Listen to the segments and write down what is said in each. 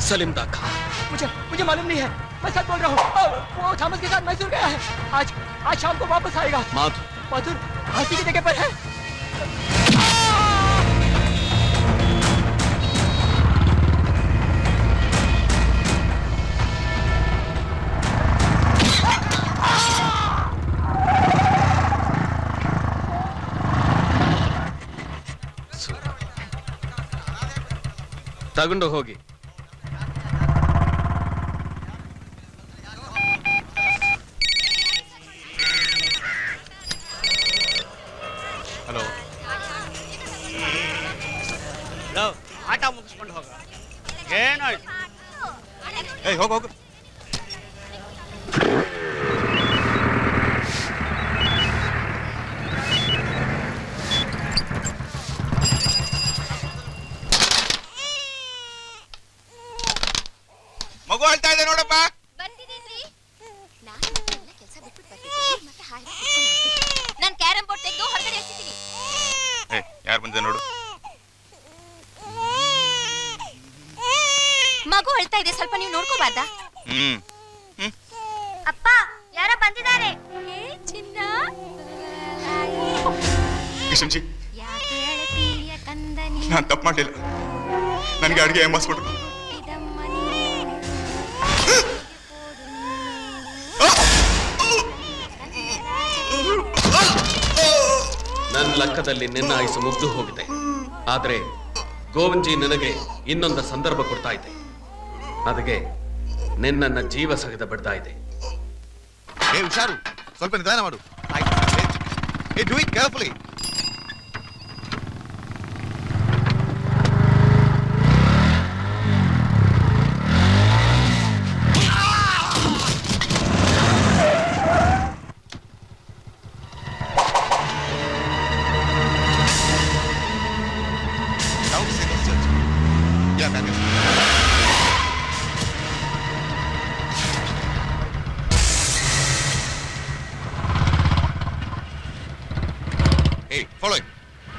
सलीम दा कहा मुझे मुझे मालूम नहीं है मैं सच बोल रहा हूँ अ, वो थॉमस के साथ मैसूर गया है आज आज शाम को वापस आएगा माधु माथुर फांसी की जगह पर है ತಗೊಂಡು ಹೋಗಿ ಹಲೋ ಆಟ ಮುಗಿಸ್ಕೊಂಡು ಹೋಗ ಏನಾಯ್ತು ಏಯ್ ಹೋಗು ಹೋಗು ಮಗು ಅಳ್ತಾ ಇದೆ ನೋಡಪ್ಪ ಬಂದಿದ್ದೀನ್ರಿ ನಾನು ಎಲ್ಲ ಕೆಲಸ ಬಿಟ್ಬಿಟ್ಟು ಬರ್ತಿದ್ದೀನಿ ಮತ್ತೆ ಹಾಗೆ ನಾನು ಕ್ಯಾರಂ ಬೋರ್ಡ್ ತೆಗೆದು ಹೊರಗಡೆ ಎಸಿತೀನಿ ಏ ಯಾರು ಬಂದಿದೆ ನೋಡು ಮಗು ಅಳ್ತಾ ಇದೆ ಸ್ವಲ್ಪ ನೀವು ನೋಡ್ಕೋಬಾರ್ದಾ ಹ್ಮ್ ಅಪ್ಪ ಯಾರೋ ಬಂದಿದ್ದಾರೆ ಏ ಚಿನ್ನ ಕಿಶನ್ಜಿ ಯಾಕೆ ಅಳತೀಯ ಕಂದನಿ ನಾನು ತಪ್ಪು ಮಾಡಲಿಲ್ಲ ನನಗೆ ಅಡುಗೆ ಏಮಾಸ್ಬಿಟ್ರು ಇದಮ್ಮನಿ ನನ್ನ ಲೆಕ್ಕದಲ್ಲಿ ನಿನ್ನ ಆಯುಸು ಮುಗ್ದು ಹೋಗಿದೆ ಆದ್ರೆ ಗೋವಿಂಜಿ ನಿನಗೆ ಇನ್ನೊಂದು ಸಂದರ್ಭ ಕೊಡ್ತಾ ಇದೆ ಅದಕ್ಕೆ ನಿನ್ನನ್ನ ಜೀವ ಸಹಿತ ಬಿಡ್ತಾ ಇದೆ ಏ ಹುಷಾರು ಸ್ವಲ್ಪ ನಿಧಾನ ಮಾಡು ಏ do it carefully Yeah, that is. Hey, follow him.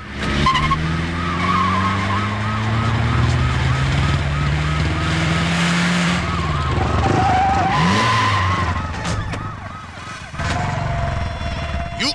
You.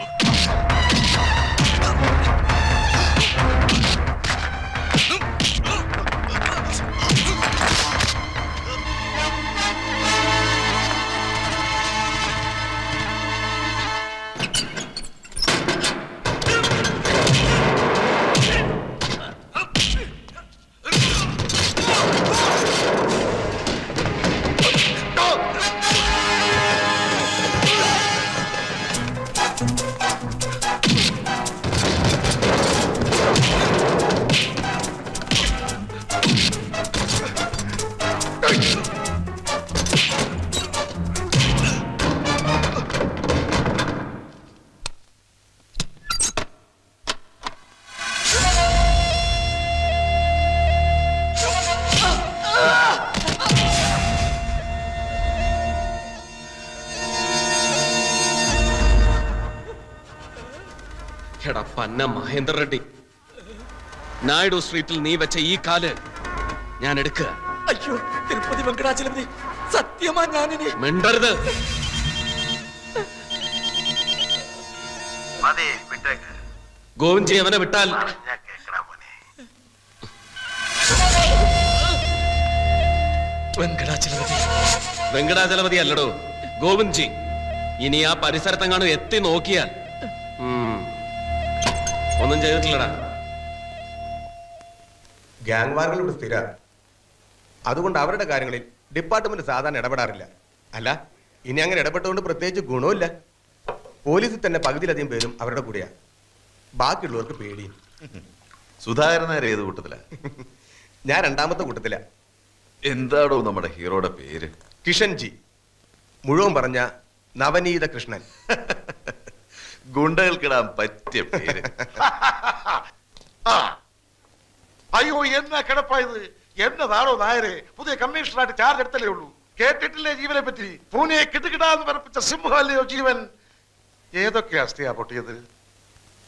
എടാ പന്ന മഹേന്ദ്ര റെഡ്ഡി നായിഡു സ്ട്രീറ്റിൽ നീ വെച്ച ഈ കാല് ഞാൻ എടുക്കുക അയ്യോ തിരുപ്പതി വെങ്കടാചലപതി സത്യമാ ഞാനിനി മിണ്ടരുത് മതി വിട്ടേക്ക് ഗോവിൻജി അവനെ വിട്ടാൽ ഞാൻ കേക്കണ മോനെ വെങ്കടാചലപതി വെങ്കടാചലപതി അല്ലടോ ഗോവിന്ദ്ജി ഇനി ആ പരിസരത്തെങ്ങാനും എത്തി നോക്കിയാൽ ഉം, ഒന്നും ചെയ്തിട്ടില്ലടാ ഗ്യാങ് വാറുകൾ ഇവിടെ സ്ഥിര അതുകൊണ്ട് അവരുടെ കാര്യങ്ങളിൽ ഡിപ്പാർട്ട്മെന്റ് സാധാരണ ഇടപെടാറില്ല അല്ല ഇനി അങ്ങനെ ഇടപെട്ടുകൊണ്ട് പ്രത്യേകിച്ച് ഗുണമില്ല പോലീസിൽ തന്നെ പകുതിയിലധികം പേരും അവരുടെ കൂടെയാ ബാക്കിയുള്ളവർക്ക് പേടിയും സുധാകരനാര് ഏത് കൂട്ടത്തില ഞാൻ രണ്ടാമത്തെ കൂട്ടത്തില എന്താടോ നമ്മുടെ ഹീറോയുടെ പേര് കിഷൻജി മുഴുവൻ പറഞ്ഞ നവനീത കൃഷ്ണൻ ഗുണ്ടകൾക്കിടാൻ പറ്റിയ പേര് ആ അയ്യോ എന്നാ കിടപ്പാ ഇത് എന്നതാണോ നായരെ പുതിയ കമ്മീഷണറായിട്ട് ചാർജ് എടുത്തല്ലേ ഉള്ളൂ കേട്ടിട്ടില്ലേ ജീവനെ പറ്റി പൂനെയെ കിട്ടുകിടാന്ന് പറപ്പിച്ച സിംഹമല്ലയോ ജീവൻ ഏതൊക്കെ അസ്ഥിയാ പൊട്ടിയത്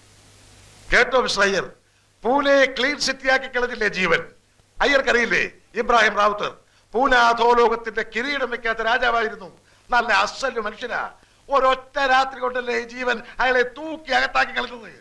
കേട്ടോ mister Iyer Pune clean city ആക്കി കളഞ്ഞില്ലേ ജീവൻ അയ്യർക്കറിയില്ലേ ഇബ്രാഹിം റാവുത്തർ പൂനാഥോലോകത്തിന്റെ കിരീടം വെക്കാത്ത രാജാവായിരുന്നു നല്ല അസല് മനുഷ്യനാ ഒരൊറ്റ രാത്രി കൊണ്ടല്ലേ ഈ ജീവൻ അയാളെ തൂക്കി അകത്താക്കി കളഞ്ഞത്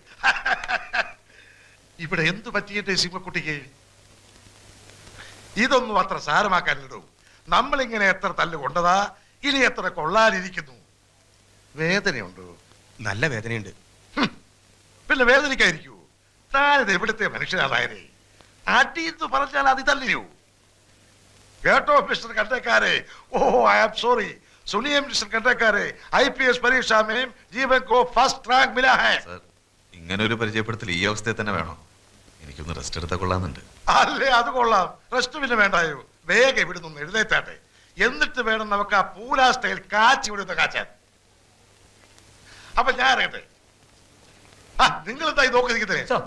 ഇവിടെ എന്തു പറ്റിയിട്ട് സിംഹക്കുട്ടിക്ക് ഇതൊന്നും അത്ര സാരമാക്കാനിടൂ നമ്മളിങ്ങനെ എത്ര തല്ല് കൊണ്ടതാ ഇനി എത്ര കൊള്ളാനിരിക്കുന്നു വേദനയുണ്ടോ നല്ല വേദനയുണ്ട് പിന്നെ വേദനിക്കായിരിക്കൂ താനിത് എവിടുത്തെ മനുഷ്യനാതായനെ അടി എന്ന് പറഞ്ഞാൽ അത് തല്ലിയോ കേട്ടോ മിസ്റ്റർ കണ്ടക്കാരെ ഓ ഐ ആം സോറി सुनिए मिस्टर कंडक्टर आईपीएस परीक्षा में जीवन को फर्स्ट रैंक मिला है സാർ ഇങ്ങനെ ഒരു പരിചയപ്പെടുത്തൽ ഈ അവസ്ഥയിൽ തന്നെ വേണോ എനിക്കൊന്ന് റെസ്റ്റ് എടുത്താൽ കൊള്ളാന്നുണ്ട് അല്ലേ അത് കൊള്ളാം റെസ്റ്റ് പിന്നെ വേണ്ടായോ വേഗം ഇവിടെ നിന്ന് എഴുന്നേറ്റാട്ടെ എന്നിട്ട് വേണം നമുക്ക് ആ പൂലാ സ്റ്റൈൽ കാച്ചി വിടുന്ന കാച്ചാൻ അപ്പൊ ഞാൻ അറിയട്ടെ ആ നിങ്ങൾ എന്തായി നോക്കി നിൽക്കുന്നേ സോ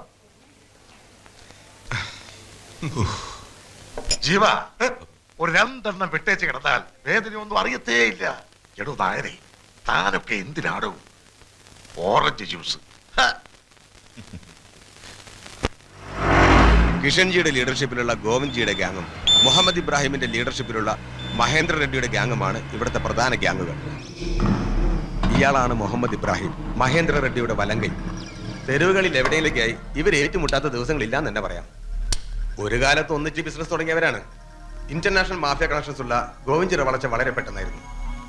ജീവ ഒരു രണ്ടെണ്ണം വിട്ടേച്ച് കിടന്നാൽ വേദനയൊന്നും അറിയത്തേ ഇല്ല എടോ നായരെ താനൊക്കെ എന്തിനാടോ ഓറഞ്ച് ജ്യൂസ് ഹ, കിഷൻജിയുടെ ലീഡർഷിപ്പിലുള്ള ഗോവിന്ദ്ജിയുടെ ഗ്യാങ്ങും മുഹമ്മദ് ഇബ്രാഹിമിന്റെ ലീഡർഷിപ്പിലുള്ള മഹേന്ദ്ര റെഡ്ഡിയുടെ ഗ്യാങ്ങുമാണ് ഇവിടുത്തെ പ്രധാന ഗ്യാങ്ങുകൾ ഇയാളാണ് മുഹമ്മദ് ഇബ്രാഹിം മഹേന്ദ്ര റെഡ്ഡിയുടെ വലങ്കൈ തെരുവുകളിൽ എവിടെയെങ്കിലേക്കായി ഇവർ ഏറ്റുമുട്ടാത്ത ദിവസങ്ങളില്ലാന്ന് തന്നെ പറയാം ഒരു കാലത്ത് ഒന്നിച്ച് ബിസിനസ് തുടങ്ങിയവരാണ് ഇന്റർനാഷണൽ മാഫിയ കണക്ഷൻസ് ഉള്ള ഗോവിന്ദ്ജിയുടെ വളർച്ച വളരെ പെട്ടെന്നായിരുന്നു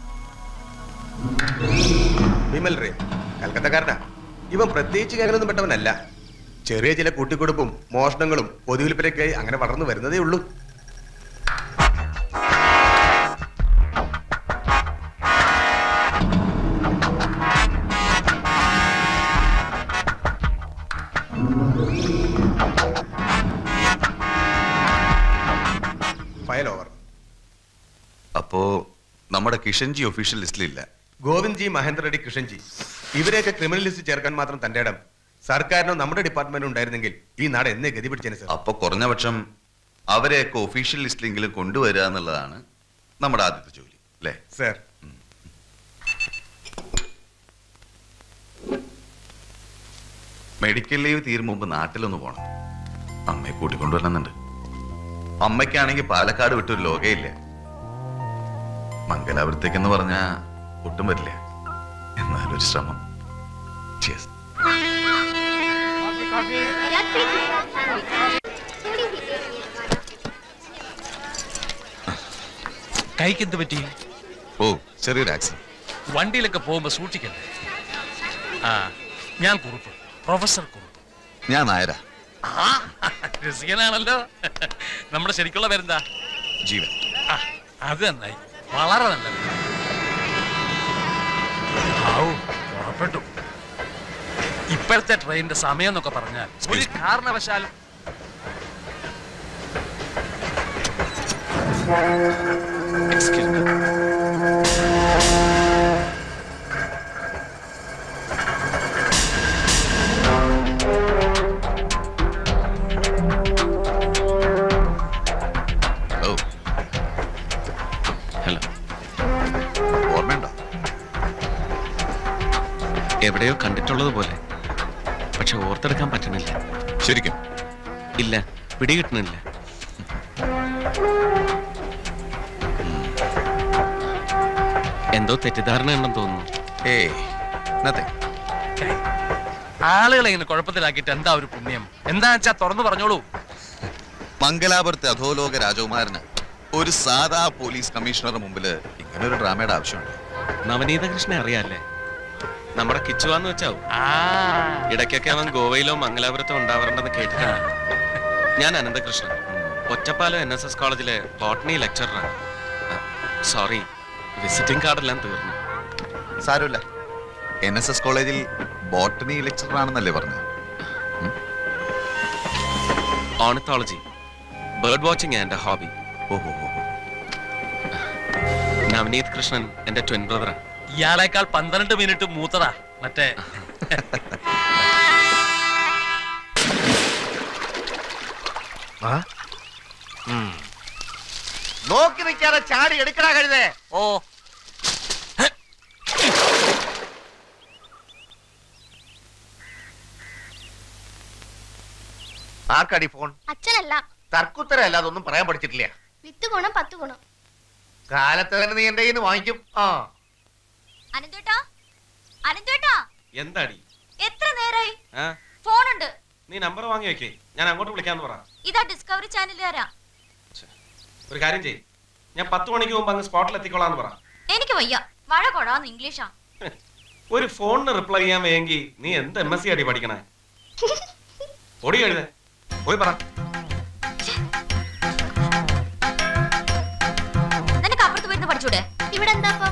വിമൽ റേ കൽക്കത്തക്കാരനാ ഇവൻ പ്രത്യേകിച്ച് ഗ്യാങ്ങിലൊന്നും പെട്ടവനല്ല ചെറിയ ചില കൂട്ടിക്കൊടുപ്പും മോഷണങ്ങളും പൊതുവിൽപ്പനയ്ക്കായി അങ്ങനെ വളർന്നു വരുന്നതേ ഉള്ളൂ ഫയൽ ഓവർ അപ്പോ നമ്മുടെ കിഷൻജി ഒഫീഷ്യൽ ലിസ്റ്റിലില്ല ഗോവിന്ദ് ജി മഹേന്ദ്ര റെഡ്ഡി കൃഷ്ണൻജി ഇവരെയൊക്കെ ക്രിമിനൽ ലിസ്റ്റ് ചേർക്കാൻ മാത്രം തന്റെ ഇടം സർക്കാരിനോ നമ്മുടെ ഡിപ്പാർട്ട്മെന്റും ഉണ്ടായിരുന്നെങ്കിൽ ഈ നാട് എന്നേ ഗതി പിടിച്ചേനെ സർ അപ്പൊ കുറഞ്ഞ പക്ഷം അവരെയൊക്കെ ഒഫീഷ്യൽ ലിസ്റ്റിലെങ്കിലും കൊണ്ടുവരിക എന്നുള്ളതാണ് നമ്മുടെ ആദ്യത്തെ ജോലി അല്ലേ സർ മെഡിക്കൽ ലീവ് തീരും മുമ്പ് നാട്ടിലൊന്ന് പോണം അമ്മയെ കൂട്ടിക്കൊണ്ടുവരണമെന്നുണ്ട് അമ്മയ്ക്കാണെങ്കിൽ പാലക്കാട് വിട്ടൊരു ലോകയില്ല മംഗലാപുരത്തേക്കെന്ന് പറഞ്ഞാ ഒട്ടും വരില്ല എന്നാലൊരു ശ്രമം Cheers. കൈക്ക് എന്ത് പറ്റി ഓ ചെറിയൊരു ആക്സിഡന്റ് വണ്ടിയിലൊക്കെ പോകുമ്പോ സൂക്ഷിക്കണ്ടേ ആ ഞാൻ കുറുപ്പ് പ്രൊഫസർ കുറുപ്പ് ഞാൻ നായരാ ആ രസികനാണല്ലോ നമ്മുടെ ശരിക്കുള്ള പേരെന്താ ജീവൻ ആ, അത് നന്നായി വളരെ നല്ലത് ഔ, പുറപ്പെട്ടു ഇപ്പോഴത്തെ ട്രെയിനിന്റെ സമയം എന്നൊക്കെ പറഞ്ഞാൽ ഒരു കാരണവശാലും Excuse me. ഓ ഹലോ ഓർമ്മയുണ്ടോ എവിടെയോ കണ്ടിട്ടുള്ളത് പോലെ പക്ഷെ ഓർത്തെടുക്കാൻ പറ്റണില്ല ശരിക്കും ഇല്ല പിടികിട്ടണില്ല എന്തോ തെറ്റിദ്ധാരണ ഉണ്ടെന്ന് തോന്നുന്നു ഏയ് nothing. ആളുകളെ ഇങ്ങനെ കുഴപ്പത്തിലാക്കിയിട്ട് എന്താ ഒരു പുണ്യം എന്താ വെച്ചാ തുറന്നു പറഞ്ഞോളൂ മംഗലാപുരത്തെ അധോലോക രാജകുമാരന് ഒരു സാധാ പോലീസ് കമ്മീഷണറുടെ മുമ്പിൽ ഇങ്ങനെ ഒരു ഡ്രാമയുടെ ആവശ്യമുണ്ട് നവനീത കൃഷ്ണനെ അറിയാല്ലേ നമ്മുടെ കിച്ചുവാന്ന് വെച്ചാവും ആ ഇടയ്ക്കൊക്കെ അവൻ ഗോവയിലോ മംഗലാപുരത്തോ ഉണ്ടാവാറുണ്ടെന്ന് കേട്ടിട്ടുണ്ട് ഞാൻ Ananthakrishnan Ottapalam N S S കോളേജിലെ ബോട്ടണി ലെക്ചറാണ് സോറി വിസിറ്റിംഗ് കാർഡെല്ലാം തീർന്നു സാരമില്ല എൻ എസ് എസ് കോളേജിൽ ബോട്ടണി ലെക്ചറർ ആണെന്നല്ലേ പറഞ്ഞത് ഓണത്തോളജി ബേർഡ് വാച്ചിങ് എൻ്റെ ഹോബി ഓഹോ ഹോ ഹോ. നവനീത് കൃഷ്ണൻ എൻ്റെ ട്വിൻ ബ്രദറാണ് ഇയാളേക്കാൾ പന്ത്രണ്ട് മിനിറ്റ് മൂത്തതാ മറ്റേ നോക്കി നിൽക്കാതെ ചാടി എടുക്കടാ കഴുതേ ഓ ആർക്കടി ഫോൺ അച്ഛനല്ല തർക്കുത്തരം അല്ലാതെ ഒന്നും പറയാൻ പഠിച്ചിട്ടില്ല വിത്ത് ഗുണം പത്ത് ഗുണം കാലത്ത് തന്നെ നീ എന്റെ കയ്യിൽ നിന്ന് വാങ്ങിക്കും ആ അനന്തേട്ടാ അനന്തേട്ടാ എന്താടി എത്ര നേരായി ആ ഫോണുണ്ട് നീ നമ്പർ വാങ്ങി വെക്കേ ഞാൻ അങ്ങോട്ട് വിളിക്കാന്ന് പറ ഇതാ ഡിസ്കവറി ചാനലുകാരാ ഒരു കാര്യം ചെയ്യ് ഞാൻ പത്ത് മണിക്ക് മുമ്പ് അങ്ങ് സ്പോട്ടിൽ എത്തിക്കോളാന്ന് പറ എനിക്ക് വയ്യ മഴ കൊടാന്ന് ഇംഗ്ലീഷാ ഒരു ഫോണിന് റിപ്ലൈ ചെയ്യാൻ വേങ്കി നീ എന്ത് എം എസ് സി അടി പഠിക്കണേ ഓടി എഴുതേ പോയി പറ നിനക്ക് അപ്പുറത്ത് പോയിരുന്ന് പഠിച്ചൂടെ ഇവിടെ എന്താ ഇപ്പൊ?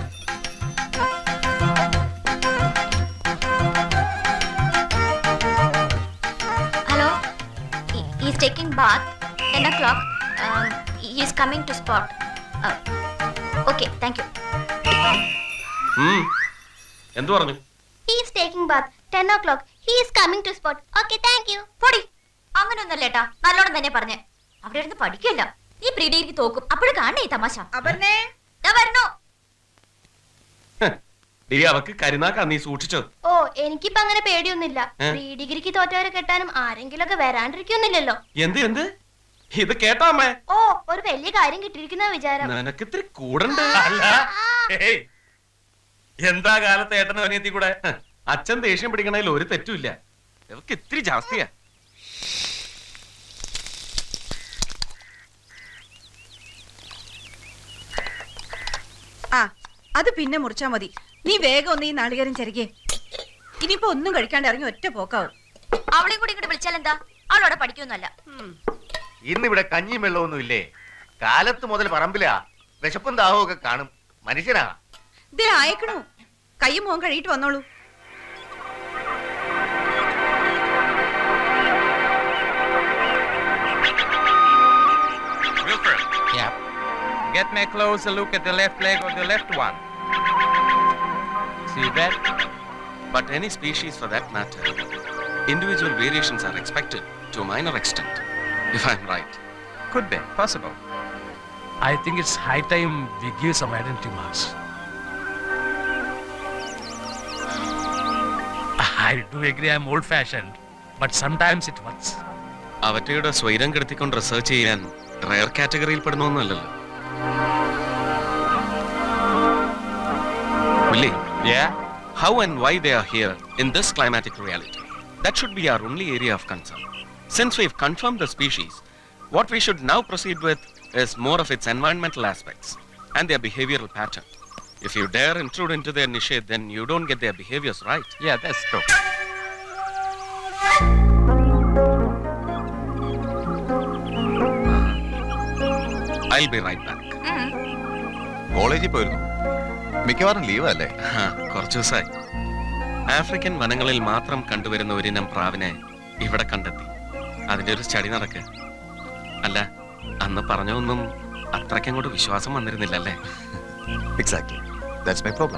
Hello is taking bath ten o'clock is coming to spot okay thank you ഉം. എന്തു പറഞ്ഞു He is taking bath. 10 o'clock. He is coming to spot. Okay, thank you. പൊടി അങ്ങനെയൊന്നല്ലേട്ടാ നല്ലോണം തന്നെ പറഞ്ഞേ അവിടെ ഇരുന്ന് പഠിക്കല്ല നീ പ്രീ ഡിഗ്രിക്ക് തോക്കും അപ്പോഴും കാണണേ ഈ തമാശ അപർണേ ദാ വരണോ ഡി അവക്ക് കരുനാക്കാ നീ സൂക്ഷിച്ചോ ഓ എനിക്കിപ്പോ അങ്ങനെ പേടിയൊന്നുമില്ല ഏ? പ്രീ ഡിഗ്രിക്ക് തോറ്റവരെ കെട്ടാനും ആരെങ്കിലും ഒക്കെ വരാണ്ടിരിക്കൊന്നുമില്ലല്ലോ എന്ത് എന്ത് ഇത് കേട്ടാ അമ്മേ ഓ ഒരു വലിയ കാര്യം കിട്ടിയിരിക്കുന്ന വിചാരം നിനക്ക് ഇത്തിരി കൂടണ്ട് അല്ല ഏയ് എന്താ കാലത്ത് ഏട്ടനും അനിയത്തി കൂടെ ഹ, അച്ഛൻ ദേഷ്യം പിടിക്കണതിൽ ഒരു തെറ്റുമില്ല ഇവക്ക് ഇത്തിരി ജാസ്തിയാ ആ അത് പിന്നെ മുറിച്ചാ മതി നീ വേഗം ഒന്ന് ഈ നാളികേരം ചെറുകെ ഇനിയിപ്പോ ഒന്നും കഴിക്കാണ്ട് ഇറങ്ങി ഒറ്റ പോക്കാവും അവളെയും കൂടി ഇങ്ങോട്ട് വിളിച്ചാൽ എന്താ അവളവിടെ പഠിക്കൊന്നുമല്ല ഇന്നിവിടെ കഞ്ഞിയും വെള്ളമൊന്നും ഇല്ലേ കാലത്ത് മുതൽ പറമ്പിലാ വിശപ്പും ദാഹവും ഒക്കെ കാണും മനുഷ്യനാ ഇതേ അയക്കണു കയ്യും മുഖം കഴിയിട്ട് വന്നോളൂ Wilfred. Yeah. Get me a closer look at the left leg of the left one. See that? But any species for that matter, individual variations are expected to a minor extent, if I'm right. Could be. Possible. I think it's high time we give some identity marks. I do agree I'm old fashioned, but sometimes it works. അവറ്റയുടെ സ്വൈരം കെടുത്തിക്കൊണ്ട് research ചെയ്യാൻ rare കാറ്റഗറിയിൽ പെടുന്നൊന്നുമല്ലല്ലോ Willie, Yeah? how and why they are here in this climatic reality? That should be our only area of concern. Since we've confirmed the species, what we should now proceed with is more of its environmental aspects and their behavioral pattern. If you dare intrude into their niche, then you don't get their behaviors right. Yeah, that's true. I'll be right back. കോളേജിൽ പോയിരുന്നു മിക്കവാറും leave അല്ലേ ആ, കുറച്ചു ദിവസമായി African വനങ്ങളിൽ മാത്രം കണ്ടുവരുന്ന ഒരിനം പ്രാവിനെ ഇവിടെ കണ്ടെത്തി അതിന്റെ ഒരു സ്റ്റഡി നടക്കുക അല്ല അന്ന് പറഞ്ഞൊന്നും അത്രയ്ക്കങ്ങോട്ട് വിശ്വാസം വന്നിരുന്നില്ലല്ലേ എക്സാക്ട്ലി ദാറ്റ്സ് മൈ പ്രോബ്ലം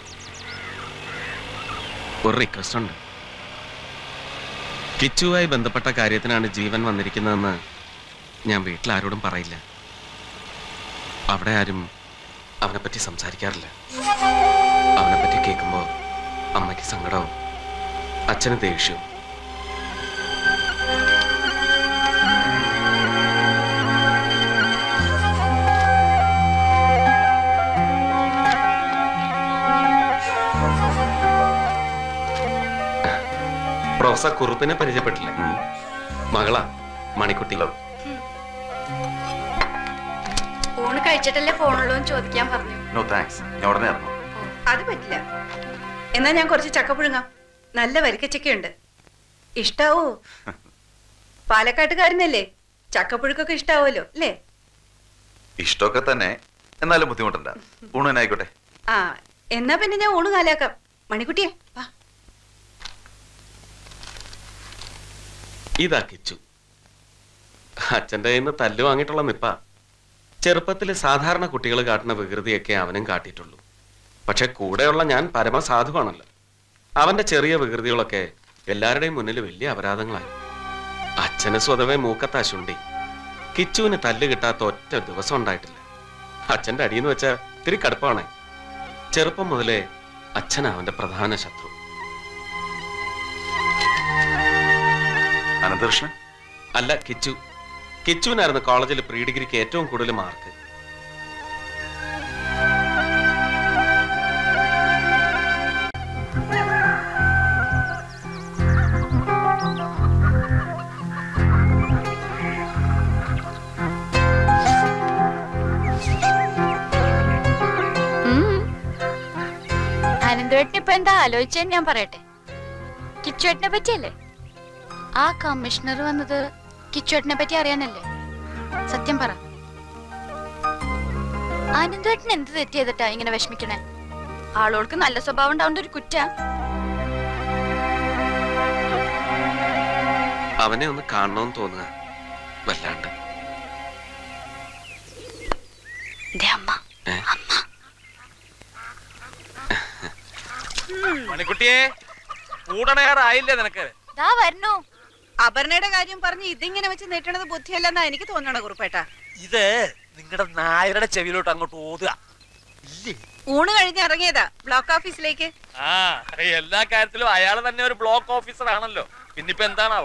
ഒരു റിക്വസ്റ്റ് ഉണ്ട് കിച്ചുവുമായി ബന്ധപ്പെട്ട കാര്യത്തിനാണ് ജീവൻ വന്നിരിക്കുന്നതെന്ന് ഞാൻ വീട്ടിലാരോടും പറയില്ല അവിടെ ആരും അവനെപ്പറ്റി സംസാരിക്കാറില്ല അവനെപ്പറ്റി കേൾക്കുമ്പോൾ അമ്മയ്ക്ക് സങ്കടവും അച്ഛന് ദേഷ്യവും പ്രൊഫസർ കുറുപ്പിനെ പരിചയപ്പെട്ടില്ലേ മകളാ മണിക്കുട്ടി ഊണ് കഴിച്ചിട്ടല്ലേ ഫോണുള്ളൂ എന്ന് ചോദിക്കാൻ പറഞ്ഞു നോ താങ്ക്സ് ഞാൻ ഉടനെ ഇറങ്ങും അത് പറ്റില്ല എന്നാ ഞാൻ കുറച്ച് ചക്ക പുഴുങ്ങാം നല്ല വരിക്കച്ചക്കയുണ്ട് ഇഷ്ടാവോ പാലക്കാട്ടുകാരനല്ലേ ചക്കപ്പുഴുക്കൊക്കെ ഇഷ്ടാവുമല്ലോ അല്ലേ ഇഷ്ടമൊക്കെ തന്നെ എന്നാലും ബുദ്ധിമുട്ടണ്ട ഊണനായിക്കോട്ടെ ആ എന്നാ പിന്നെ ഞാൻ ഊണ് കാലാക്കാം മണിക്കുട്ടിയെ വാ ഇതാ കിച്ചു അച്ഛൻ്റെ കയ്യിൽ നിന്ന് തല്ല് വാങ്ങിയിട്ടുള്ള നിപ്പ ചെറുപ്പത്തിൽ സാധാരണ കുട്ടികൾ കാട്ടുന്ന വികൃതിയൊക്കെ അവനും കാട്ടിയിട്ടുള്ളൂ പക്ഷെ കൂടെയുള്ള ഞാൻ പരമസാധുവാണല്ലോ അവന്റെ ചെറിയ വികൃതികളൊക്കെ എല്ലാവരുടെയും മുന്നിൽ വലിയ അപരാധങ്ങളായി അച്ഛന് സ്വതവേ മൂക്കത്താ ശുണ്ടി കിച്ചുവിന് തല്ല് കിട്ടാത്ത ഒറ്റ ദിവസം ഉണ്ടായിട്ടില്ല അച്ഛന്റെ അടിയെന്ന് വെച്ചാൽ ഇത്തിരി കടുപ്പാണ് ചെറുപ്പം മുതലേ അച്ഛൻ അവന്റെ പ്രധാന ശത്രു അനന്തകൃഷ്ണൻ അല്ല കിച്ചു കിച്ചുവിനായിരുന്നു കോളേജിൽ പ്രീ ഡിഗ്രിക്ക് ഏറ്റവും കൂടുതൽ മാർക്ക് അനന്തവേട്ടൻ ഇപ്പൊ എന്താ ആലോചിച്ചെന്ന് ഞാൻ പറയട്ടെ കിച്ചുവേട്ടനെ പറ്റിയല്ലേ ആ കമ്മീഷണർ വന്നത് കിച്ചുവേട്ടനെ പറ്റി അറിയാനല്ലേ സത്യം പറ ആനന്ദേട്ടൻ എന്ത് തെറ്റ് ചെയ്തിട്ടാ ഇങ്ങനെ വിഷമിക്കണേ ആളുകൾക്ക് നല്ല സ്വഭാവം ഉണ്ടാവേണ്ട ഒരു കുറ്റ അവനെ ഒന്ന് കാണണമെന്ന് തോന്നുക വല്ലാണ്ട് അമ്മ മണിക്കുട്ടിയെ കൂടണയാറായില്ലേ നിനക്ക് ദാ വരണു അപർണയുടെ കാര്യം പറഞ്ഞ് ഇതിങ്ങനെ വെച്ച് നീട്ടണത് ബുദ്ധിയല്ലെന്നാ എനിക്ക് തോന്നണ കുറുപ്പേട്ടാ ഇത് നിങ്ങളുടെ നായരുടെ ചെവിയിലോട്ട് അങ്ങോട്ട് ഓതുക ഊണ് കഴിഞ്ഞ് ഇറങ്ങിയതാ ബ്ലോക്ക് ഓഫീസിലേക്ക് ആ എല്ലാ കാര്യത്തിലും അയാൾ തന്നെ ഒരു ബ്ലോക്ക് ഓഫീസർ ആണല്ലോ പിന്നിപ്പോ എന്താണാവോ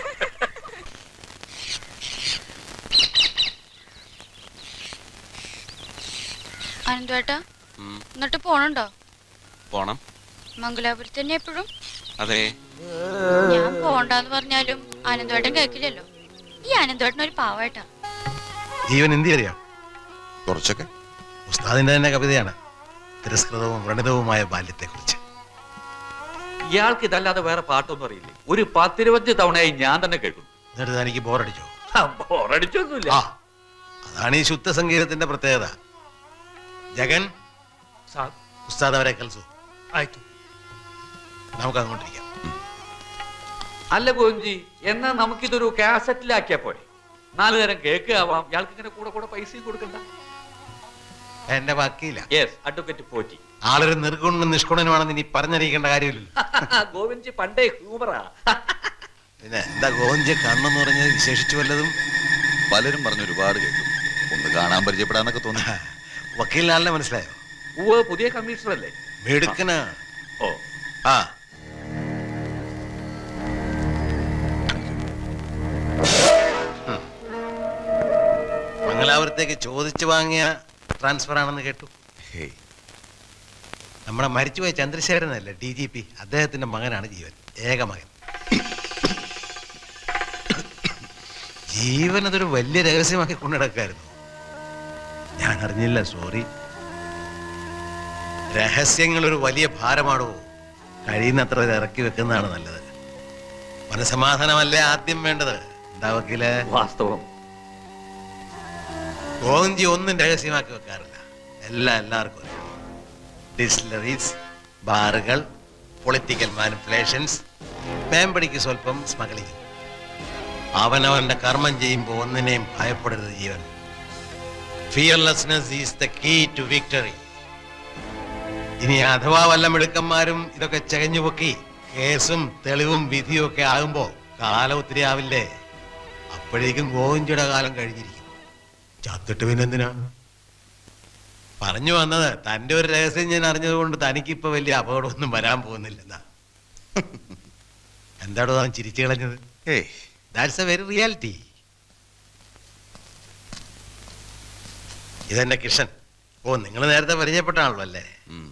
അനന്തവേട്ട എന്നിട്ട് പോണുണ്ടോ പോണം മംഗലാപുരത്ത് തന്നെ എപ്പോഴും അതെ ഞാൻ പോണ്ടെന്ന് പറഞ്ഞാലും ആനന്ദവേട്ടൻ കേൾക്കില്ലല്ലോ ഈ ആനന്ദവേട്ടൻ ഒരു പാവായിട്ടാ ജീവൻ എന്തി അറിയാം കുറച്ചൊക്കെ ഉസ്താദിന്റെ തന്നെ കവിതയാണ് തിരസ്കൃതവും വ്രണിതവുമായ ബാല്യത്തെക്കുറിച്ച് ഇയാൾക്ക് ഇതല്ലാതെ വേറെ പാട്ടൊന്നും അറിയില്ലേ ഒരു പത്തിരുപത്തി തവണയായി ഞാൻ തന്നെ കേൾക്കുന്നു എന്നിട്ട് തനിക്ക് ബോറടിച്ചോ ബോറടിച്ചൊന്നുമില്ല അതാണ് ഈ ശുദ്ധ സംഗീതത്തിന്റെ പ്രത്യേകത ജഗൻ ഉസ്താദ് അവരെ കൽസു ആയിട്ടു നമുക്ക് അങ്ങോട്ടിരിക്കാം അല്ല ഗോവിന്ദി എന്നാ നമുക്കിതൊരു കാസറ്റിലാക്കിയാ പോരെ നാല് നേരം കേക്ക് ആവാം ഇയാൾക്ക് ഇങ്ങനെ കൂടെ കൂടെ പൈസയും കൊടുക്കണ്ട എന്റെ വക്കീല യെസ് അഡ്വക്കേറ്റ് പോറ്റി ആളൊരു നിർഗുണനും നിഷ്കുണനുമാണെന്ന് ഇനി പറഞ്ഞറിയിക്കേണ്ട കാര്യമില്ലല്ലോ ഗോവിന്ദ്ജി പണ്ടേ ഹ്യൂമറാ പിന്നെ എന്താ ഗോവിന്ദ് കണ്ണെന്ന് പറഞ്ഞത് വിശേഷിച്ചു വല്ലതും പലരും പറഞ്ഞു ഒരുപാട് കേട്ടു ഒന്ന് കാണാൻ പരിചയപ്പെടാന്നൊക്കെ തോന്നി വക്കീലിനാളിനെ മനസ്സിലായോ ഉവ്വ് പുതിയ കമ്മീഷണർ അല്ലേ മിടുക്കനാ ഓ ആ ഉം. മംഗലാപുരത്തേക്ക് ചോദിച്ചു വാങ്ങിയ ട്രാൻസ്ഫർ ആണെന്ന് കേട്ടു നമ്മുടെ മരിച്ചുപോയ ചന്ദ്രശേഖരനല്ലേ ഡി ജി പി അദ്ദേഹത്തിന്റെ മകനാണ് ജീവൻ ഏക മകൻ ജീവൻ അതൊരു വലിയ രഹസ്യമാക്കി കൊണ്ടുനടക്കായിരുന്നു ഞാൻ അറിഞ്ഞില്ല സോറി രഹസ്യങ്ങൾ ഒരു വലിയ ഭാരമാണോ കഴിയുന്നത്ര ഇത് ഇറക്കി വെക്കുന്നതാണ് നല്ലത് മനസമാധാനമല്ലേ ആദ്യം വേണ്ടത് എന്താ വക്കീല് വാസ്തവം ഗോവിന്ദി ഒന്നും രഹസ്യമാക്കി വെക്കാറില്ല എല്ലാം എല്ലാവർക്കും അറിയാം ഡിസ്റ്റിലറീസ് ബാറുകൾ പൊളിറ്റിക്കൽ മാനിപ്പുലേഷൻസ് മേമ്പടിക്ക് സ്വല്പം സ്മഗ്ലിംഗ് അവനവന്റെ കർമ്മം ചെയ്യുമ്പോൾ ഒന്നിനെയും ഭയപ്പെടരുത് ജീവൻ fearlessness is the key to victory ഇനി അഥവാ വല്ല മിടുക്കന്മാരും ഇതൊക്കെ ചകഞ്ഞു പൊക്കി കേസും തെളിവും വിധിയും ഒക്കെ ആകുമ്പോ കാലം ഒത്തിരി ആവില്ലേ അപ്പോഴേക്കും ഗോവിന്ദിയുടെ കാലം കഴിഞ്ഞിരിക്കും ചത്തിട്ട് പിന്നെന്തിനാ പറഞ്ഞു വന്നത് തന്റെ ഒരു രഹസ്യം ഞാൻ അറിഞ്ഞത് കൊണ്ട് തനിക്കിപ്പോ വലിയ അപകടമൊന്നും വരാൻ പോകുന്നില്ലെന്നാ എന്താടോ താൻ ചിരിച്ചു കളഞ്ഞത് ദാറ്റ്സ് എ വെരി റിയാലിറ്റി ഇതെന്റെ കിഷൻ ഓ നിങ്ങൾ നേരത്തെ പരിചയപ്പെട്ടാണല്ലോ അല്ലേ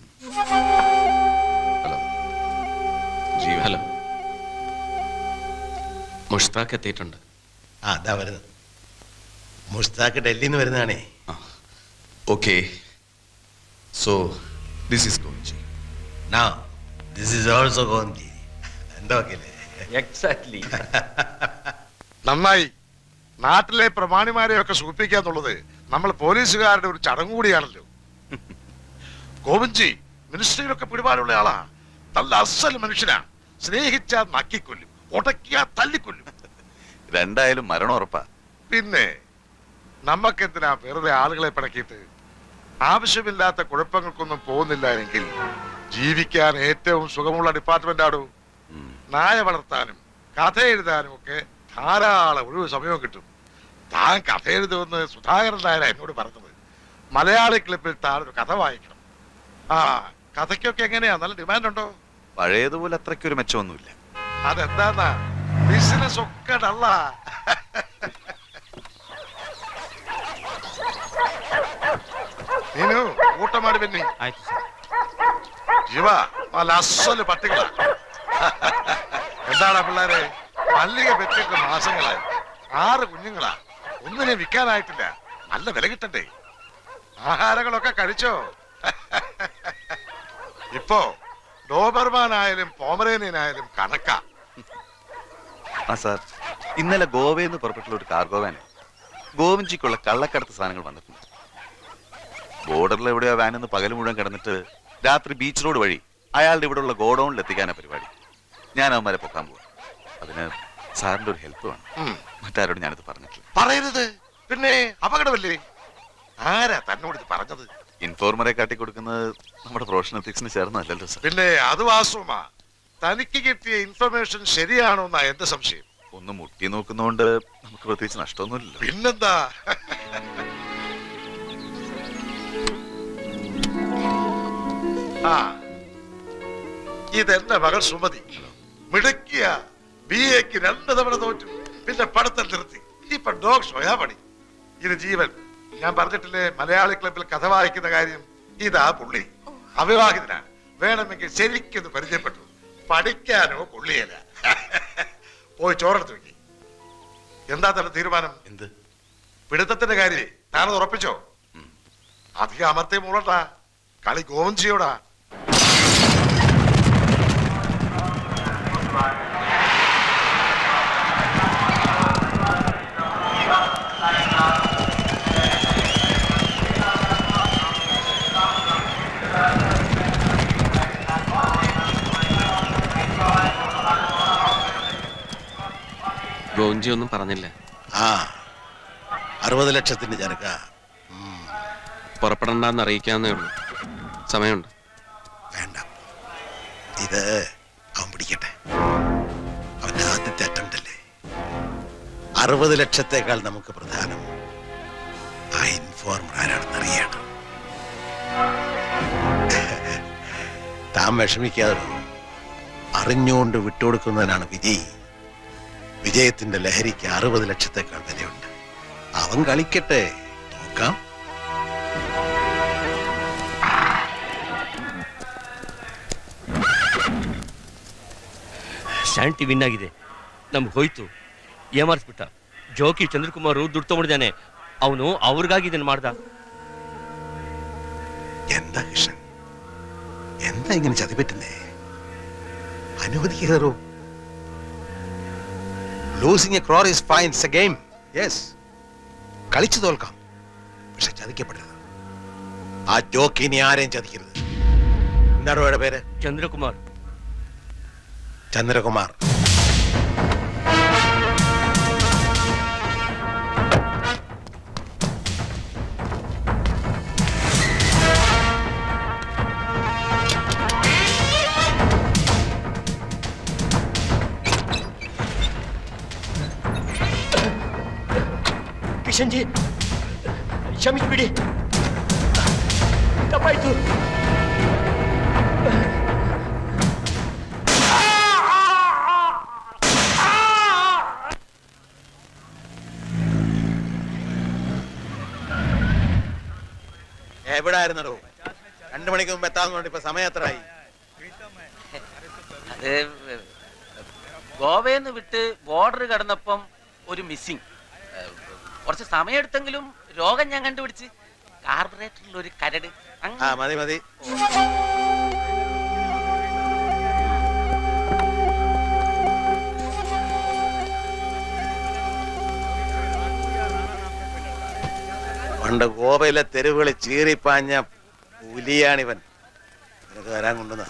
ഹലോ മുഷ്താഖ് എത്തിയിട്ടുണ്ട് ആ അതാ വരുന്നത് മുസ്താഖ് ഡൽഹിയിൽ നിന്ന് വരുന്നതാണേ okay so this is Govindji no this is also ഗോന്തി എന്താ വക്കീലേ എക്സാക്ട്ലി നന്നായി നാട്ടിലെ പ്രമാണിമാരെയൊക്കെ സൂചിപ്പിക്കുക എന്നുള്ളത് നമ്മൾ പോലീസുകാരുടെ ഒരു ചടങ്ങ് കൂടിയാണല്ലോ ഗോവിന്ദ്ജി മിനിസ്ട്രിയിലൊക്കെ പിടിപാടുള്ള ആളാ നല്ല അസൽ മനുഷ്യനാ സ്നേഹിച്ചാൽ നക്കിക്കൊല്ലും ഉടക്കിയാ തല്ലിക്കൊല്ലും രണ്ടായാലും മരണം ഉറപ്പാ പിന്നെ നമുക്കെന്തിനാ വെറുതെ ആളുകളെ പിണക്കിയിട്ട് ആവശ്യമില്ലാത്ത കുഴപ്പങ്ങൾക്കൊന്നും പോകുന്നില്ല എങ്കിൽ ജീവിക്കാൻ ഏറ്റവും സുഖമുള്ള ഡിപ്പാർട്ട്മെന്റ് ആടൂ നായ വളർത്താനും കഥ എഴുതാനും ഒക്കെ ധാരാളം ഒഴിവ് സമയവും കിട്ടും താൻ കഥ എഴുതുമെന്ന് സുധാകരൻ നായര എന്നോട് പറഞ്ഞത് മലയാളി ക്ലിപ്പിൽ താൻ ഒരു കഥ വായിക്കണം ആ കഥയ്ക്കൊക്കെ എങ്ങനെയാ നല്ല ഡിമാൻഡ് ഉണ്ടോ പഴയതുപോലെ അത്രയ്ക്കൊരു മെച്ചമൊന്നുമില്ല അതെന്താന്നാ ബിസിനസ് ഒക്കെ ഡള്ള ನೀನು ಊಟ ಮಾಡಿ ಬನ್ನಿ ಆಯ್ತು ಸರ್ ജീവ നല്ല അസ്വല് പട്ടികളാ എന്താടാ പിള്ളേരെ മല്ലിക പെറ്റിട്ട് മാസങ്ങളായി ആറ് കുഞ്ഞുങ്ങളാ ഒന്നിനെ വിൽക്കാനായിട്ടില്ല നല്ല വില കിട്ടണ്ടേ ആഹാരങ്ങളൊക്കെ കഴിച്ചോ ഇപ്പോ ഡോബർമാനായാലും പോമറേനിയനായാലും കണക്കാ ആ സാർ ഇന്നലെ ഗോവയിൽ നിന്ന് പുറപ്പെട്ടുള്ള ഒരു കാർഗോ വാന് ഗോവിഞ്ചിക്കുള്ള കള്ളക്കടത്ത് സാധനങ്ങൾ വന്നിട്ടുണ്ട് ബോർഡറിൽ എവിടെയോ വാനെന്ന് പകൽ മുഴുവൻ കിടന്നിട്ട് രാത്രി ബീച്ച് റോഡ് വഴി അയാളുടെ ഇവിടെയുള്ള ഗോഡൌണിൽ എത്തിക്കാനാ പരിപാടി ഞാൻ അവന്മാരെ പൊക്കാൻ പോവാ അതിന് സാറിന്റെ ഒരു ഹെൽപ്പ് വേണം ഉം. മറ്റാരോട് ഞാനിത് പറഞ്ഞിട്ടില്ല പറയരുത് പിന്നെ അപകടമല്ലേ ആരാ തന്നോട് ഇത് പറഞ്ഞത് ഇൻഫോർമറെ കാട്ടി കൊടുക്കുന്നത് നമ്മുടെ പ്രൊഫഷണൽ എത്തിക്സിന് ചേർന്നല്ലോ സാർ പിന്നെ അത് വാസ്തവമാ തനിക്ക് കിട്ടിയ ഇൻഫർമേഷൻ ശരിയാണോ എന്നാ എന്റെ സംശയം ഒന്ന് മുട്ടി നോക്കുന്നതുകൊണ്ട് നമുക്ക് പ്രത്യേകിച്ച് നഷ്ടമൊന്നുമില്ലല്ലോ പിന്നെന്താ ആ ഇതെന്റെ മകൾ സുമതി മിടുക്കിയ ബി എക്ക് രണ്ട് തവണ തോറ്റു പിന്നെ പഠിത്തം നിർത്തി ഇപ്പൊ ഡോഗ് ഷോയാ പണി ഇത് ജീവൻ ഞാൻ പറഞ്ഞിട്ടില്ലേ മലയാളി ക്ലബിൽ കഥ വായിക്കുന്ന കാര്യം ഇതാ പുള്ളി അവിവാഹിതനാണ് വേണമെങ്കിൽ ശരിക്കൊന്ന് പരിചയപ്പെട്ടു പഠിക്കാനോ പുള്ളിയല്ല പോയി ചോറെടുത്ത് വെക്കി എന്താ തന്നെ തീരുമാനം എന്ത് പിടുത്തത്തിന്റെ കാര്യേ താനത് ഉറപ്പിച്ചോ അധികം അമർത്തി മൂളട്ടാ കളി ഗോവഞ്ചിയോടാ ഗോഞ്ചി ഒന്നും പറഞ്ഞില്ല ആ അറുപത് ലക്ഷത്തിന്റെ ചരക്ക പുറപ്പെടണ്ടെന്ന് അറിയിക്കാന്നേ ഉള്ളൂ സമയമുണ്ട് ഇത് അവൻ പിടിക്കട്ടെ അവന്റെ ആദ്യത്തെ അറ്റംപ്റ്റ് അല്ലേ അറുപത് ലക്ഷത്തേക്കാൾ നമുക്ക് പ്രധാനം ആ ഇൻഫോർമർ ആരാണെന്ന് അറിയണം താൻ വിഷമിക്കാതെ അറിഞ്ഞുകൊണ്ട് വിട്ടുകൊടുക്കുന്നതിനാണ് വിജയ് വിജയത്തിന്റെ ലഹരിക്ക് അറുപത് ലക്ഷത്തേക്കാൾ വിലയുണ്ട് അവൻ കളിക്കട്ടെ നോക്കാം ಶಾಂತಿ ವಿನ್ ಆಗಿದೆ ನಮ್ಗೆ ಹೋಯ್ತು ಏಮಾರಿಸ್ಬಿಟ್ಟ ಜೋಕಿ ಚಂದ್ರಕುಮಾರ್ ದುಡ್ಡು ತಗೊಂಡಿದ್ದಾನೆ ಅವನು ಅವ್ರಿಗಾಗಿ ಇದನ್ನ ಮಾಡ್ದ എന്താ കൃഷ്ണൻ എന്താ ഇങ്ങനെ ചതിപറ്റുന്നേ അനുവദിക്കാറോ losing a crore is fine a game yes കളിച്ചു തോൽക്കാം പക്ഷെ ചതിക്കപ്പെടരുത് ആ ജോക്ക് ഇനി ആരെയും ചതിക്കരുത് എന്താണ് അവരുടെ പേര് ചന്ദ്രകുമാർ ചന്ദ്രകുമാർ ಕಿಶನ್ ಜಿ ಕ್ಷಮಿಸ್ಬಿಡಿ ತಪ್ಪಾಯ್ತು എവിടെ ആയിരുന്നടോ രണ്ടു മണിക്ക് മുമ്പ് എത്താന്നുണ്ട് ഇപ്പൊ സമയം എത്രയായി അത് ഗോവയിൽ നിന്ന് വിട്ട് ബോർഡർ കടന്നപ്പം ഒരു മിസ്സിങ് കുറച്ച് സമയമെടുത്തെങ്കിലും രോഗം ഞാൻ കണ്ടുപിടിച്ച് കാർബറേറ്ററിൽ ഒരു കരട് അങ്ങ് ആ മതി മതി പണ്ട് ഗോവയിലെ തെരുവുകളിൽ ചീറിപ്പാഞ്ഞ പുലിയാണിവൻ നിനക്ക് വരാൻ കൊണ്ടുവന്ന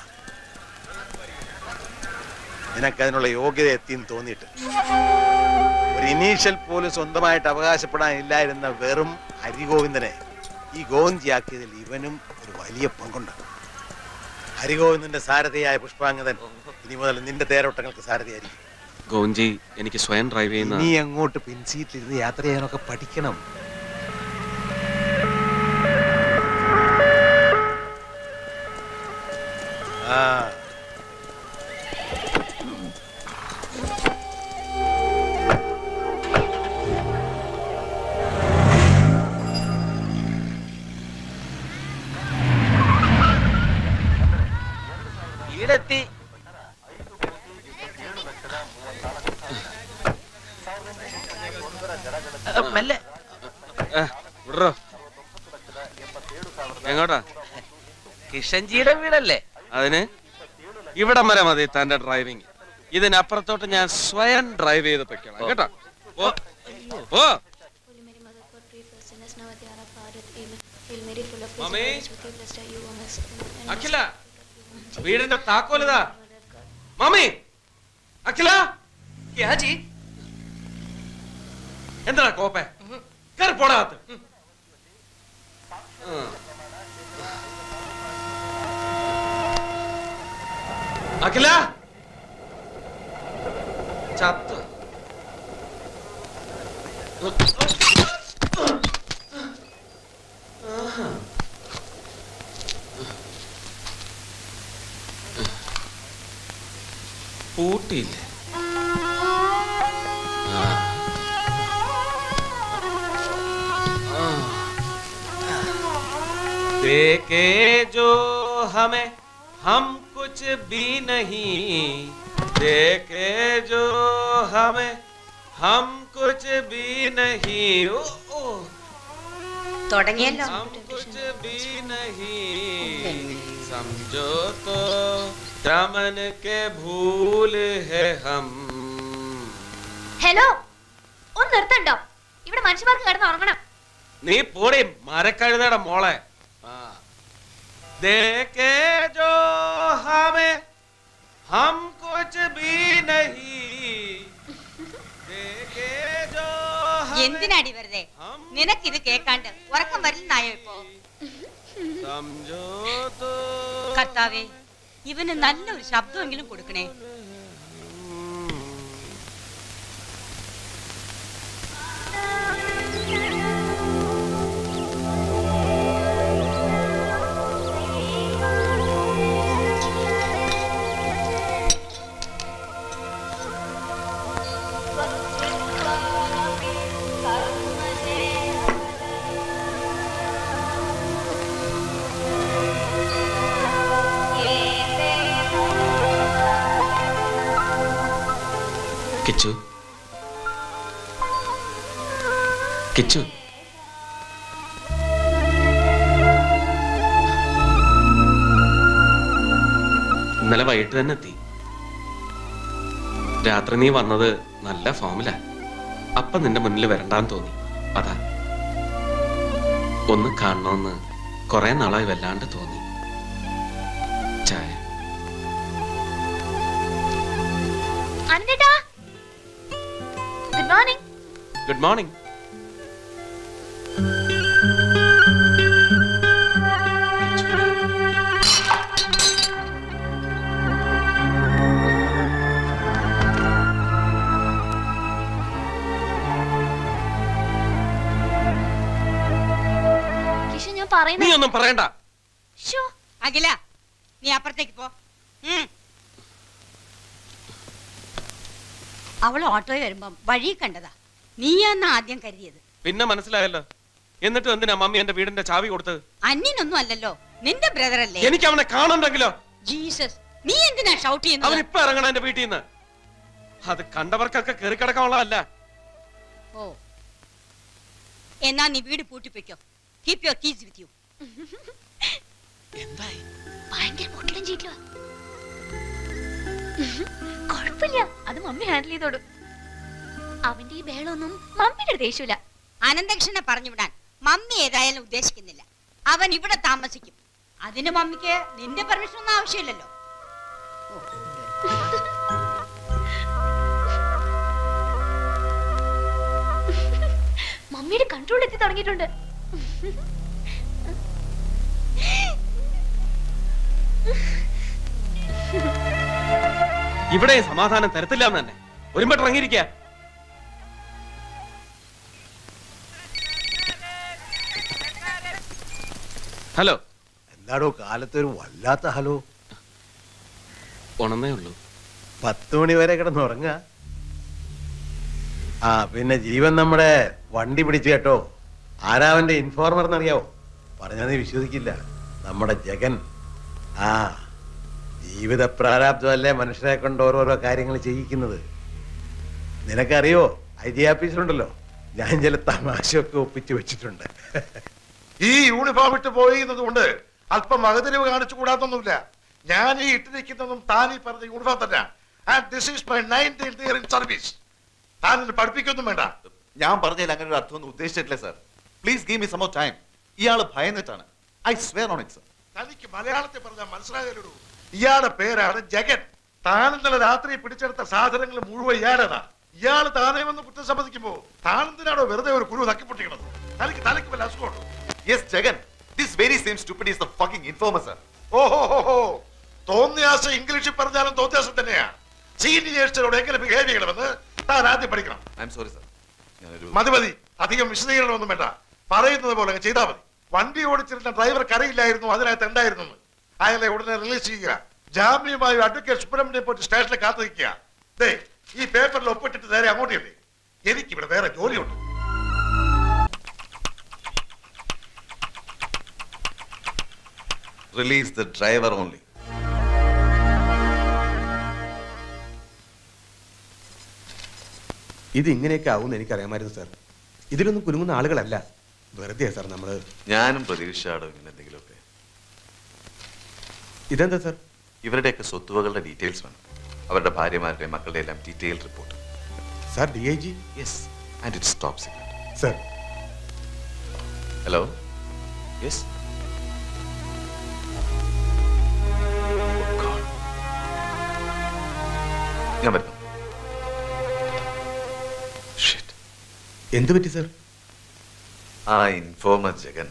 നിനക്കതിനുള്ള യോഗ്യത എത്തിയെന്ന് തോന്നിയിട്ട് ഒരു ഇനീഷ്യൽ പോലും സ്വന്തമായിട്ട് അവകാശപ്പെടാൻ ഇല്ലായിരുന്ന വെറും ഹരിഗോവിന്ദനെ ഈ ഗോവിന്ദിയാക്കിയതിൽ ഇവനും ഒരു വലിയ പങ്കുണ്ട് ഹരിഗോവിന്ദന്റെ സാരഥിയായ പുഷ്പാംഗതൻ ഇനി മുതൽ നിന്റെ തേരോട്ടങ്ങൾക്ക് സാരഥിയായിരിക്കും ഗോഞ്ചി എനിക്ക് സ്വയം ഡ്രൈവ് ചെയ്യുന്ന ഇനി അങ്ങോട്ട് പിൻസീറ്റിലിരുന്ന് യാത്ര ചെയ്യാനൊക്കെ പഠിക്കണം ആ വീടെത്തി ആ, മെല്ലെ ഏ, വിടറോ. എങ്ങോട്ടാ കിഷൻജിയുടെ വീടല്ലേ അതിന് ഇവിടം വരെ മതി തന്റെ ഡ്രൈവിംഗ് ഇതിനപ്പുറത്തോട്ട് ഞാൻ സ്വയം ഡ്രൈവ് ചെയ്ത് പൊയ്ക്കണം കേട്ടോ ഓ ഓ മമ്മി അഖില വീടിന്റെ താക്കോലിതാ മമ്മി അഖില എന്താ കോപ്പേ കയറി പോടാത്ത് അഖില ചത്തു ആഹാ. പൂട്ടിയില്ലേ ആ. ആ. देखे जो हमें हम कुछ भी नहीं देखे जो हमें हम कुछ भी नहीं ओ, ओ, തുടങ്ങിയല്ലോ हम कुछ भी नहीं समझो तो चमन के भूल है हम ഹലോ ഒന്ന് നിർത്തണ്ടോ ഇവിടെ മനുഷ്യന്മാർക്ക് കിടന്ന് ഉറങ്ങണം നീ പോടി മരക്കഴുതയുടെ മോളെ ആ. देखे जो हमें हम कुछ भी नहीं देखे जो എന്തിനാടി വെറുതെ നിനക്കിത് കേക്കാണ്ട് ഉറക്കം വരില്ലെന്നായോ ഇപ്പോ समझो तो കർത്താവേ ഇവന് നല്ലൊരു ശബ്ദമെങ്കിലും കൊടുക്കണേ കിച്ചു കിച്ചു ഇന്നലെ വൈകിട്ട് തന്നെ എത്തി രാത്രി നീ വന്നത് നല്ല ഫോമില അപ്പൊ നിന്റെ മുന്നിൽ വരണ്ടാന്ന് തോന്നി അതാ ഒന്ന് കാണണമെന്ന് കുറെ നാളായി വല്ലാണ്ട് തോന്നി ചായ അനന്തേട്ടാ good morning good morning Kishu ഞാൻ നീ പറയുന്നത് ഒന്നും പറയണ്ട ശ്ശോ, അഖില നീ അപ്പുറത്തേക്ക് പോ ഉം. അവൾ ഓട്ടോയിൽ വരുമ്പം വഴി കണ്ടതാ നീയാന്ന് ആദ്യം കരുതിയത് പിന്നെ മനസ്സിലായല്ലോ എന്നിട്ടും എന്തിനാ മമ്മി എന്റെ വീടിന്റെ ചാവി കൊടുത്തത് അന്യനൊന്നും അല്ലല്ലോ നിന്റെ ബ്രദർ അല്ലേ എനിക്ക് അവനെ കാണണ്ടെങ്കിലോ ജീസസ് നീ എന്തിനാ ഷൗട്ട് അവൻ ചെയ്യുന്നത് ഇപ്പൊ ഇറങ്ങണം എന്റെ വീട്ടിൽ നിന്ന് അത് കണ്ടവർക്കൊക്കെ കയറി കിടക്കാനുള്ളതല്ല ഓ എന്നാ നീ വീട് പൂട്ടിപ്പിക്കോ keep your keys with you ഭയങ്കര പൊട്ടിലും ചീറ്റിലുവാ കുഴപ്പമില്ല അത് മമ്മി ഹാൻഡിൽ ചെയ്തോടും അവന്റെ ഈ ബേളൊന്നും മമ്മിയുടെ ദേഷ്യമില്ല അനന്തകൃഷ്ണനെ പറഞ്ഞു വിടാൻ മമ്മി ഏതായാലും ഉദ്ദേശിക്കുന്നില്ല അവൻ ഇവിടെ താമസിക്കും അതിന് മമ്മിക്ക് നിന്റെ പെർമിഷൻ ഒന്നും ആവശ്യമില്ലല്ലോ മമ്മിയുടെ കൺട്രോൾ എത്തി തുടങ്ങിയിട്ടുണ്ട് ഇവിടെ സമാധാനം തരത്തില്ല എന്ന് തന്നെ ഒരുമ്പട്ട് ഇറങ്ങിയിരിക്കുക ഹലോ എന്താടോ കാലത്തൊരു വല്ലാത്ത ഹലോ ഉണന്നേ ഉള്ളൂ പത്ത് മണി വരെ കിടന്നുറങ്ങുക ആ പിന്നെ ജീവൻ നമ്മുടെ വണ്ടി പിടിച്ചു കേട്ടോ ആരാവന്റെ ഇൻഫോർമർ എന്നറിയാവോ പറഞ്ഞാൽ നീ വിശ്വസിക്കില്ല നമ്മുടെ ജഗൻ ആ ജീവിത പ്രാരാബ്ദമല്ലേ മനുഷ്യരെ കൊണ്ട് ഓരോരോ കാര്യങ്ങൾ ചെയ്യിക്കുന്നത് നിനക്കറിയോ ഐ ജി ഓഫീസിലുണ്ടല്ലോ ഞാൻ ചില തമാശയൊക്കെ ഒപ്പിച്ചു വെച്ചിട്ടുണ്ട് ഈ യൂണിഫോം ഇട്ട് പോയി എന്നതുകൊണ്ട് അല്പം മകതിരിവ് കാണിച്ചു കൂടാത്തൊന്നുമില്ല ഞാൻ ഈ ഇട്ട് നിൽക്കുന്നതും താൻ ഈ പറഞ്ഞ യൂണിഫോം തന്നെ and this is my nineteenth year in service താൻ എന്നെ പഠിപ്പിക്കൊന്നും വേണ്ട ഞാൻ പറഞ്ഞതിൽ അങ്ങനെ ഒരു അർത്ഥമൊന്നും ഉദ്ദേശിച്ചിട്ടില്ല sir please give me some of time ഇയാൾ ഭയന്നിട്ടാണ് I swear on it sir തനിക്ക് മലയാളത്തിൽ പറഞ്ഞാൽ മനസ്സിലാകലോ ഇയാളുടെ പേരാണ് ജഗൻ താൻ ഇന്നലെ രാത്രി പിടിച്ചെടുത്ത സാധനങ്ങൾ മുഴുവൻ ഇയാളേതാ ഇയാൾ താനേ വന്ന് കുറ്റം സമ്മതിക്കുമ്പോ താനെന്തിനാണോ വെറുതെ ഒരു കുരു തക്കിപ്പൊട്ടിക്കണത് തനിക്ക് തലയ്ക്ക് വല്ല അസുഖമുണ്ടോ yes Jagan this very same stupid is the fucking informer sir ഓഹോ ഹോ ഹോ തോന്നിയാസം ഇംഗ്ലീഷിൽ പറഞ്ഞാലും തോന്നിയാസം തന്നെയാ സീനിയേഴ്സിനോട് എങ്ങനെ ബിഹേവ് ചെയ്യണമെന്ന് താൻ ആദ്യം പഠിക്കണം ഐ എം സോറി സർ ഞാനൊരു മതി മതി അധികം വിശദീകരണമൊന്നും വേണ്ട പറയുന്നത് പോലെ അങ്ങ് ചെയ്താൽ മതി വണ്ടി ഓടിച്ചിരുന്ന ഡ്രൈവർക്ക് അറിയില്ലായിരുന്നു അതിനകത്ത് ഉണ്ടായിരുന്നു എന്ന്. അയാളെ ഉടനെ റിലീസ് ചെയ്യുക ജാമ്യമായി അഡ്വക്കേറ്റ് സുബ്രഹ്മണ്യം പോയിട്ട് സ്റ്റേഷനിൽ കാത്തു നിൽക്കുക ദേ ഈ പേപ്പറിൽ ഒപ്പിട്ടിട്ട് നേരെ അങ്ങോട്ട് ചെല്ലേ എനിക്കിവിടെ വേറെ ജോലിയുണ്ട് റിലീസ് ദ ഡ്രൈവർ ഓൺലി ഇത് ഇങ്ങനെയൊക്കെ ആവും എനിക്കറിയാമായിരുന്നു സാർ ഇതിലൊന്നും കുലുങ്ങുന്ന ആളുകളല്ല വെറുതെ സാർ നമ്മള് ഞാനും പ്രതീക്ഷയാടോ ഇങ്ങനെ എന്തെങ്കിലുമൊക്കെ ഇതെന്താ സാർ ഇവരുടെയൊക്കെ സ്വത്തുവകളുടെ ഡീറ്റെയിൽസ് വേണം അവരുടെ ഭാര്യമാരുടെ മക്കളുടെ എല്ലാം detail report sir D I G yes and it stop secret sir hello yes ഞാൻ വരുന്നു എന്ത് പറ്റി സാർ ആ informer Jagan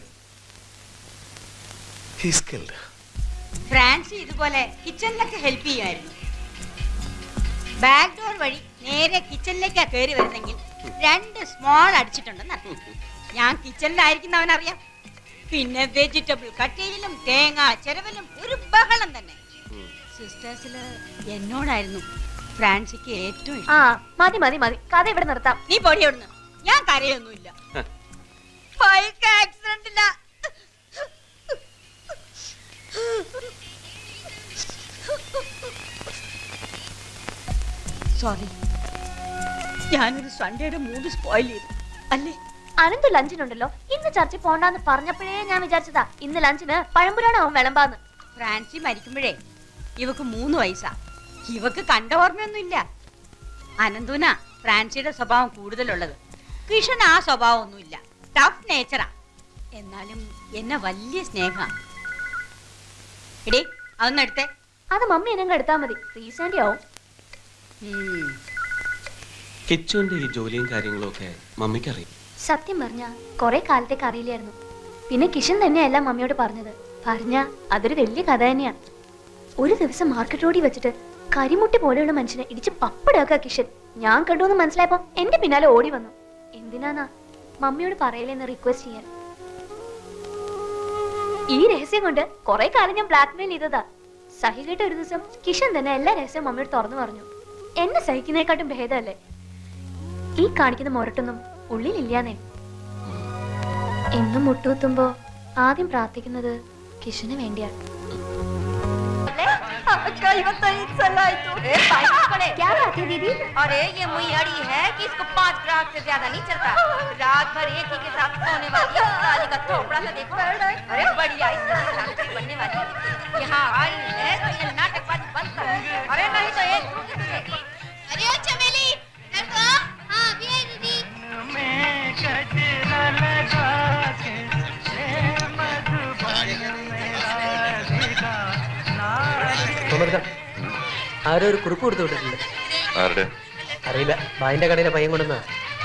he's killed Francy ഇതുപോലെ കിച്ചണിലൊക്കെ ഹെൽപ്പ് ചെയ്യുമായിരുന്നു ബാക്ക് ഡോർ വഴി നേരെ കിച്ചണിലേക്കാ കയറി വരുന്നെങ്കിൽ രണ്ട് സ്മോൾ അടിച്ചിട്ടുണ്ടെന്ന് അറിയാം ഞാൻ കിച്ചണിലായിരിക്കുന്ന അവനറിയാം പിന്നെ വെജിറ്റബിൾ കട്ടയിലും തേങ്ങ ചെരവലും ഒരു ബഹളം തന്നെ സിസ്റ്റേഴ്സില് എന്നോടായിരുന്നു ഫ്രാൻസിക്ക് ഏറ്റവും ഇഷ്ടം. ആ മതി മതി മതി കഥ ഇവിടെ നിർത്താം നീ പൊടി അവിടുന്ന് ഞാൻ കരയൊന്നുമില്ല ബൈക്ക് ആക്സിഡന്റില്ല സോറി ഞാനൊരു സൺഡേയുടെ മൂഡ് സ്പോയിൽ ചെയ്തു അല്ലേ അനന്ത് ലഞ്ചിനുണ്ടല്ലോ ഇന്ന് ചർച്ചിൽ പോണ്ടാന്ന് പറഞ്ഞപ്പോഴേ ഞാൻ വിചാരിച്ചതാ ഇന്ന് ലഞ്ചിന് പഴംപുരാണോ വിളമ്പാന്ന് ഫ്രാൻസി മരിക്കുമ്പോഴേ ഇവക്ക് മൂന്ന് വയസ്സാ ഇവക്ക് കണ്ട ഓർമ്മയൊന്നുമില്ല അനന്തുന ഫ്രാൻസിയുടെ സ്വഭാവം കൂടുതലുള്ളത് കിഷൻ ആ സ്വഭാവം ഒന്നുമില്ല ടഫ് നേച്ചറാ എന്നാലും എന്നെ വലിയ സ്നേഹ എടേ അതൊന്നും എടുത്തേ അത് മമ്മി എന്നെ എടുത്താ മതി റീസെന്റ് ആവും കിച്ചുവിന്റെ ഈ ജോലിയും കാര്യങ്ങളും ഒക്കെ മമ്മിക്ക് അറിയും സത്യം പറഞ്ഞ കുറെ കാലത്തേക്ക് അറിയില്ലായിരുന്നു പിന്നെ കിഷൻ തന്നെയല്ല മമ്മിയോട് പറഞ്ഞത് പറഞ്ഞ അതൊരു വലിയ കഥ തന്നെയാ ഒരു ദിവസം മാർക്കറ്റ് റോഡിൽ വെച്ചിട്ട് കരിമുട്ടി പോലെയുള്ള മനുഷ്യനെ ഇടിച്ച് പപ്പടാക്കുക കിഷൻ ഞാൻ കണ്ടു എന്ന് മനസ്സിലായപ്പോ എന്റെ പിന്നാലെ ഓടി വന്നു എന്തിനാന്നാ മമ്മിയോട് പറയലെന്ന് റിക്വസ്റ്റ് ചെയ്യാൻ ഈ രഹസ്യം കൊണ്ട് കുറെ കാലം ഞാൻ ബ്ലാക്ക്മെയിൽ ചെയ്തതാ സഹി കേട്ട ഒരു ദിവസം കിഷൻ തന്നെ എല്ലാ രഹസ്യവും മമ്മിയോട് തുറന്നു പറഞ്ഞു എന്നെ സഹിക്കുന്നതിനെക്കാട്ടും ഭേദമല്ലേ ഈ കാണിക്കുന്ന മുരട്ടൊന്നും ഉള്ളിലില്ലാന്നേ എന്നും മുട്ടുകുത്തുമ്പോ ആദ്യം പ്രാർത്ഥിക്കുന്നത് കിഷന് വേണ്ടിയാണ് क्या बात है दीदी अरे ये मुहैयाड़ी है कि इसको पाँच ग्राहक से ज्यादा नहीं चलता रात भर एक ही के साथ सोने वाली साली का थोपड़ा सा देखो अरे बढ़िया इसका शांति बनने वाली यहाँ आई है तो ये नाटकबाजी बंद कर अरे नहीं तो एक अरे ओ चमेली लड़का हाँ भी है दीदी ആരോ ഒരു കുറിപ്പ് കൊടുത്തു വിട്ടിട്ടുണ്ട് ആരുടെ അറിയില്ല ബായിന്റെ കടയിലെ പയ്യൻ കൊണ്ടുവന്നാ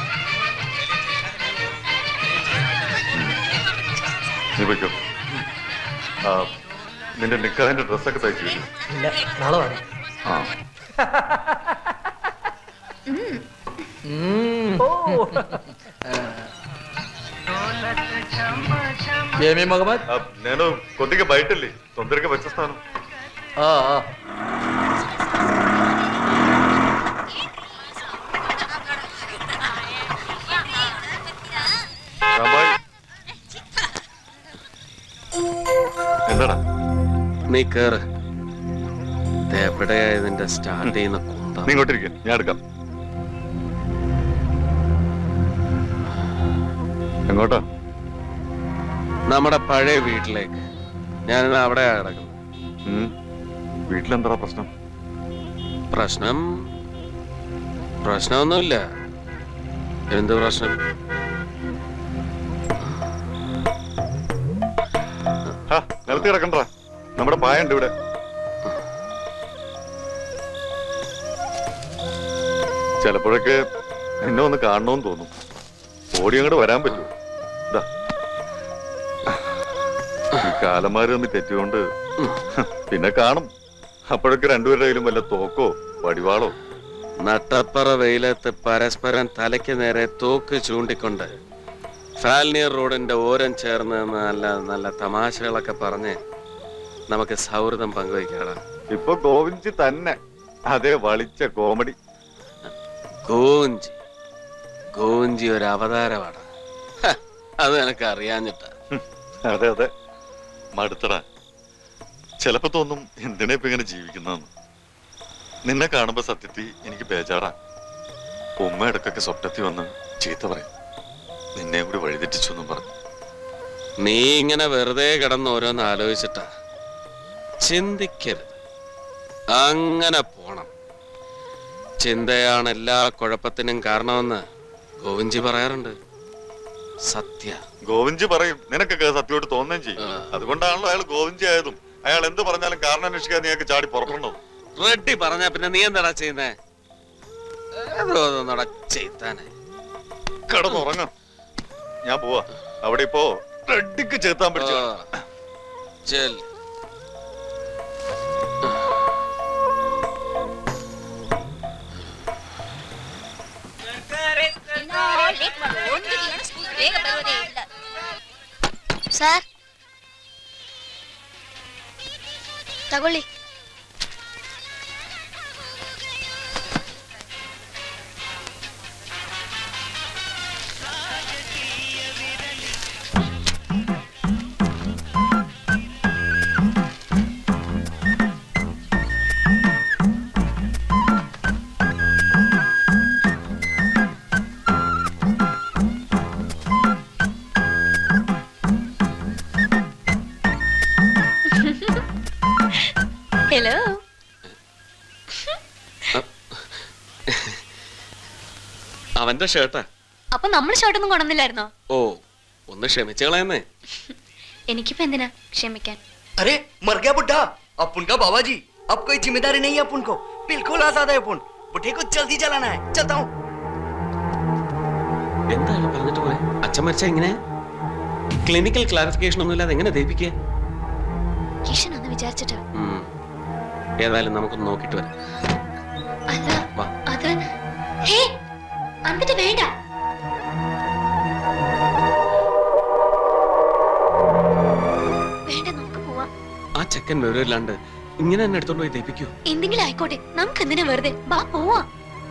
നീ വയ്ക്കോ ആ നിന്റെ നിക്കാഹിന്റെ ഡ്രസ്സൊക്കെ തയ്ച്ചു വെച്ചു ഇല്ല നാളെ വേണം ആ ఏమి మగమద్ ఆ, నేను కొద్దిగా బయట వెళ్ళి తొందరగా వచ్చేస్తాను ఆ, ఆ. രാമായി എന്താടാ നീ കേറ് ഇതെവിടെയാ ഇതിന്റെ സ്റ്റാർട്ട് ചെയ്യുന്ന കുന്തം നീ ഇങ്ങോട്ടിരിക്കും ഞാൻ എടുക്കാം എങ്ങോട്ടാ നമ്മുടെ പഴയ വീട്ടിലേക്ക് ഞാൻ അവിടെ കിടക്കുന്നു വീട്ടിലെന്താ പ്രശ്നം പ്രശ്നം പ്രശ്നമൊന്നുമില്ല എന്ത് പ്രശ്നം ഹാ നിലത്ത് കിടക്കണ്ട നമ്മുടെ പായ ഉണ്ട് ഇവിടെ ചിലപ്പോഴൊക്കെ എന്നെ ഒന്ന് കാണണമെന്ന് തോന്നും ഓടി അങ്ങോട്ട് വരാൻ പറ്റുമോ ഇതാ ഈ കാലന്മാര് തമ്മിൽ തെറ്റുകൊണ്ട് പിന്നെ കാണും അപ്പോഴൊക്കെ രണ്ടുപേരുടെ കയ്യിലും വല്ല തോക്കോ വടിവാളോ നട്ടപ്പറ വെയിലത്ത് പരസ്പരം തലയ്ക്ക് നേരെ തോക്ക് ചൂണ്ടിക്കൊണ്ട് ഫാൽനിയർ റോഡിന്റെ ഓരം ചേർന്ന് നിന്ന് നല്ല നല്ല തമാശകളൊക്കെ പറഞ്ഞ് നമുക്ക് സൗഹൃദം പങ്കുവയ്ക്കാടാ ഇപ്പൊ ഗോവിന്ദ്ജി തന്നെ അതേ വളിച്ച കോമഡി ഗോഞ്ചി ഗോഞ്ചി ഒരു അവതാരമാണ് ഹ, അത് എനിക്ക് അറിയാഞ്ഞിട്ടാ അതെ അതെ മടുത്തടാ ചിലപ്പോ തോന്നും എന്തിനാ ഇപ്പൊ ഇങ്ങനെ ജീവിക്കുന്നതെന്ന് നിന്നെ കാണുമ്പോ സത്യത്തിൽ എനിക്ക് ബേജാറാ ഉമ്മ ഇടക്കൊക്കെ സ്വപ്നത്തിൽ വന്ന് ചീത്ത പറയും നിന്നെ കൂടി വഴിതെറ്റിച്ചു എന്നും പറഞ്ഞു നീ ഇങ്ങനെ വെറുതെ കിടന്ന് ഓരോന്ന് ആലോചിച്ചിട്ടാ ചിന്തിക്കരുത് അങ്ങനെ പോണം ചിന്തയാണ് എല്ലാ കുഴപ്പത്തിനും കാരണമെന്ന് ഗോവിഞ്ചി പറയാറുണ്ട് സത്യ ഗോവിന്ദ്ജി പറയും നിനക്കൊക്കെ സത്യമായിട്ട് തോന്നുകയും ചെയ്യും അതുകൊണ്ടാണല്ലോ അയാൾ ഗോവിന്ദ്ജി ആയതും അയാൾ എന്ത് പറഞ്ഞാലും കാരണം അന്വേഷിക്കാൻ നീയൊക്കെ ചാടി പുറപ്പെടുന്നത് റെഡ്ഡി പറഞ്ഞ പിന്നെ നീ എന്താടാ ചെയ്യുന്നേ ഏതോന്നടാ ചെയ്താനെ കിടന്നുറങ്ങാം ഞാൻ പോവാ അവിടെ ഇപ്പോ റെഡിക്ക് ചേർത്താൻ പിടിച്ചു ചെല്ല് ಬೇಗ ಬರೋದೇ ಇಲ್ಲ ಸರ್ ತಗೊಳ್ಳಿ ഹലോ അവന്റെ ഷർട്ടാ അപ്പൊ നമ്മൾ ഷർട്ടൊന്നും കൊണ്ടുവന്നില്ലായിരുന്നോ ഓ ഒന്ന് ക്ഷമിച്ചു കളയുന്നേ എനിക്കിപ്പോ എന്തിനാ ക്ഷമിക്കാൻ अरे मर गया बुढ़ा अपन का बाबा जी अब कोई जिम्मेदारी नहीं है अपन को बिल्कुल आजाद है अपन बुढ़े को जल्दी चलाना है चलता हूँ എന്താണ് പറഞ്ഞിട്ട് പോയെ അച്ഛൻ മരിച്ച എങ്ങനെ ക്ലിനിക്കൽ ക്ലാരിഫിക്കേഷൻ ഒന്നുമില്ലാതെ എങ്ങനെ ദയിപ്പിക്കുക കിഷൻ ഒന്ന് വിചാരിച്ചിട്ട് ഉം. ഏതായാലും നമുക്കൊന്ന് നോക്കിട്ട് വരാം അല്ല വാ. അത് ഹേ എന്നിട്ട് വേണ്ട വേണ്ട നമുക്ക് പോവാം ആ ചെക്കൻ വിവരമില്ലാണ്ട് ഇങ്ങനെ തന്നെ എടുത്തോണ്ട് പോയി ദയിപ്പിക്കൂ എന്തെങ്കിലും ആയിക്കോട്ടെ നമുക്ക് എന്തിനാ വെറുതെ ബാ പോവാം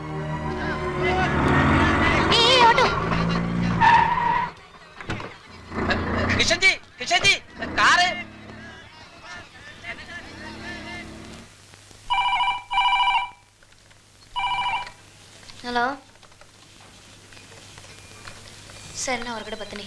ഏയ്, auto Kishan ji Kishan ji car hello sir ನಾ ಹೊರಗಡೆ ಬರ್ತೀನಿ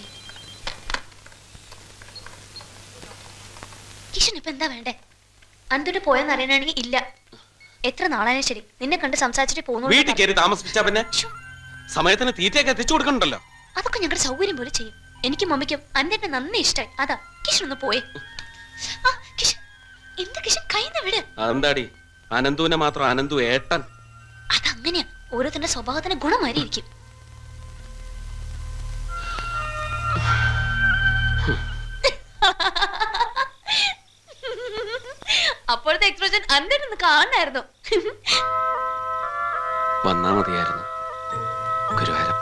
കിഷൻ ഇപ്പൊ എന്താ വേണ്ടേ അന്തുട്ട് പോയെന്ന് അറിയാനാണെങ്കിൽ ഇല്ല എത്ര നാളായാലും ശരി നിന്നെ കണ്ട് സംസാരിച്ചിട്ട് വീട്ടിൽ പോകുന്നു കയറി താമസിപ്പിച്ചാ പിന്നെ സമയത്തിന് തീറ്റയൊക്കെ എത്തിച്ചു കൊടുക്കണ്ടല്ലോ അതൊക്കെ ഞങ്ങളുടെ സൗകര്യം പോലെ ചെയ്യും എനിക്കും മമ്മിക്കും അന്റെ നന്ദി ഇഷ്ടായി അതാ കിഷൻ ഒന്ന് പോയേ ആ, കിഷൻ എന്ത് കിഷൻ കൈന്ന് വിട് അതെന്താടി അനന്തുവിനെ മാത്രം അനന്തു ഏട്ടൻ അതങ്ങനെയാ ഓരോരുത്തരുടെ സ്വഭാവത്തിന് ഗുണം മാറിയിരിക്കും അപ്പോഴത്തെ എക്സ്പ്രഷൻ അന്റെ ഒന്ന് കാണായിരുന്നു വന്നാ മതിയായിരുന്നു ഗുരുവായൂരപ്പ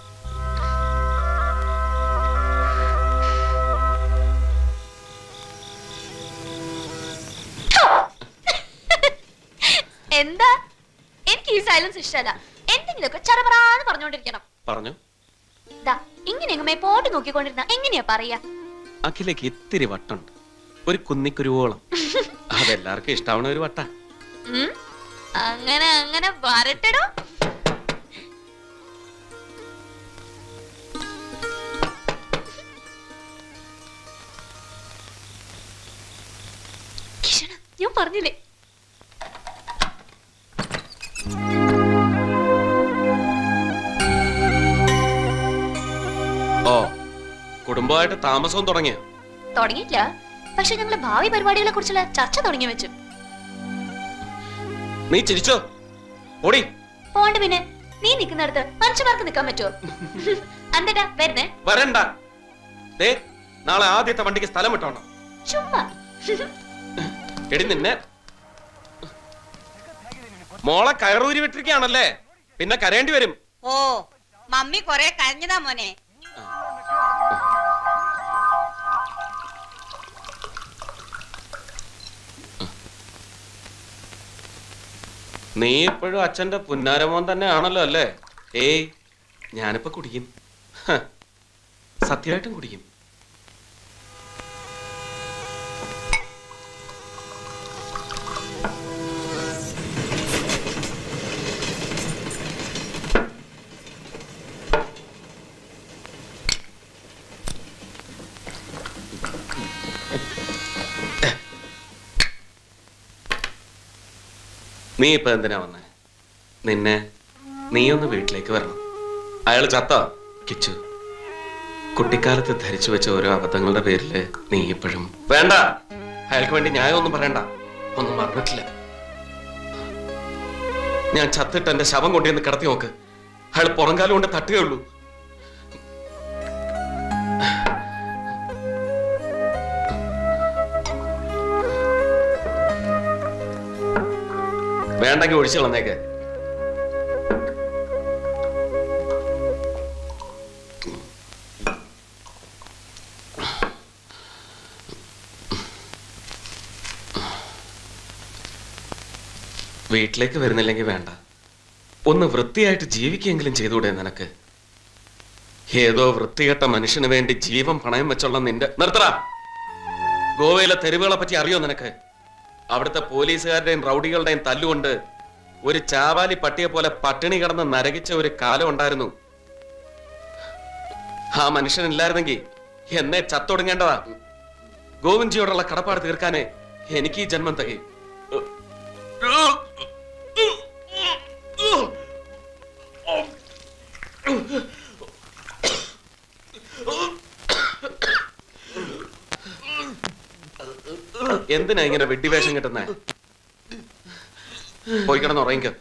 എന്താ എനിക്ക് ഈ സൈലൻസ് ഇഷ്ടമല്ല എന്തെങ്കിലുമൊക്കെ ചറപറാന്ന് പറഞ്ഞുകൊണ്ടിരിക്കണം പറഞ്ഞു ദാ ഇങ്ങനെ മേപ്പോട്ട് നോക്കിക്കൊണ്ടിരുന്ന എങ്ങനെയാ പറയാ അഖിലേക്ക് ഇത്തിരി വട്ടുണ്ട് ഒരു കുന്നിക്കുരുവോളം അതെല്ലാവർക്കും ഇഷ്ടാവണ ഒരു വട്ട ഉം? അങ്ങനെ അങ്ങനെ വരട്ടെടോ കിഷണ ഞാൻ പറഞ്ഞില്ലേ ഓ കുടുംബമായിട്ട് താമസവും തുടങ്ങിയ തുടങ്ങിയിട്ടില്ല പക്ഷെ ഞങ്ങള് ഭാവി പരിപാടികളെ കുറിച്ചുള്ള ചർച്ച തുടങ്ങി വെച്ചു നീ ചിരിച്ചോ ഓടി പോണ്ട് പിന്നെ നീ നിക്കുന്നിടത്ത് മനുഷ്യന്മാർക്ക് നിക്കാൻ പറ്റുമോ അന്തേട്ടാ വരുന്നേ വരണ്ട ദേ നാളെ ആദ്യത്തെ വണ്ടിക്ക് സ്ഥലം വിട്ടോണം ചുമ്മാ എടി നിന്നെ മോളെ കയറൂരി വിട്ടിരിക്കുകയാണല്ലേ പിന്നെ കരയേണ്ടി വരും ഓ മമ്മി കൊറേ കരഞ്ഞതാ മോനെ നീ ഇപ്പോഴും അച്ഛന്റെ പുന്നാരമോൻ തന്നെ ആണല്ലോ അല്ലേ ഏയ് ഞാനിപ്പോ കുടിക്കും ഹ, സത്യമായിട്ടും കുടിക്കും നീ ഇപ്പൊ എന്തിനാ വന്നേ നിന്നെ നീ ഒന്ന് വീട്ടിലേക്ക് വരണം അയാൾ ചത്തോ കിച്ചു കുട്ടിക്കാലത്ത് ധരിച്ചു വെച്ച ഓരോ അബദ്ധങ്ങളുടെ പേരില് നീ ഇപ്പോഴും വേണ്ട അയാൾക്ക് വേണ്ടി ന്യായം ഒന്നും പറയണ്ട ഒന്നും മറന്നിട്ടില്ല ഞാൻ ചത്തിട്ട് എന്റെ ശവം കൊണ്ടുവന്ന് കിടത്തി നോക്ക് അയാൾ പുറംകാലം കൊണ്ട് തട്ടുകയുള്ളൂ വേണ്ടെങ്കിൽ ഒഴിച്ചു കളന്നേക്ക് വീട്ടിലേക്ക് വരുന്നില്ലെങ്കിൽ വേണ്ട ഒന്ന് വൃത്തിയായിട്ട് ജീവിക്കെങ്കിലും ചെയ്തുകൂടെ നിനക്ക് ഏതോ വൃത്തികെട്ട മനുഷ്യന് വേണ്ടി ജീവൻ പണയം വെച്ചുള്ള നിന്റെ നിർത്തറ ഗോവയിലെ തെരുവുകളെ പറ്റി അറിയോ നിനക്ക് അവിടുത്തെ പോലീസുകാരുടെയും റൗഡികളുടെയും തല്ലുകൊണ്ട് ഒരു ചാവാലി പട്ടിയെ പോലെ പട്ടിണി കിടന്ന് നരകിച്ച ഒരു കാലം ഉണ്ടായിരുന്നു ആ മനുഷ്യനില്ലായിരുന്നെങ്കിൽ എന്നെ ചത്തൊടുങ്ങേണ്ടതാ ഗോവിന്ദ്ജിയോടുള്ള കടപ്പാട് തീർക്കാനേ എനിക്ക് ഈ ജന്മം തികയും എന്തിനാ ഇങ്ങനെ വെഡിവേഷം കിട്ടുന്നേ പോയി കിടന്ന് ഉറങ്ങിക്കോ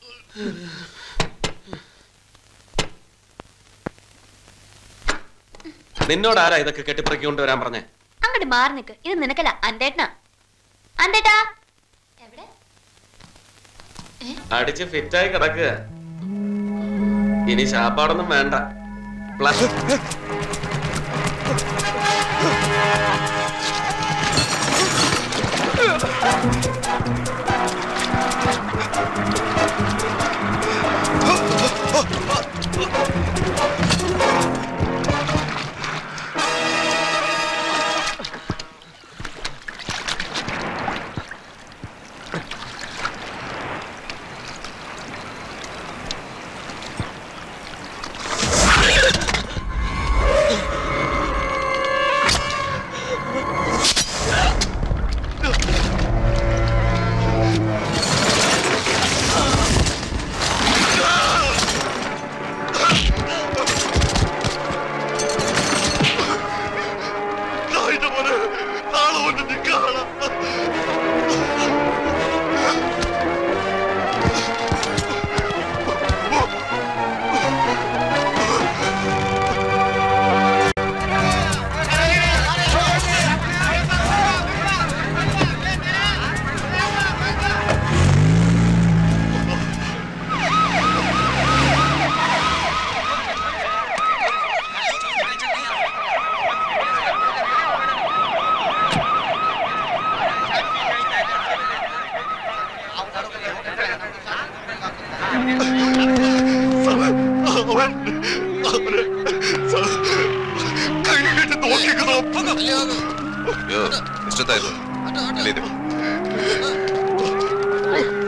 നിന്നോട് ആരാ ഇതൊക്കെ കെട്ടിപ്പറക്കി കൊണ്ടുവരാൻ പറഞ്ഞേ അങ്ങോട്ട് മാറി നിക്ക് ഇത് നിനക്കല്ല അന്തേട്ടനാ അന്തേട്ടാ അടിച്ച് ഫിറ്റായി കിടക്കുക ഇനി ശാപ്പാടൊന്നും വേണ്ട please Yo, Mr. Tyler, lead him.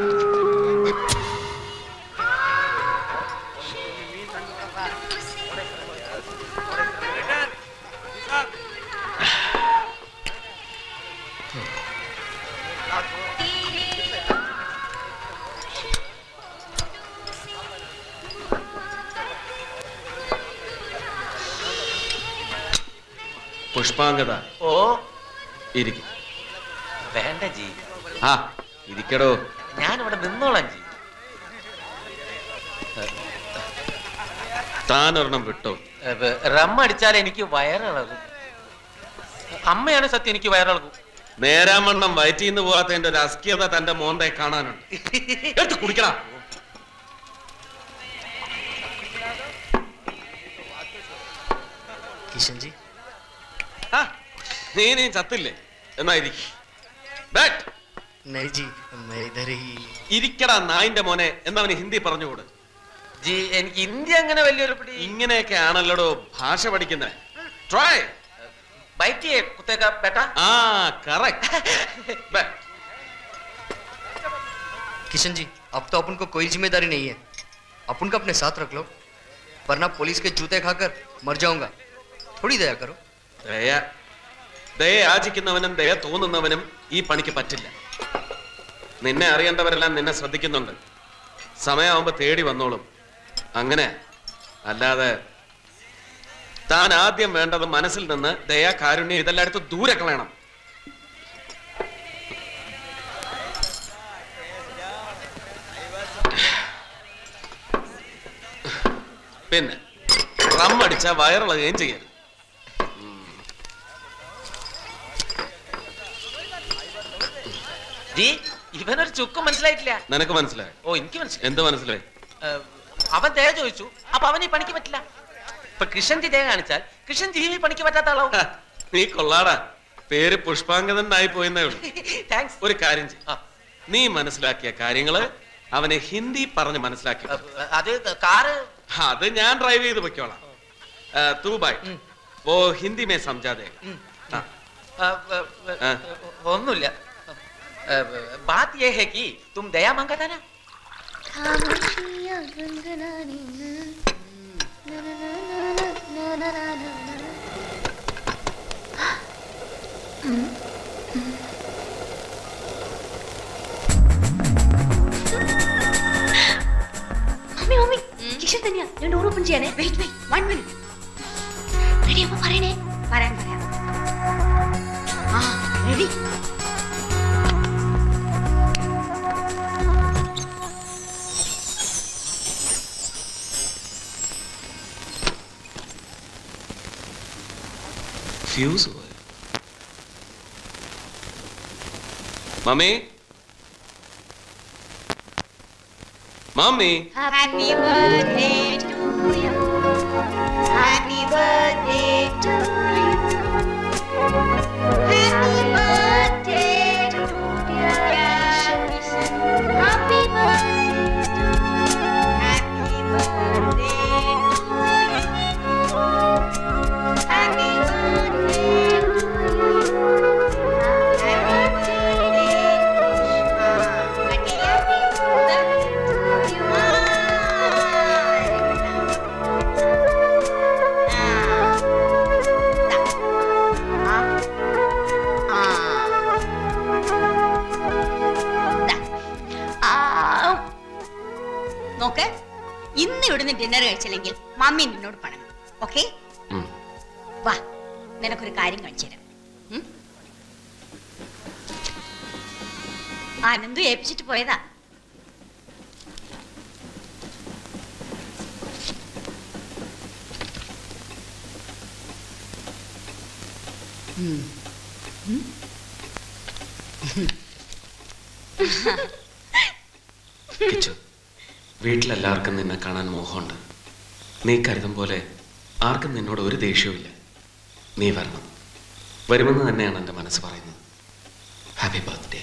പുഷ്പാംഗത ഓ ഇരിക്കും വേണ്ട ജി ആ ഇരിക്കടോ ഞാൻ ഇവിടെ നിന്നോളാം ജി താൻ ഒരെണ്ണം വിട്ടോ റം അടിച്ചാൽ എനിക്ക് വയറിളകും അമ്മയാണ് സത്യം എനിക്ക് വയറിളകും നേരാമണ്ണം വയറ്റിന്ന് പോകാത്തതിന്റെ ഒരു അസ്കിയത തന്റെ മോന്തെ കാണാനുണ്ട് എടുത്ത് കുടിക്കടാ किशन जी നീ നീ ചത്തില്ലേ എന്നായിരിക്കും ബാറ്റ് नहीं जी मैं इधर ही ഇരിക്കടാ നായിന്റെ മോനെ എന്നവന് ഹിന്ദി പറഞ്ഞുകൂട് ജി എനിക്ക് ഹിന്ദി അങ്ങനെ വലിയൊരു പിടി ഇങ്ങനെയൊക്കെ ആണല്ലോടോ ഭാഷ പഠിക്കുന്നത് ട്രൈ ബൈറ്റിയെ കുത്തേക്ക ബേട്ടാ ആ കറക്റ്റ് किशन जी अब तो अपन को कोई जिम्मेदारी नहीं है अपन को अपने साथ रख लो वरना पुलिस के जूते खाकर मर जाऊंगा थोड़ी दया करो ദയ ദയ യാചിക്കുന്നവനും ദയ തോന്നുന്നവനും ഈ പണിക്ക് പറ്റില്ല നിന്നെ അറിയേണ്ടവരെല്ലാം നിന്നെ ശ്രദ്ധിക്കുന്നുണ്ട് സമയമാകുമ്പോ തേടി വന്നോളും അങ്ങനെ അല്ലാതെ താൻ ആദ്യം വേണ്ടത് മനസ്സിൽ നിന്ന് ദയ കാരുണ്യം ഇതെല്ലാം എടുത്ത് ദൂരെ കളയണം പിന്നെ റം അടിച്ച വയറിളകുകയും ചെയ്യരുത് ജി ഇവനൊരു ചുക്കും മനസ്സിലായിട്ടില്ല നിനക്ക് മനസ്സിലായി ഓ എനിക്ക് മനസ്സിലായി എന്ത് മനസ്സിലായി ഏഹ്, അവൻ ദയ ചോദിച്ചു അപ്പൊ അവന് ഈ പണിക്ക് പറ്റില്ല ഇപ്പൊ കൃഷ്ണൻജി ദയ കാണിച്ചാൽ കൃഷ്ണൻജി ഈ പണിക്ക് പറ്റാത്ത ആളാവും നീ കൊള്ളാടാ പേര് പുഷ്പാങ്കതനായി പോയെന്നേ ഉള്ളൂ താങ്ക്സ് ഒരു കാര്യം ചെയ്യും നീ മനസ്സിലാക്കിയ കാര്യങ്ങള് അവനെ ഹിന്ദി പറഞ്ഞ് മനസ്സിലാക്കി അത് കാറ് അത് ഞാൻ ഡ്രൈവ് ചെയ്ത് പൊയ്ക്കോളാം ആ, തൂ ബായ് ഓ ഹിന്ദി മേ സംജാതെ ആ, ഏഹ്, ഏഹ്, ഒന്നുമില്ല ഏഹ്, ബാത് യേ ഹേ കി തും ദയാ മാംഗാ था ना മമ്മി മമ്മി കിഷൻ തന്നെയാ ഞാൻ ഡോർ ഓപ്പൺ ചെയ്യാനേ wait wait one minute ready അപ്പൊ പറയണേ പറയാം പറയാം ആ റെഡി ഫ്യൂസ് പോയി mummy mummy Happy birthday to you. Happy birthday to you. Happy birthday to dear Kishan. Happy birthday to you. Happy birthday to you. Happy birthday to you. Happy birthday നോക്ക് ഇന്ന് ഇവിടുന്ന് dinner കഴിച്ചില്ലെങ്കിൽ mummy നിന്നോട് പണങ്ങും okay ഉം. വാ നിനക്കൊരു കാര്യം കാണിച്ചു തരാം ഉം? ആനന്ദു ഏൽപ്പിച്ചിട്ട് പോയതാ ഉം. ഉം? കിച്ചു വീട്ടിലെല്ലാവർക്കും നിന്നെ കാണാൻ മോഹമുണ്ട് നീ കരുതും പോലെ ആർക്കും നിന്നോട് ഒരു ദേഷ്യവുമില്ല നീ വരണം വരുമെന്ന് തന്നെയാണ് എൻ്റെ മനസ്സ് പറയുന്നത് ഹാപ്പി ബർത്ത്ഡേ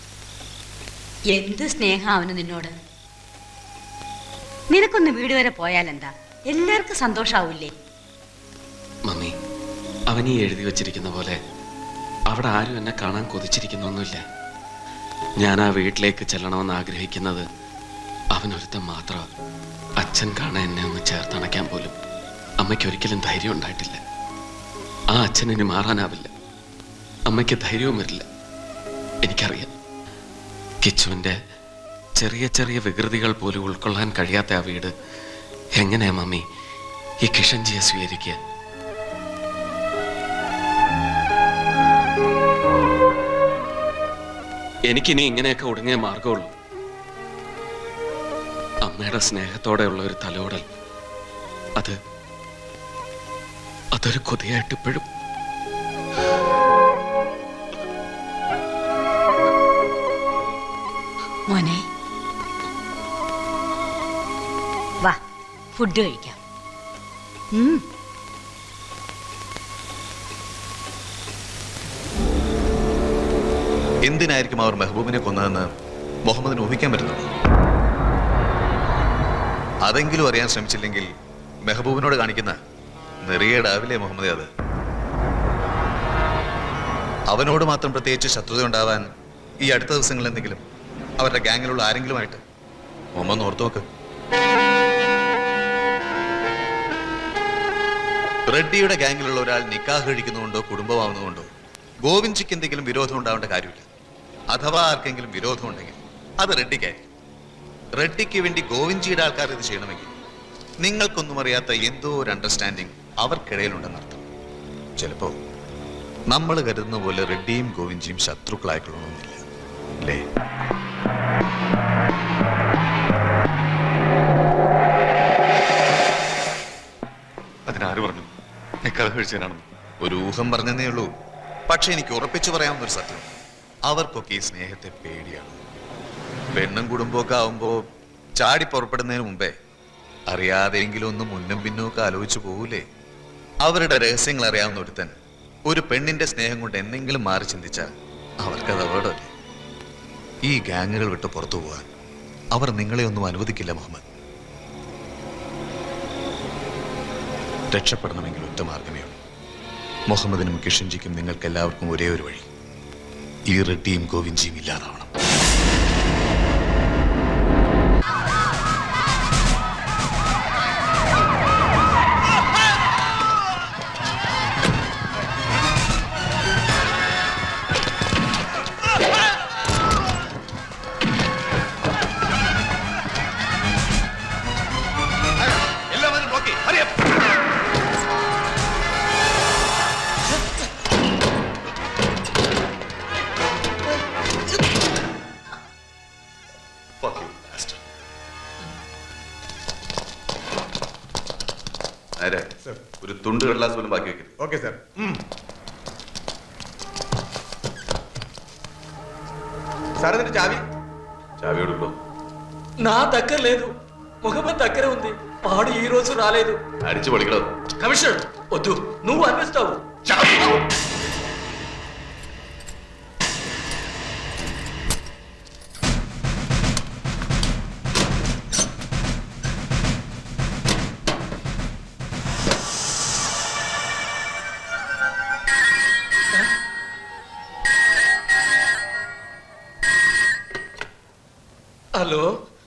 എന്ത് സ്നേഹം അവന് നിന്നോട് നിനക്കൊന്ന് വീട് വരെ പോയാലെന്താ എല്ലാവർക്കും സന്തോഷാവൂലേ മമ്മി അവൻ ഈ എഴുതി വച്ചിരിക്കുന്ന പോലെ അവിടെ ആരും എന്നെ കാണാൻ കൊതിച്ചിരിക്കുന്നൊന്നുമില്ല ഞാൻ ആ വീട്ടിലേക്ക് ചെല്ലണമെന്ന് ആഗ്രഹിക്കുന്നത് അവനൊരുത്തൻ മാത്രം അച്ഛൻ കാണാൻ എന്നെ ഒന്ന് ചേർത്തണയ്ക്കാൻ പോലും അമ്മയ്ക്ക് ഒരിക്കലും ധൈര്യം ഉണ്ടായിട്ടില്ല ആ അച്ഛൻ ഇനി മാറാനാവില്ല അമ്മയ്ക്ക് ധൈര്യവും വരില്ല എനിക്കറിയാം കിച്ചുവിൻ്റെ ചെറിയ ചെറിയ വികൃതികൾ പോലും ഉൾക്കൊള്ളാൻ കഴിയാത്ത ആ വീട് എങ്ങനെയാ മമ്മി ഈ കിഷൻജിയെ സ്വീകരിക്കുക എനിക്കിനി ഇങ്ങനെയൊക്കെ ഒടുങ്ങിയ മാർഗമുള്ളൂ അമ്മയുടെ സ്നേഹത്തോടെയുള്ള ഒരു തലോടൽ അത് അതൊരു കൊതിയായിട്ട് ഇപ്പോഴും മോനെ വാ ഫുഡ് കഴിക്കാം ഉം. എന്തിനായിരിക്കും അവർ മെഹബൂബിനെ കൊന്നതെന്ന് മുഹമ്മദിന് ഊഹിക്കാൻ പറ്റുന്നുണ്ടോ അതെങ്കിലും അറിയാൻ ശ്രമിച്ചില്ലെങ്കിൽ മെഹബൂബിനോട് കാണിക്കുന്ന നെറിയേടാവില്ലേ മുഹമ്മദ് അത് അവനോട് മാത്രം പ്രത്യേകിച്ച് ശത്രുത ഉണ്ടാവാൻ ഈ അടുത്ത ദിവസങ്ങളിൽ എന്തെങ്കിലും അവരുടെ ഗാങ്ങിലുള്ള ആരെങ്കിലുമായിട്ട് മുഹമ്മദ് ഓർത്തു നോക്ക് റെഡ്ഡിയുടെ ഗാങ്ങിലുള്ള ഒരാൾ നിക്കാഹ് കഴിക്കുന്നതുകൊണ്ടോ കുടുംബമാവുന്നതുകൊണ്ടോ ഗോവിന്ദ്ജിക്ക് എന്തെങ്കിലും വിരോധം ഉണ്ടാവേണ്ട കാര്യമില്ല അഥവാ ആർക്കെങ്കിലും വിരോധം ഉണ്ടെങ്കിൽ അത് റെഡ്ഡിക്കായിരിക്കും റെഡ്ഡിക്ക് വേണ്ടി ഗോവിന്ദ്ജിയുടെ ആൾക്കാർ ഇത് ചെയ്യണമെങ്കിൽ നിങ്ങൾക്കൊന്നും അറിയാത്ത എന്തോ ഒരു അണ്ടർസ്റ്റാൻഡിങ് അവർക്കിടയിലുണ്ടെന്നർത്ഥം ചിലപ്പോ നമ്മൾ കരുതുന്ന പോലെ റെഡ്ഡിയും ഗോവിന്ദ്ജിയും ശത്രുക്കളായിക്കൊള്ളണമെന്നില്ല അല്ലേ അതിനാര് പറഞ്ഞു നിക്കാതെ കഴിച്ചതിനാണെന്ന് ഒരു ഊഹം പറഞ്ഞതേ ഉള്ളൂ പക്ഷെ എനിക്ക് ഉറപ്പിച്ചു പറയാവുന്ന ഒരു സത്യം അവർക്കൊക്കെ ഈ സ്നേഹത്തെ പേടിയാണ് പെണ്ണും കുടുംബമൊക്കെ ആവുമ്പോ ചാടി പുറപ്പെടുന്നതിന് മുമ്പേ അറിയാതെങ്കിലും ഒന്ന് മുന്നും പിന്നും ഒക്കെ ആലോചിച്ചു പോകൂലേ അവരുടെ രഹസ്യങ്ങൾ അറിയാവുന്ന ഒരുത്തൻ ഒരു പെണ്ണിന്റെ സ്നേഹം കൊണ്ട് എന്തെങ്കിലും മാറി ചിന്തിച്ചാൽ അവർക്കത് അപകടമല്ലേ ഈ ഗാങ്ങുകൾ വിട്ട് പുറത്തു പോകാൻ അവർ നിങ്ങളെ ഒന്നും അനുവദിക്കില്ല മുഹമ്മദ് രക്ഷപ്പെടണമെങ്കിൽ ഒറ്റ മാർഗമേ ഉള്ളൂ മുഹമ്മദിനും കിഷൻജിക്കും നിങ്ങൾക്ക് എല്ലാവർക്കും ഒരേ ഒരു വഴി ഈ റെഡ്ഡിയും ഗോവിന്ദ്ജിയും ഇല്ലാതാവണം എല്ലാവരും നോക്കി അറിയാം Fuck you, bastard. നേരെ ഒരു തുണ്ട് കടലാസ് പോലും ബാക്കി വെക്കരുത് ఓకే సార్ సార్ എന്നിട്ട് చావి చావి കൊടുക്കോ నా దగ్గర లేదు ముహమ్మద్ దగ్గర ఉంది వాడు ఈ రోజు రాలేదు അടിച്ചു പൊളിക്കടോ కమిషనర్ వద్దు నువ్వు అందిస్తావు ഹലോ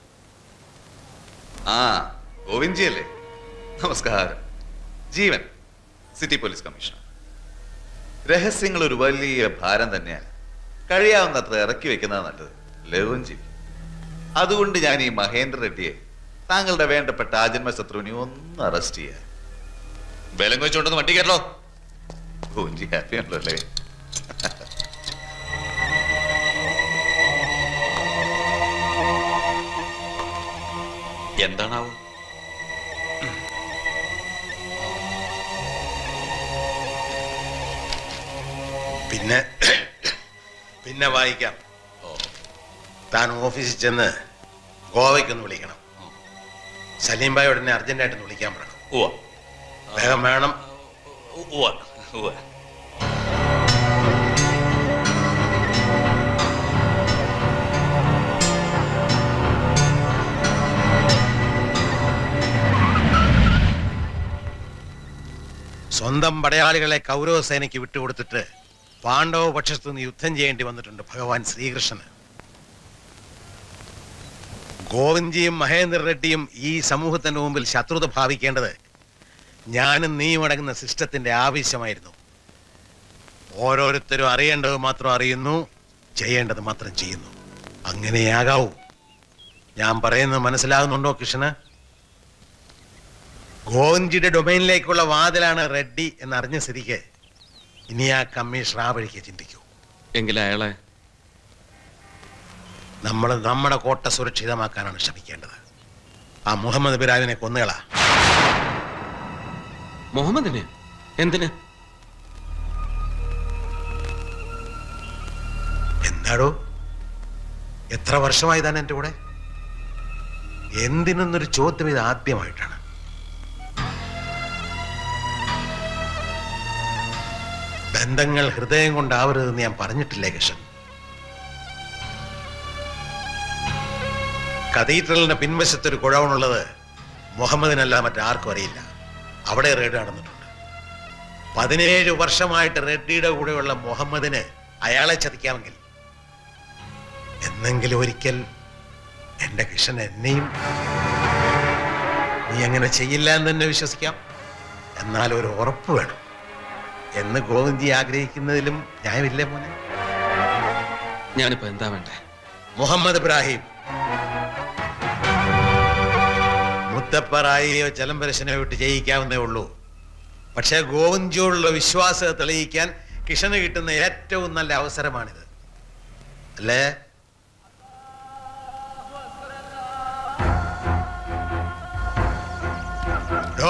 ആ ഗോവിന്ദ്ജി അല്ലേ നമസ്കാരം ജീവൻ സിറ്റി പോലീസ് കമ്മീഷണർ രഹസ്യങ്ങൾ ഒരു വലിയ ഭാരം തന്നെയാണ് കഴിയാവുന്നത്ര ഇറക്കി വെക്കുന്നത് നല്ലത് ലവൻജി അതുകൊണ്ട് ഞാൻ ഈ മഹേന്ദ്ര റെഡ്ഡിയെ താങ്കളുടെ വേണ്ടപ്പെട്ട ആജന്മ ശത്രുവിനെ ഒന്ന് അറസ്റ്റ് ചെയ്യാൻ ബലം വെച്ചുകൊണ്ടൊന്ന് വണ്ടി കയറലോ ഗോവിന്ദ്ജി ഹാപ്പി ആണല്ലോ അല്ലേ എന്താണാവോ പിന്നെ പിന്നെ വായിക്കാം താൻ ഓഫീസിൽ ചെന്ന് ഗോവയ്ക്കൊന്ന് വിളിക്കണം സലീം ഭായി ഉടനെ അർജന്റായിട്ട് വിളിക്കാൻ പറയണം വേഗം വേണം സ്വന്തം പടയാളികളെ കൗരവ സേനയ്ക്ക് വിട്ടുകൊടുത്തിട്ട് പാണ്ഡവ പക്ഷത്തു നിന്ന് യുദ്ധം ചെയ്യേണ്ടി വന്നിട്ടുണ്ട് ഭഗവാൻ ശ്രീകൃഷ്ണന് ഗോവിന്ദ്ജിയും മഹേന്ദ്ര റെഡ്ഡിയും ഈ സമൂഹത്തിന്റെ മുമ്പിൽ ശത്രുത ഭാവിക്കേണ്ടത് ഞാനും നീയും അടങ്ങുന്ന സിസ്റ്റത്തിന്റെ ആവശ്യമായിരുന്നു ഓരോരുത്തരും അറിയേണ്ടത് മാത്രം അറിയുന്നു ചെയ്യേണ്ടത് മാത്രം ചെയ്യുന്നു അങ്ങനെയാകാവൂ ഞാൻ പറയുന്നത് മനസ്സിലാകുന്നുണ്ടോ കൃഷ്ണന് ഗോവിന്ദ്ജിയുടെ ഡൊമൈനിലേക്കുള്ള വാതിലാണ് റെഡ്ഡി എന്നറിഞ്ഞ സ്ഥിതിക്ക് ഇനി ആ കമ്മീഷണർ ആ വഴിക്ക് ചിന്തിക്കൂ എങ്കിൽ അയാളെ നമ്മൾ നമ്മുടെ കോട്ട സുരക്ഷിതമാക്കാനാണ് ശ്രമിക്കേണ്ടത് ആ മുഹമ്മദ് ബിരാവിനെ കൊന്നുകളാ മുഹമ്മദിന് എന്തിന് എന്താടോ എത്ര വർഷമായി താൻ എൻ്റെ കൂടെ എന്തിനെന്നൊരു ചോദ്യം ഇത് ആദ്യമായിട്ടാണ് ബന്ധങ്ങൾ ഹൃദയം കൊണ്ടാവരുതെന്ന് ഞാൻ പറഞ്ഞിട്ടില്ലേ കിഷൻ കത്തീഡ്രലിന്റെ പിൻവശത്തൊരു കുഴവനുള്ളത് മുഹമ്മദിനല്ല മറ്റാർക്കും അറിയില്ല അവിടെ റെയ്ഡ് നടന്നിട്ടുണ്ട് പതിനേഴ് വർഷമായിട്ട് റെഡ്ഡിയുടെ കൂടെയുള്ള മുഹമ്മദിന് അയാളെ ചതിക്കാമെങ്കിൽ എന്നെങ്കിലും ഒരിക്കൽ എന്റെ കിഷൻ എന്നെയും നീ അങ്ങനെ ചെയ്യില്ല എന്ന് തന്നെ വിശ്വസിക്കാം എന്നാൽ ഒരു ഉറപ്പ് വേണം എന്ന് ഗോവിന്ദ്ജി ആഗ്രഹിക്കുന്നതിലും ന്യായമില്ലേ മോനെ ഞാനിപ്പോ എന്താ വേണ്ടേ മുഹമ്മദ് ഇബ്രാഹിം മുത്തപ്പറായിയോ ചലംബരശനെ വിട്ട് ജയിക്കാവുന്നേ ഉള്ളൂ പക്ഷേ ഗോവിന്ദ്ജിയോടുള്ള വിശ്വാസത്തെ തെളിയിക്കാൻ കിഷന് കിട്ടുന്ന ഏറ്റവും നല്ല അവസരമാണിത് അല്ലേ ഡോ.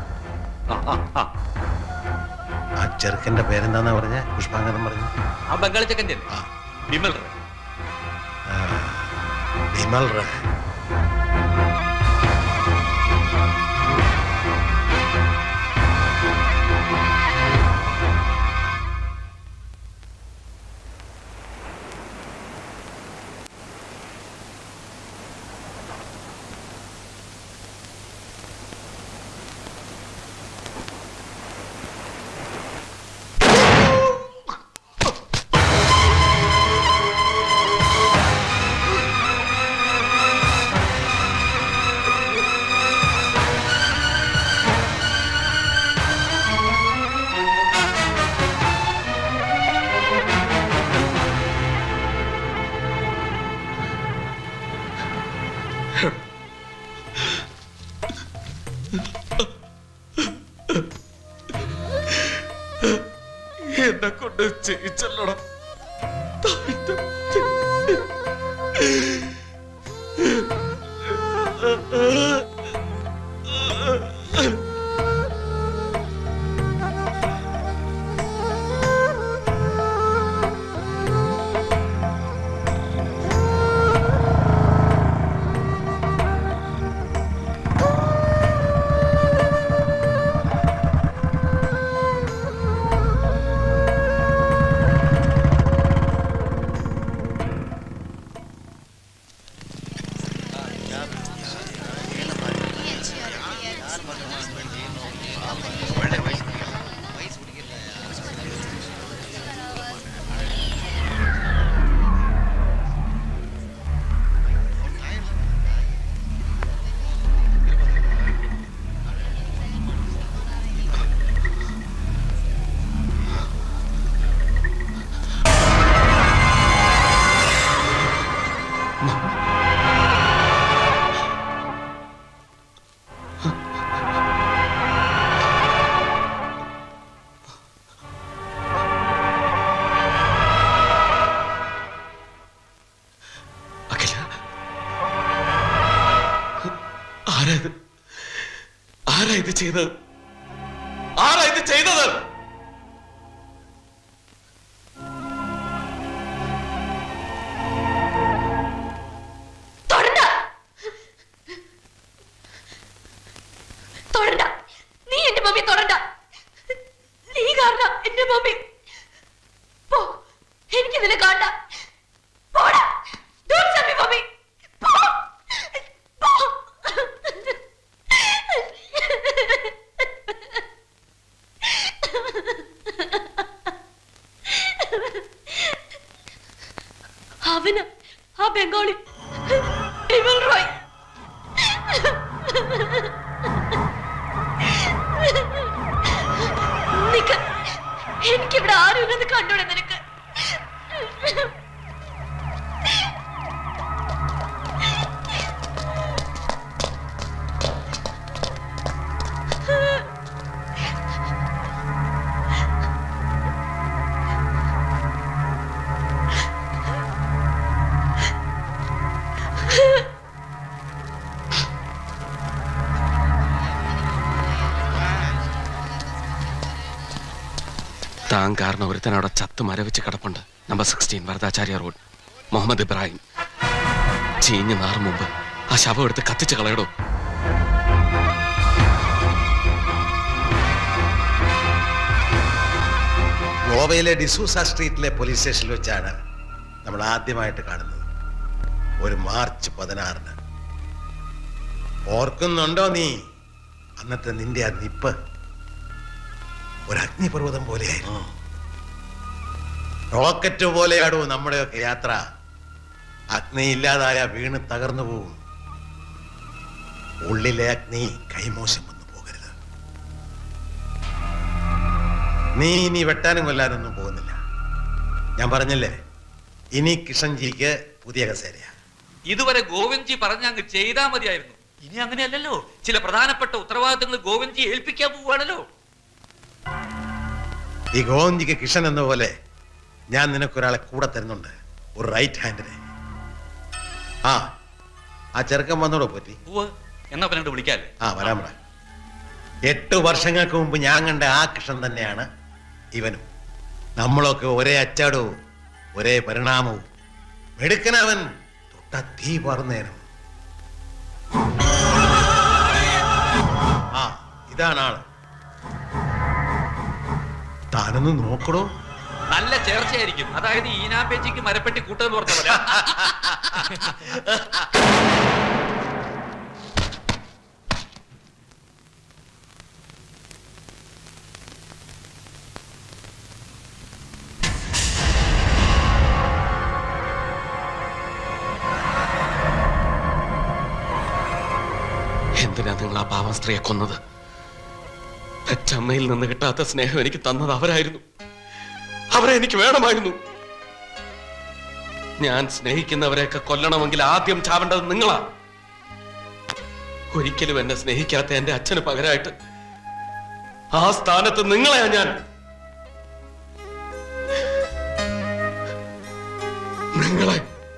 ആ ചെറുക്കന്റെ പേരെന്താന്നാ പറഞ്ഞ പുഷ്പാങ്കതം പറഞ്ഞു ആ ബംഗാളി ചെക്കൻ്റെ വിമൽ റേ വിമൽ റായ് എന്നെ കൊണ്ട് ചെയ്യിച്ചല്ലടാ അഖില ആരാ ഇത് ആരാ ഇത് ചെയ്തത് ആരാ ഇത് ചെയ്തത് തൊടണ്ട തൊടണ്ട നീ എന്റെ മമ്മി തൊടണ്ട നീ കാരണം എന്റെ മമ്മി പോ എനിക്കിതിനെ കാണണ്ട പോടാ Don't tell me, മമ്മി പോ പോ അവന് ആ ബംഗാളി വിമൽ റോയ് നിക്ക് എനിക്കിവിടെ ആരുമില്ലെന്ന് കണ്ടൂടെ നിനക്ക് താൻ കാരണം ഒരുത്തൻ അവിടെ ചത്ത് മരവിച്ച് കിടപ്പുണ്ട് number sixteen Varadacharya road Muhammad Ibrahim ചീഞ്ഞ് നാറും മുമ്പ് ആ ശവം എടുത്ത് കത്തിച്ച് കളയടോ ഗോവയിലെ ഡിസൂസ സ്ട്രീറ്റിലെ പോലീസ് സ്റ്റേഷനിൽ വെച്ചാണ് നമ്മൾ ആദ്യമായിട്ട് കാണുന്നത് ഒരു മാർച്ച് പതിനാറിന് ഓർക്കുന്നുണ്ടോ നീ അന്നത്തെ നിന്റെ ആ നിപ്പ് ഒരു അഗ്നിപർവ്വതം പോലെയായിരുന്നു റോക്കറ്റ് പോലെയാടോ നമ്മുടെയൊക്കെ യാത്ര അഗ്നി ഇല്ലാതായ വീണ് തകർന്നു പോവും ഉള്ളിലെ അഗ്നി കൈമോശം വന്നു പോകരുത് നീ ഇനി വെട്ടാനും കൊല്ലാനൊന്നും പോകുന്നില്ല ഞാൻ പറഞ്ഞില്ലേ ഇനി കിഷൻജിക്ക് പുതിയ കസേരയാ ഇതുവരെ ഗോവിന്ദ്ജി പറഞ്ഞ അങ്ങ് ചെയ്താൽ മതിയായിരുന്നു ഇനി അങ്ങനെയല്ലല്ലോ ചില പ്രധാനപ്പെട്ട ഉത്തരവാദിത്തങ്ങൾ ഗോവിന്ദ്ജി ഏൽപ്പിക്കാൻ പോവുകയാണല്ലോ ഈ ഗോവിന്ദിക്ക് കിഷൻ എന്ന പോലെ ഞാൻ നിനക്കൊരാളെ കൂടെ തരുന്നുണ്ട് ഒരു റൈറ്റ് ഹാൻഡിനെ ആ ആ ചെറുക്കൻ വന്നോടോ പറ്റി ഉവ്വ്. എന്നാ പിന്നെ അങ്ങോട്ട് വിളിക്കാല്ലേ ആ വരാൻ പറ എട്ട് വർഷങ്ങൾക്ക് മുമ്പ് ഞാൻ കണ്ട ആ കൃഷ്ണൻ തന്നെയാണ് ഇവനും നമ്മളൊക്കെ ഒരേ അച്ചാടവും ഒരേ പരിണാമവും മെടുക്കനവൻ തൊട്ട തീ പറന്നേനും ആ ഇതാണ് ആള് താനൊന്ന് നോക്കണോ നല്ല ചേർച്ചയായിരിക്കും അതായത് ഈനാമ്പേച്ചിക്ക് മരപ്പെട്ടി കൂട്ടെന്ന് പറഞ്ഞ പോലെ എന്തിനാ നിങ്ങൾ ആ പാവം സ്ത്രീയെ കൊന്നത് പെറ്റമ്മയിൽ നിന്ന് കിട്ടാത്ത സ്നേഹം എനിക്ക് തന്നത് അവരായിരുന്നു അവരെ എനിക്ക് വേണമായിരുന്നു ഞാൻ സ്നേഹിക്കുന്നവരെയൊക്കെ കൊല്ലണമെങ്കിൽ ആദ്യം ചാവേണ്ടത് നിങ്ങളാ ഒരിക്കലും എന്നെ സ്നേഹിക്കാത്ത എന്റെ അച്ഛന് പകരമായിട്ട് ആ സ്ഥാനത്ത് നിങ്ങളെയാ ഞാൻ നിങ്ങളെ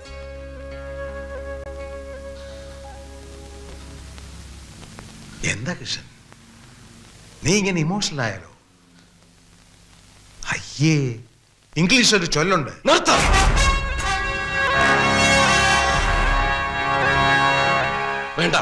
എന്താ കിഷൻ നീ ഇങ്ങനെ ഇമോഷണൽ ആയാലോ അയ്യേ ഇംഗ്ലീഷ് ഒരു ചൊല്ലുണ്ട് നിർത്താം വേണ്ട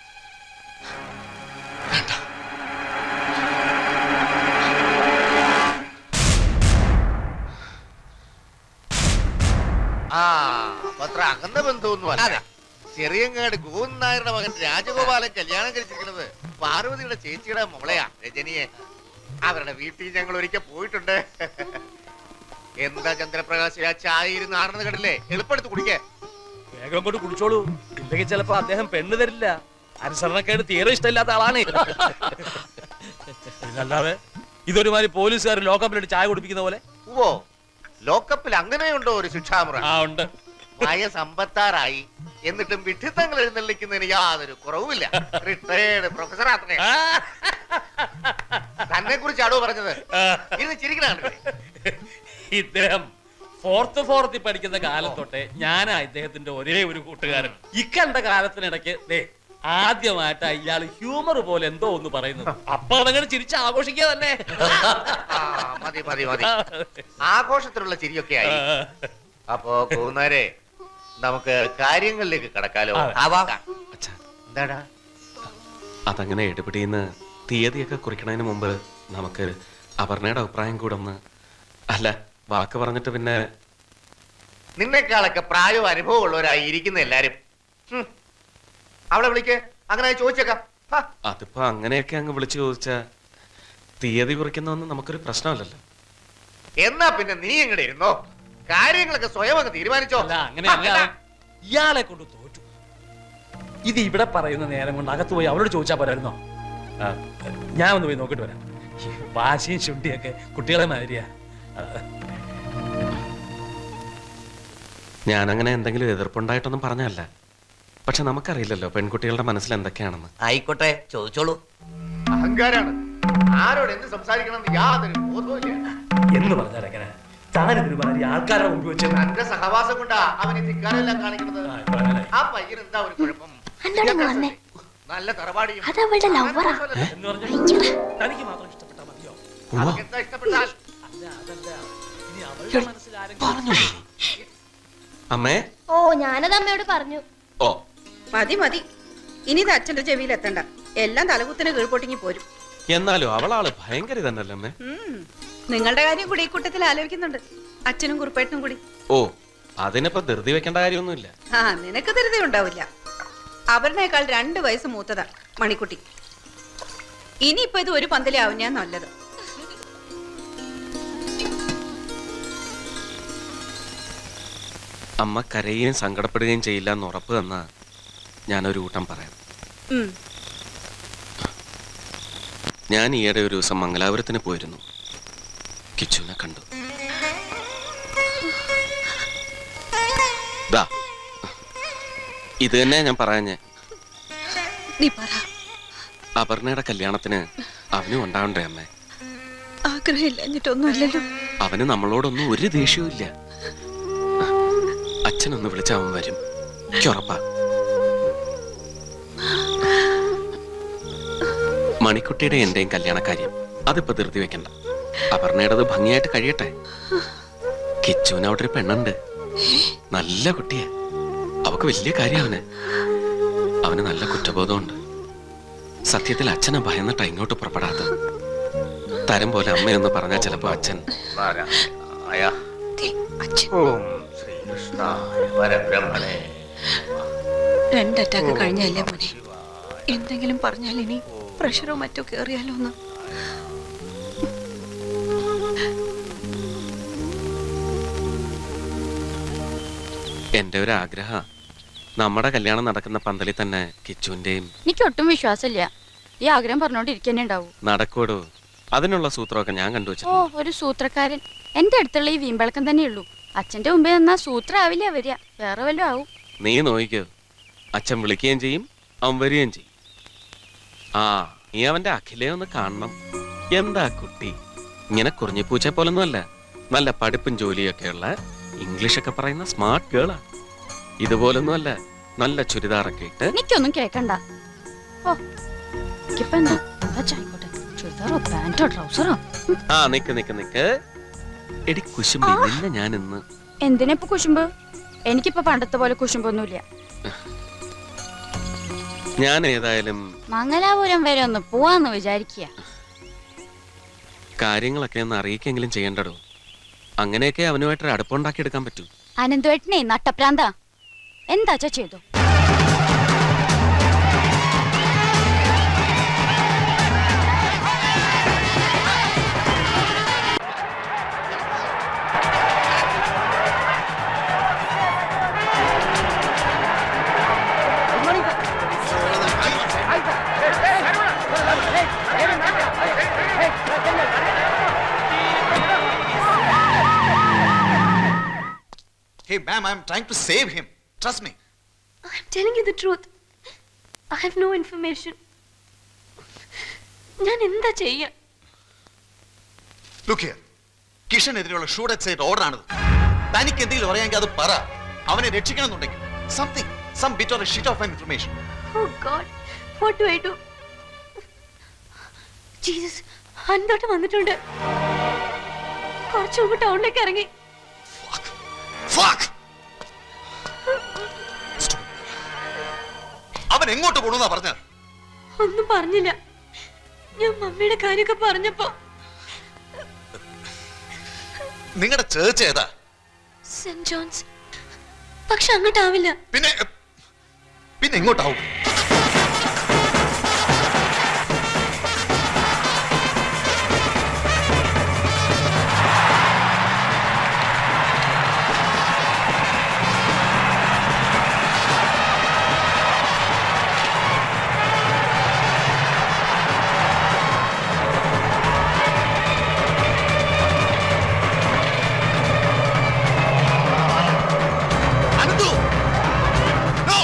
ആ അപ്പൊ അത്ര അകന്ന ബന്ധമൊന്നും അല്ല ചെറിയങ്ങാട് ഗോവിന്ദൻ നായരുടെ മകൻ രാജഗോപാലൻ കല്യാണം കഴിച്ചിരിക്കുന്നത് പാർവതിയുടെ ചേച്ചിയുടെ മോളെയാ രജനിയെ അവരുടെ വീട്ടിൽ ഞങ്ങൾ ഒരിക്കൽ പോയിട്ടുണ്ട് എന്താ ചന്ദ്രപ്രകാശ് ആ ചായ ഇരുന്ന് ആടുന്നത് കണ്ടില്ലേ എളുപ്പെടുത്ത് കുടിക്കേ വേഗം കൊണ്ട് കുടിച്ചോളൂ ഇല്ലെങ്കിൽ ചിലപ്പോ അദ്ദേഹം പെണ്ണ് തരില്ല അനുസരണക്കേട് തീരെ ഇഷ്ടമില്ലാത്ത ആളാണ് പിന്നല്ലാതെ ഇതൊരുമാതിരി പോലീസുകാർ ലോക്കപ്പിലിട്ട് ചായ കുടിപ്പിക്കുന്ന പോലെ ഓ ലോക്കപ്പിൽ അങ്ങനെയുണ്ടോ ഒരു ശിക്ഷാമുറ ആ ഉണ്ട് വയസ്സമ്പത്താറായി എന്നിട്ടും വിഡ്ഢിത്തങ്ങൾ എഴുന്നള്ളിക്കുന്നതിന് യാതൊരു കുറവുമില്ല റിട്ടയേർഡ് പ്രൊഫസർ അത്രേ തന്നെ കുറിച്ചാണോ പറഞ്ഞത് ഇത് ചിരിക്കണ ഇദ്ദേഹം ഫോർത്ത് ഫോർത്തിൽ പഠിക്കുന്ന കാലം തൊട്ടേ ഞാനാ ഇദ്ദേഹത്തിന്റെ ഒരേ ഒരു കൂട്ടുകാരൻ ഇക്കണ്ട കാലത്തിനിടയ്ക്ക് ദേ ആദ്യമായിട്ട് ഇയാൾ ഹ്യൂമർ പോലെ എന്തോ ഒന്ന് പറയുന്നത് അപ്പൊ അതങ്ങനെ ചിരിച്ച് ആഘോഷിക്കുക തന്നെ മതി മതി മതി ആഘോഷത്തിലുള്ള ചിരിയൊക്കെ ആയി അപ്പോ പോകുന്നവരെ നമുക്ക് കാര്യങ്ങളിലേക്ക് കടക്കാലോ എന്താടാ അതങ്ങനെ എടുപിടിന്ന് തീയതിയൊക്കെ കുറിക്കണതിന് മുമ്പ് നമുക്ക് അപർണയുടെ അഭിപ്രായം കൂടെ ഒന്ന് അല്ല വാക്ക് പറഞ്ഞിട്ട് പിന്നെ നിന്നെക്കാളൊക്കെ പ്രായവും അനുഭവം ഉള്ളവരായി ഇരിക്കുന്ന എല്ലാരും ഹും. അവളെ വിളിക്ക് അങ്ങനെ ചോദിച്ചേക്കാം ഹാ. അതിപ്പോ അങ്ങനെയൊക്കെ അങ്ങ് വിളിച്ചു ചോദിച്ച തീയതി കുറിക്കുന്നതൊന്നും നമുക്കൊരു പ്രശ്നമല്ലല്ലോ എന്നാ പിന്നെ നീ ഇങ്ങടെ ഇരുന്നോ കാര്യങ്ങളൊക്കെ സ്വയം അങ്ങ് തീരുമാനിച്ചോ അങ്ങനെയല്ല ഇയാളെ കൊണ്ട് തോറ്റു ഇത് ഇവിടെ പറയുന്ന നേരം കൊണ്ട് അകത്ത് പോയി അവരോട് ചോദിച്ചാൽ പോരായിരുന്നോ ആ, ഞാൻ ഒന്ന് പോയി നോക്കിട്ട് വരാം ഈ വാശിയും ശുണ്ടിയൊക്കെ കുട്ടികളെ മാതിരിയാ ആ, ഞാൻ അങ്ങനെ എന്തെങ്കിലും എതിർപ്പുണ്ടായിട്ടൊന്നും പറഞ്ഞല്ല പക്ഷെ നമുക്കറിയില്ലല്ലോ പെൺകുട്ടികളുടെ മനസ്സിൽ എന്തൊക്കെയാണെന്ന് ആയിക്കോട്ടെ ചോദിച്ചോളൂ അഹങ്കാരാണ് ആരോട് എന്ത് സംസാരിക്കണം എന്ന് യാതൊരു ബോധവുമില്ല എന്ന് പറഞ്ഞാൽ എങ്ങനെ താനിതിന് മാതിരി ആൾക്കാരുടെ മുമ്പ് വെച്ച് തന്റെ സഹവാസം കൊണ്ടാ അവൻ ഈ ധിക്കാരെല്ലാം കാണിക്കുന്നത് ആ പയ്യൻ എന്താ ഒരു കുഴപ്പം എന്താണ് വന്നേ നല്ല തറവാടിയും അതവളുടെ ലവറാ എന്ന് പറഞ്ഞാൽ തനിക്ക് മാത്രം ഇഷ്ടപ്പെട്ടാൽ മതിയോ അതൊക്കെ എന്താ ഇഷ്ടപ്പെട്ടാൽ പറഞ്ഞില്ലേ അമ്മേ ഓ ഞാനത് അമ്മയോട് പറഞ്ഞു ഓ മതി മതി ഇനി ഇത് അച്ഛന്റെ ചെവിയിൽ എത്തണ്ട എല്ലാം തലകുത്തിന് കീഴ്പൊട്ടിങ്ങി പോരും എന്നാലും അവളാള് ഭയങ്കര ഇതന്നല്ലേ അമ്മേ ഉം. നിങ്ങളുടെ കാര്യം കൂടി ഈ കൂട്ടത്തിൽ ആലോചിക്കുന്നുണ്ട് അച്ഛനും കുറുപ്പേട്ടനും കൂടി ഓ അതിനിപ്പോ ധൃതി വെക്കേണ്ട കാര്യമൊന്നുമില്ല ആ നിനക്ക് ധൃതി ഉണ്ടാവില്ല അവരിനേക്കാൾ രണ്ട് വയസ്സ് മൂത്തതാ മണിക്കുട്ടി ഇനിയിപ്പോ ഇത് ഒരു പന്തലാവും ഞാൻ നല്ലത് അമ്മ കരയുകയും സങ്കടപ്പെടുകയും ചെയ്യില്ല എന്ന് ഉറപ്പ് തന്നാ ഞാനൊരു കൂട്ടം പറയാം ഉം. ഞാൻ ഈയിടെ ഒരു ദിവസം മംഗലാപുരത്തിന് പോയിരുന്നു കിച്ചുവിനെ കണ്ടു ദാ ഇത് തന്നെ ഞാൻ പറയാഞ്ഞേ നീ പറ അപർണയുടെ കല്യാണത്തിന് അവനും ഉണ്ടാവണ്ടേ അമ്മേ ആഗ്രഹമില്ല എന്നിട്ടൊന്നുമില്ലല്ലോ അവന് നമ്മളോടൊന്നും ഒരു ദേഷ്യവും ഇല്ല അച്ഛനൊന്ന് വിളിച്ച അവൻ വരും എനിക്കുറപ്പാ മണിക്കുട്ടിയുടെ എന്റെയും കല്യാണക്കാര്യം അതിപ്പോ ധൃതി വെക്കണ്ട അപർണയുടേത് ഭംഗിയായിട്ട് കഴിയട്ടെ കിച്ചുവിന് അവിടെ ഒരു പെണ്ണുണ്ട് നല്ല കുട്ടിയാ അവക്ക് വലിയ കാര്യം അവന് അവന് നല്ല കുറ്റബോധമുണ്ട് സത്യത്തിൽ അച്ഛനെ ഭയന്നിട്ടാ ഇങ്ങോട്ട് പുറപ്പെടാത്തത് തരം പോലെ അമ്മയൊന്ന് പറഞ്ഞാൽ ചിലപ്പോ അച്ഛൻ രണ്ട് അറ്റാക്ക് കഴിഞ്ഞല്ലേ മോനെ എന്തെങ്കിലും പറഞ്ഞാൽ ഇനി പ്രഷറോ മറ്റോ കേറിയാലോ എന്ന് എന്റെ ഒരു ആഗ്രഹ നമ്മുടെ കല്യാണം നടക്കുന്ന പന്തലിൽ തന്നെ കിച്ചുവിന്റെയും എനിക്ക് ഒട്ടും വിശ്വാസമില്ല ഈ ആഗ്രഹം പറഞ്ഞോണ്ടിരിക്കന്നെ ഉണ്ടാവൂ നടക്കൂടോ അതിനുള്ള സൂത്രമൊക്കെ ഞാൻ കണ്ടുവച്ചു ഓ ഒരു സൂത്രക്കാരൻ എന്റെ അടുത്തുള്ള ഈ വീമ്പളക്കം തന്നെയുള്ളൂ അച്ഛന്റെ മുമ്പേ നിന്നാ സൂത്രം ആവില്ല വരിക വേറെ വല്ലതും ആവും നീ നോയിക്കോ അച്ഛൻ വിളിക്കുകയും ചെയ്യും അവൻ വരികയും ചെയ്യും ആ നീ അവന്റെ അഖിലെ ഒന്ന് കാണണം എന്താ കുട്ടി ഇങ്ങനെ കുറിഞ്ഞിപ്പൂച്ച പോലൊന്നും അല്ല നല്ല പഠിപ്പും ജോലിയൊക്കെയുള്ള ഇംഗ്ലീഷൊക്കെ പറയുന്ന സ്മാർട്ട് ഗേളാ ഇതുപോലൊന്നും അല്ല നല്ല ചുരിദാറൊക്കെ ഇട്ട് എനിക്കൊന്നും കേക്കണ്ട ഓ എനിക്കിപ്പോ എന്താ എന്താ ചായിക്കോട്ടെ ചുരിദാറോ പാന്റോ ട്രൗസറോ ആ നിക്ക് നിക്ക് നിക്ക് എടി കുശുമ്പി നിന്നെ ഞാൻ ഇന്ന് എന്തിനാ ഇപ്പൊ കുശുമ്പ് എനിക്കിപ്പോ പണ്ടത്തെ പോലെ കുശുമ്പൊന്നുമില്ല ഞാൻ ഏതായാലും മംഗലാപുരം വരെ ഒന്ന് പോവാന്ന് വിചാരിക്കുക കാര്യങ്ങളൊക്കെ ഒന്ന് അറിയിക്കെങ്കിലും ചെയ്യണ്ടടോ അങ്ങനെയൊക്കെ അവനുമായിട്ടൊരു അടുപ്പുണ്ടാക്കിയെടുക്കാൻ പറ്റൂ അനന്തുവേട്ടനെ നട്ടപ്രാന്ത എന്താച്ചാ ചെയ്തു Hey, ma'am, I'm trying to save him. Trust me. I'm telling you the truth. I have no information. ഞാൻ എന്താ ചെയ്യാ Look here. കിഷനെതിരെയുള്ള ഷൂട്ട് അറ്റ് സൈഡ് ഓർഡർ ആണിത് തനിക്ക് എന്തെങ്കിലും അറിയാമെങ്കിൽ അത് പറ അവനെ രക്ഷിക്കണമെന്നുണ്ടെങ്കിൽ something some bit or sheet of information Oh God, what do I do? Jesus അന്തോട്ട് വന്നിട്ടുണ്ട് കുറച്ചു മുമ്പ് ടൗണിലേക്ക് ഇറങ്ങി അവൻ എങ്ങോട്ട് പോണെന്നാ പറഞ്ഞത് ഒന്നും പറഞ്ഞില്ല ഞാൻ മമ്മിയുടെ കാര്യമൊക്കെ പറഞ്ഞപ്പോ നിങ്ങളുടെ ചേർച്ച ഏതാ സെന്റ് ജോൺസ് പക്ഷെ അങ്ങോട്ടാവില്ല പിന്നെ പിന്നെ എങ്ങോട്ടാവും അനന്തു നോ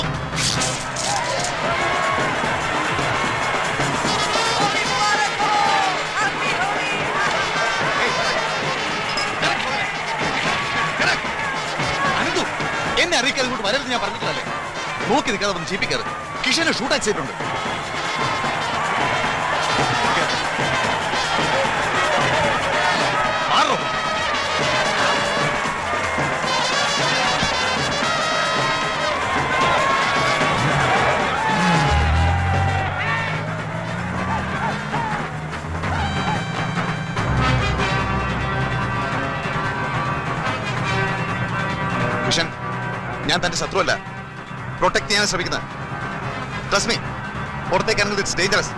അനന്തു എന്നെ അറിയിക്കാതെ ഇങ്ങോട്ട് വരരുത് ഞാൻ പറഞ്ഞിട്ടില്ലല്ലേ നോക്കി നിൽക്കാതെ വന്ന് ചീപ്പിക്കാറ് കിഷനെ ഷൂട്ട് ചെയ്തിട്ടുണ്ട് മാറോ ഞാൻ തന്റെ ശത്രുവല്ല പ്രൊട്ടക്ട് ചെയ്യാൻ ശ്രമിക്കുന്നത് ട്രസ്റ്റ് മീ പുറത്തേക്ക് ഇറങ്ങുന്നത് ഇറ്റ്സ് ഡേഞ്ചറസ്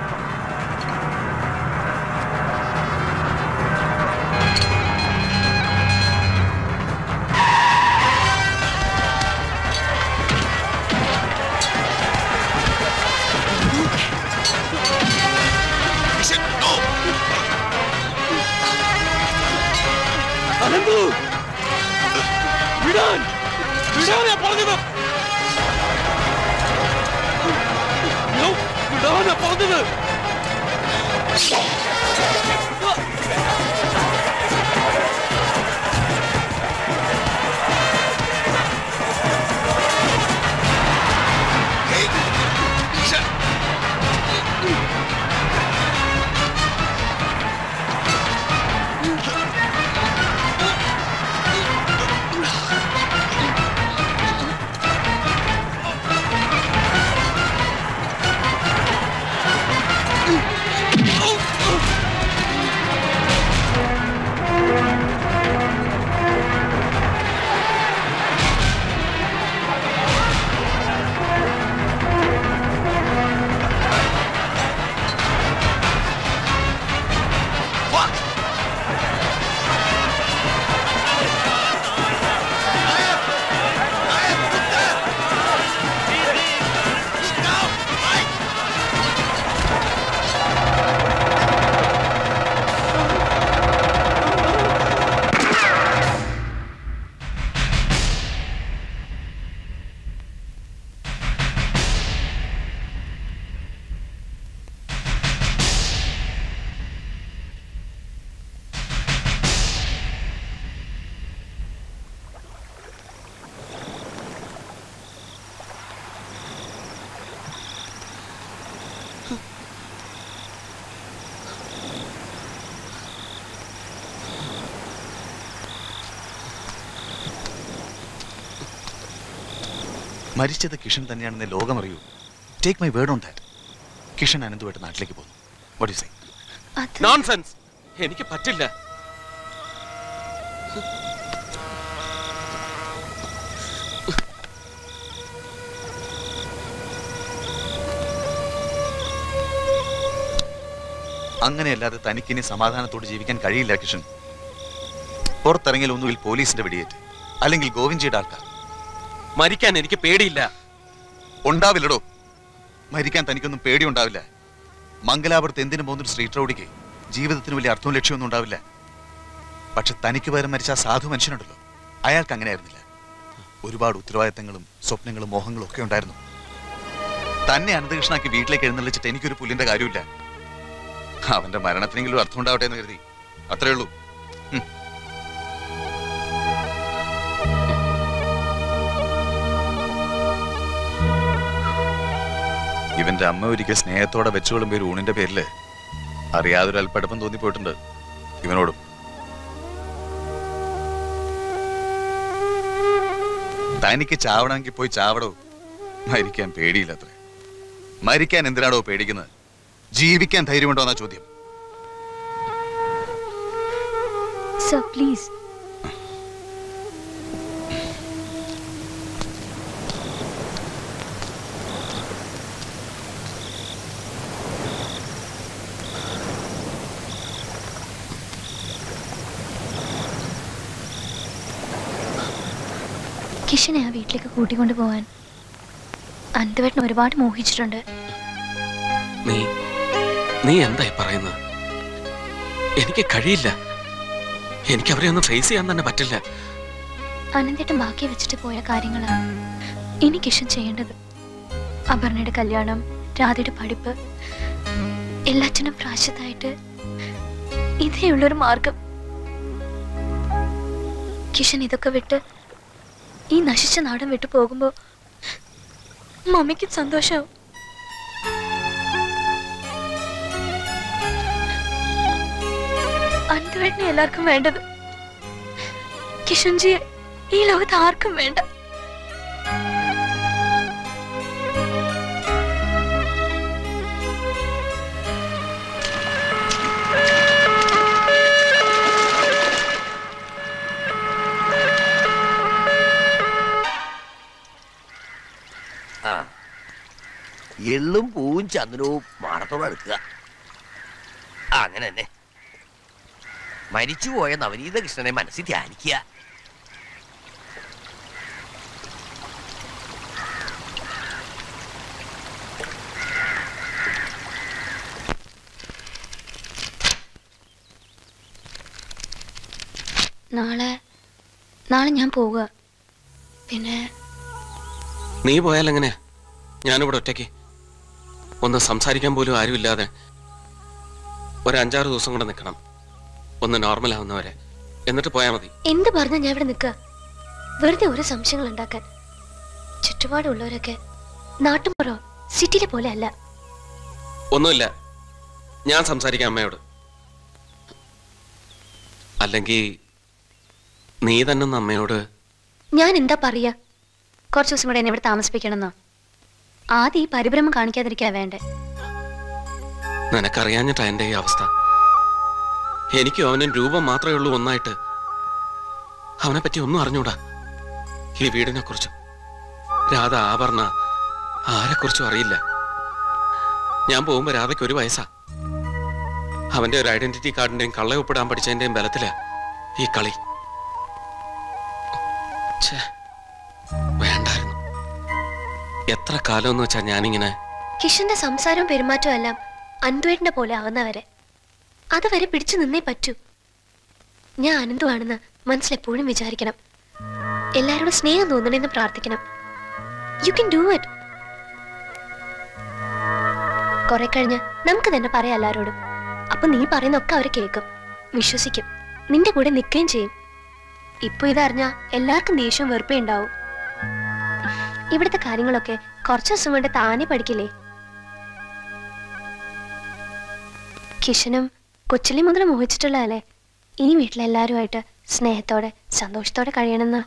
അനന്തു വിടാൻ വിടാനാ പറഞ്ഞത് യ്യോ, വിടാനാ പറഞ്ഞത് മരിച്ചത് കിഷൻ തന്നെയാണെന്ന് ലോകം അറിയൂ take my word on that Kishan അനന്തുമായിട്ട് നാട്ടിലേക്ക് പോകുന്നു വാട്ട് യു സേ നോൺസെൻസ് എനിക്ക് പറ്റില്ല അങ്ങനെയല്ലാതെ തനിക്കിനി സമാധാനത്തോട് ജീവിക്കാൻ കഴിയില്ല കിഷൻ പുറത്തിറങ്ങിയാൽ ഒന്നുകിൽ പോലീസിന്റെ വെടിയേറ്റ് അല്ലെങ്കിൽ ഗോവിന്ദ്ജിയുടെ ആൾക്കാർ മരിക്കാൻ എനിക്ക് പേടിയില്ല ഉണ്ടാവില്ലടോ മരിക്കാൻ തനിക്കൊന്നും പേടിയുണ്ടാവില്ല മംഗലാപുരത്ത് എന്തിനു പോകുന്നൊരു സ്ട്രീറ്റ് റോഡിക്ക് ജീവിതത്തിന് വലിയ അർത്ഥവും ലക്ഷ്യമൊന്നും ഉണ്ടാവില്ല പക്ഷെ തനിക്ക് പകരം മരിച്ച ആ സാധു മനുഷ്യനുണ്ടല്ലോ അയാൾക്ക് അങ്ങനെയായിരുന്നില്ല ഒരുപാട് ഉത്തരവാദിത്തങ്ങളും സ്വപ്നങ്ങളും മോഹങ്ങളും ഒക്കെ ഉണ്ടായിരുന്നു തന്നെ അനന്തകൃഷ്ണാക്കി വീട്ടിലേക്ക് എഴുന്നള്ളിച്ചിട്ട് എനിക്കൊരു പുല്ലിന്റെ കാര്യമില്ല അവന്റെ മരണത്തിനെങ്കിലും അർത്ഥം ഉണ്ടാവട്ടെ എന്ന് കരുതി അത്രേ ഉള്ളൂ ഉം. ഇവന്റെ അമ്മ ഒരിക്കൽ സ്നേഹത്തോടെ വെച്ചുകൊള്ളും പേര് ഊണിന്റെ പേരില് അറിയാതൊരു അല്പടുപ്പം തോന്നിപ്പോയിട്ടുണ്ട് ഇവനോടും തനിക്ക് ചാവണമെങ്കിൽ പോയി ചാവടോ മരിക്കാൻ പേടിയില്ലത്രേ മരിക്കാൻ എന്തിനാടോ പേടിക്കുന്നത് ജീവിക്കാൻ ധൈര്യമുണ്ടോ എന്നാ ചോദ്യം സർ പ്ലീസ് കിഷനെ ആ വീട്ടിലേക്ക് കൂട്ടിക്കൊണ്ടു പോവാൻ അനന്തവേട്ടൻ ഒരുപാട് മോഹിച്ചിട്ടുണ്ട് നീ നീ എന്തായി പറയുന്നത് എനിക്ക് കഴിയില്ല എനിക്ക് അവരെ ഒന്നും ഫേസ് ചെയ്യാൻ തന്നെ പറ്റില്ല അനന്തേട്ടൻ ബാക്കി വെച്ചിട്ട് പോയ കാര്യങ്ങളാണ് ഇനി കിഷൻ ചെയ്യേണ്ടത് അപർണയുടെ കല്യാണം രാധയുടെ പഠിപ്പ് എല്ലാറ്റിനും പ്രാശത്തായിട്ട് ഇതേ ഉള്ളൊരു മാർഗം കിഷൻ ഇതൊക്കെ വിട്ട് ഈ നശിച്ച നാടൻ വിട്ടു പോകുമ്പോ മമ്മിക്ക് സന്തോഷാവും അനന്തവേട്ടനെ എല്ലാവർക്കും വേണ്ടത് കിഷൻജിയെ ഈ ലോകത്ത് ആർക്കും വേണ്ട എള്ളും പൂവും ചന്ദനവും മാടത്തോടെ എടുക്കുക ആ, അങ്ങനെ തന്നെ മരിച്ചുപോയ നവനീത കൃഷ്ണനെ മനസ്സിൽ ധ്യാനിക്കുക നാളെ നാളെ ഞാൻ പോവുക പിന്നെ നീ പോയാൽ എങ്ങനെയാ ഞാനിവിടെ ഒറ്റയ്ക്ക് ഒന്ന് സംസാരിക്കാൻ പോലും ആരുമില്ലാതെ ഒരു അഞ്ചാറ് ദിവസം കൂടെ നിൽക്കണം ഒന്ന് നോർമൽ ആവുന്നവരെ എന്നിട്ട് പോയാൽ മതി എന്ത് പറഞ്ഞാ ഞാൻ ഇവിടെ നിൽക്കുക വെറുതെ ഓരോ സംശയങ്ങൾ ഉണ്ടാക്കാൻ ചുറ്റുപാടുള്ളവരൊക്കെ നാട്ടുമ്പുറോ സിറ്റിയിലെ പോലെ അല്ല ഒന്നുമില്ല ഞാൻ സംസാരിക്കാം അമ്മയോട് അല്ലെങ്കിൽ നീ തന്നെ ഒന്ന് അമ്മയോട് ഞാൻ എന്താ പറയാ കുറച്ച് ദിവസം കൂടെ എന്നെ ഇവിടെ താമസിപ്പിക്കണമെന്നോ ആദ്യം ഈ പരിഭ്രമം കാണിക്കാതിരിക്കാ വേണ്ടേ നിനക്കറിയാഞ്ഞിട്ടാ എൻ്റെ ഈ അവസ്ഥ എനിക്കും അവനും രൂപം മാത്രമേ ഉള്ളൂ ഒന്നായിട്ട് അവനെ പറ്റി ഒന്നും അറിഞ്ഞൂടാ ഈ വീടിനെ കുറിച്ചും രാധ ആഭരണ ആരെക്കുറിച്ചും അറിയില്ല ഞാൻ പോകുമ്പോ രാധയ്ക്ക് ഒരു വയസ്സാ അവന്റെ ഒരു ഐഡന്റിറ്റി കാർഡിന്റെയും കള്ളയൊപ്പിടാൻ പഠിച്ചതിന്റെയും ബലത്തിലാ ഈ കളി ഛേ, വേണ്ടായിരുന്നു എത്ര കാലം എന്ന് വെച്ചാ ഞാനിങ്ങനെ കിഷന്റെ സംസാരവും പെരുമാറ്റവും എല്ലാം അൻഡുവേട്ടിന്റെ പോലെ ആവുന്നവരെ അതുവരെ പിടിച്ചു നിന്നേ പറ്റൂ ഞാൻ അനന്തുവാണെന്ന് മനസ്സിലെപ്പോഴും വിചാരിക്കണം എല്ലാരോടും സ്നേഹം തോന്നണമെന്ന് പ്രാർത്ഥിക്കണം യു കെൻ ഡു ഇറ്റ് കുറെ കഴിഞ്ഞ് നമുക്ക് തന്നെ പറയാം എല്ലാരോടും അപ്പൊ നീ പറയുന്നൊക്കെ അവർ കേൾക്കും വിശ്വസിക്കും നിന്റെ കൂടെ നിൽക്കുകയും ചെയ്യും ഇപ്പൊ ഇതറിഞ്ഞാ എല്ലാവർക്കും ദേഷ്യവും വെറുപ്പേ ഉണ്ടാവും ഇവിടുത്തെ കാര്യങ്ങളൊക്കെ കുറച്ചു ദിവസം കൊണ്ട് താനെ പഠിക്കില്ലേ കിഷനും കൊച്ചിലി മുതൽ മോഹിച്ചിട്ടുള്ളതല്ലേ ഇനി വീട്ടിലെല്ലാവരുമായിട്ട് സ്നേഹത്തോടെ സന്തോഷത്തോടെ കഴിയണമെന്ന്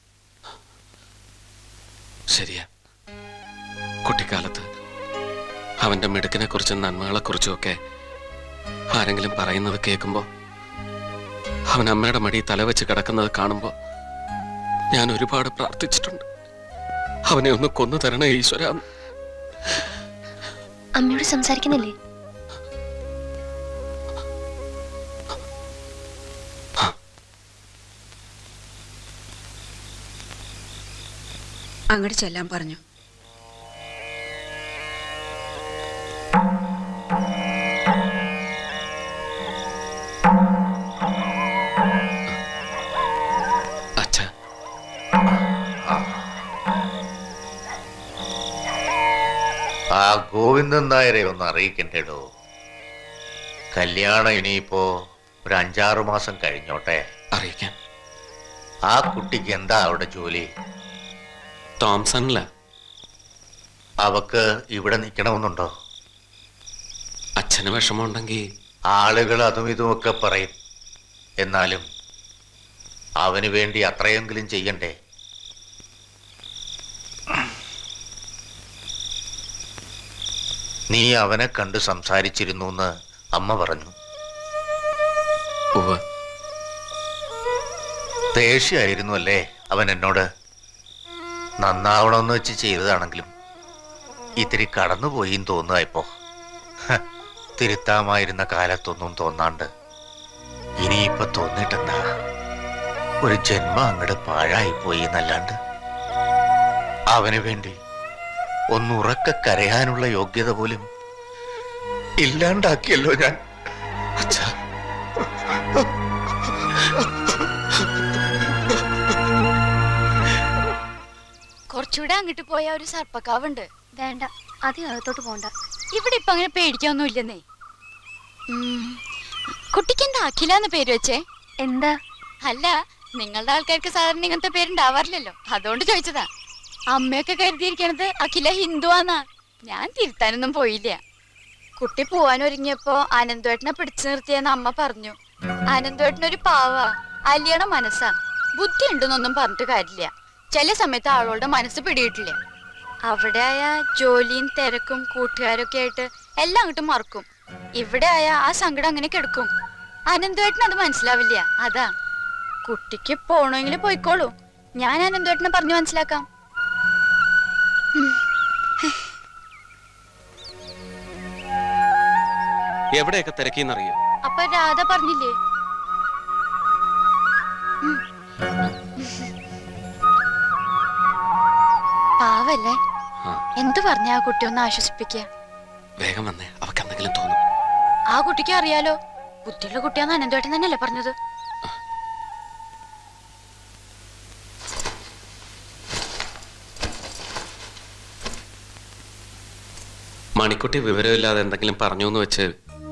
ശരിയാ കുട്ടിക്കാലത്ത് അവന്റെ മിടുക്കിനെ കുറിച്ചും നന്മകളെ കുറിച്ചും ഒക്കെ ആരെങ്കിലും പറയുന്നത് കേൾക്കുമ്പോ അവൻ അമ്മയുടെ മടി തലവെച്ച് കിടക്കുന്നത് കാണുമ്പോ ഞാൻ ഒരുപാട് പ്രാർത്ഥിച്ചിട്ടുണ്ട് അവനെ ഒന്ന് കൊന്നു തരണേ ഈശ്വര അമ്മയോട് സംസാരിക്കുന്നില്ലേ അങ്ങോട്ട് ചെല്ലാൻ പറഞ്ഞു അച്ഛ ആ ഗോവിന്ദൻ നായരെ ഒന്ന് അറിയിക്കണ്ടേടോ കല്യാണം ഇനിയിപ്പോ ഒരു അഞ്ചാറ് മാസം കഴിഞ്ഞോട്ടെ അറിയിക്കാം ആ കുട്ടിക്ക് എന്താ അവിടെ ജോലി തോംസണില അവക്ക് ഇവിടെ നിൽക്കണമെന്നുണ്ടോ അച്ഛന് വിഷമമുണ്ടെങ്കിൽ ആളുകൾ അതും ഇതുമൊക്കെ പറയും എന്നാലും അവന് വേണ്ടി അത്രയെങ്കിലും ചെയ്യണ്ടേ നീ അവനെ കണ്ട് സംസാരിച്ചിരുന്നു എന്ന് അമ്മ പറഞ്ഞു ഉവ്വ് ദേഷ്യായിരുന്നു അല്ലേ അവൻ എന്നോട് നന്നാവണമെന്ന് വെച്ച് ചെയ്തതാണെങ്കിലും ഇത്തിരി കടന്നുപോയി തോന്നുക ഇപ്പോ ഹ, തിരുത്താമായിരുന്ന കാലത്തൊന്നും തോന്നാണ്ട് ഇനിയിപ്പൊ തോന്നിട്ടെന്താ ഒരു ജന്മം അങ്ങോട്ട് പാഴായിപ്പോയി എന്നല്ലാണ്ട് അവന് വേണ്ടി ഒന്നുറക്ക കരയാനുള്ള യോഗ്യത പോലും ഇല്ലാണ്ടാക്കിയല്ലോ ഞാൻ അച്ഛാ കുറച്ചുകൂടെ അങ്ങോട്ട് പോയ ഒരു സർപ്പക്കാവുണ്ട് വേണ്ട അധികം അകത്തോട്ട് പോണ്ട ഇവിടെ ഇപ്പൊ അങ്ങനെ പേടിക്കാനൊന്നും ഇല്ലെന്നേ ഉം. കുട്ടിക്ക് എന്താ അഖിലാന്ന് പേര് വെച്ചേ എന്താ അല്ല നിങ്ങളുടെ ആൾക്കാർക്ക് സാധാരണ ഇങ്ങനത്തെ പേരുണ്ടാവാറില്ലല്ലോ അതുകൊണ്ട് ചോദിച്ചതാ അമ്മയൊക്കെ കരുതിയിരിക്കണത് അഖില ഹിന്ദുവാന്നാ ഞാൻ തിരുത്താനൊന്നും പോയില്ല കുട്ടി പോവാൻ ഒരുങ്ങിയപ്പോ അനന്തുവേട്ടനെ പിടിച്ചു നിർത്തിയെന്ന് അമ്മ പറഞ്ഞു അനന്തുവേട്ടനൊരു പാവ അലിയണ മനസ്സാ ബുദ്ധി ഉണ്ടെന്നൊന്നും പറഞ്ഞിട്ട് കാര്യമില്ല ചില സമയത്ത് ആളോടെ മനസ്സ് പിടിയിട്ടില്ല അവിടെ ആയ ജോലിയും തിരക്കും കൂട്ടുകാരൊക്കെ ആയിട്ട് എല്ലാം അങ്ങോട്ട് മറക്കും ഇവിടെ ആയ ആ സങ്കടം അങ്ങനെ കിടക്കും അനന്തുവേട്ടന് അത് മനസ്സിലാവില്ല അതാ കുട്ടിക്ക് പോണമെങ്കിൽ പോയിക്കോളൂ ഞാൻ അനന്തുവേട്ടനെ പറഞ്ഞു മനസ്സിലാക്കാം എവിടെയൊക്കെ തിരക്കിന്നറിയോ അപ്പൊ രാധ പറഞ്ഞില്ലേ ഉം. പാവല്ലേ എന്തു പറഞ്ഞ ആ കുട്ടി ഒന്ന് ആശ്വസിപ്പിക്ക വേഗം വന്നേ അവക്ക് എന്തെങ്കിലും തോന്നും ആ കുട്ടിക്ക് അറിയാലോ ബുദ്ധിയുള്ള കുട്ടിയാന്ന് അനന്തേട്ടൻ തന്നെയല്ലേ പറഞ്ഞത് മണിക്കുട്ടി വിവരമില്ലാതെ എന്തെങ്കിലും പറഞ്ഞു എന്ന് വെച്ച്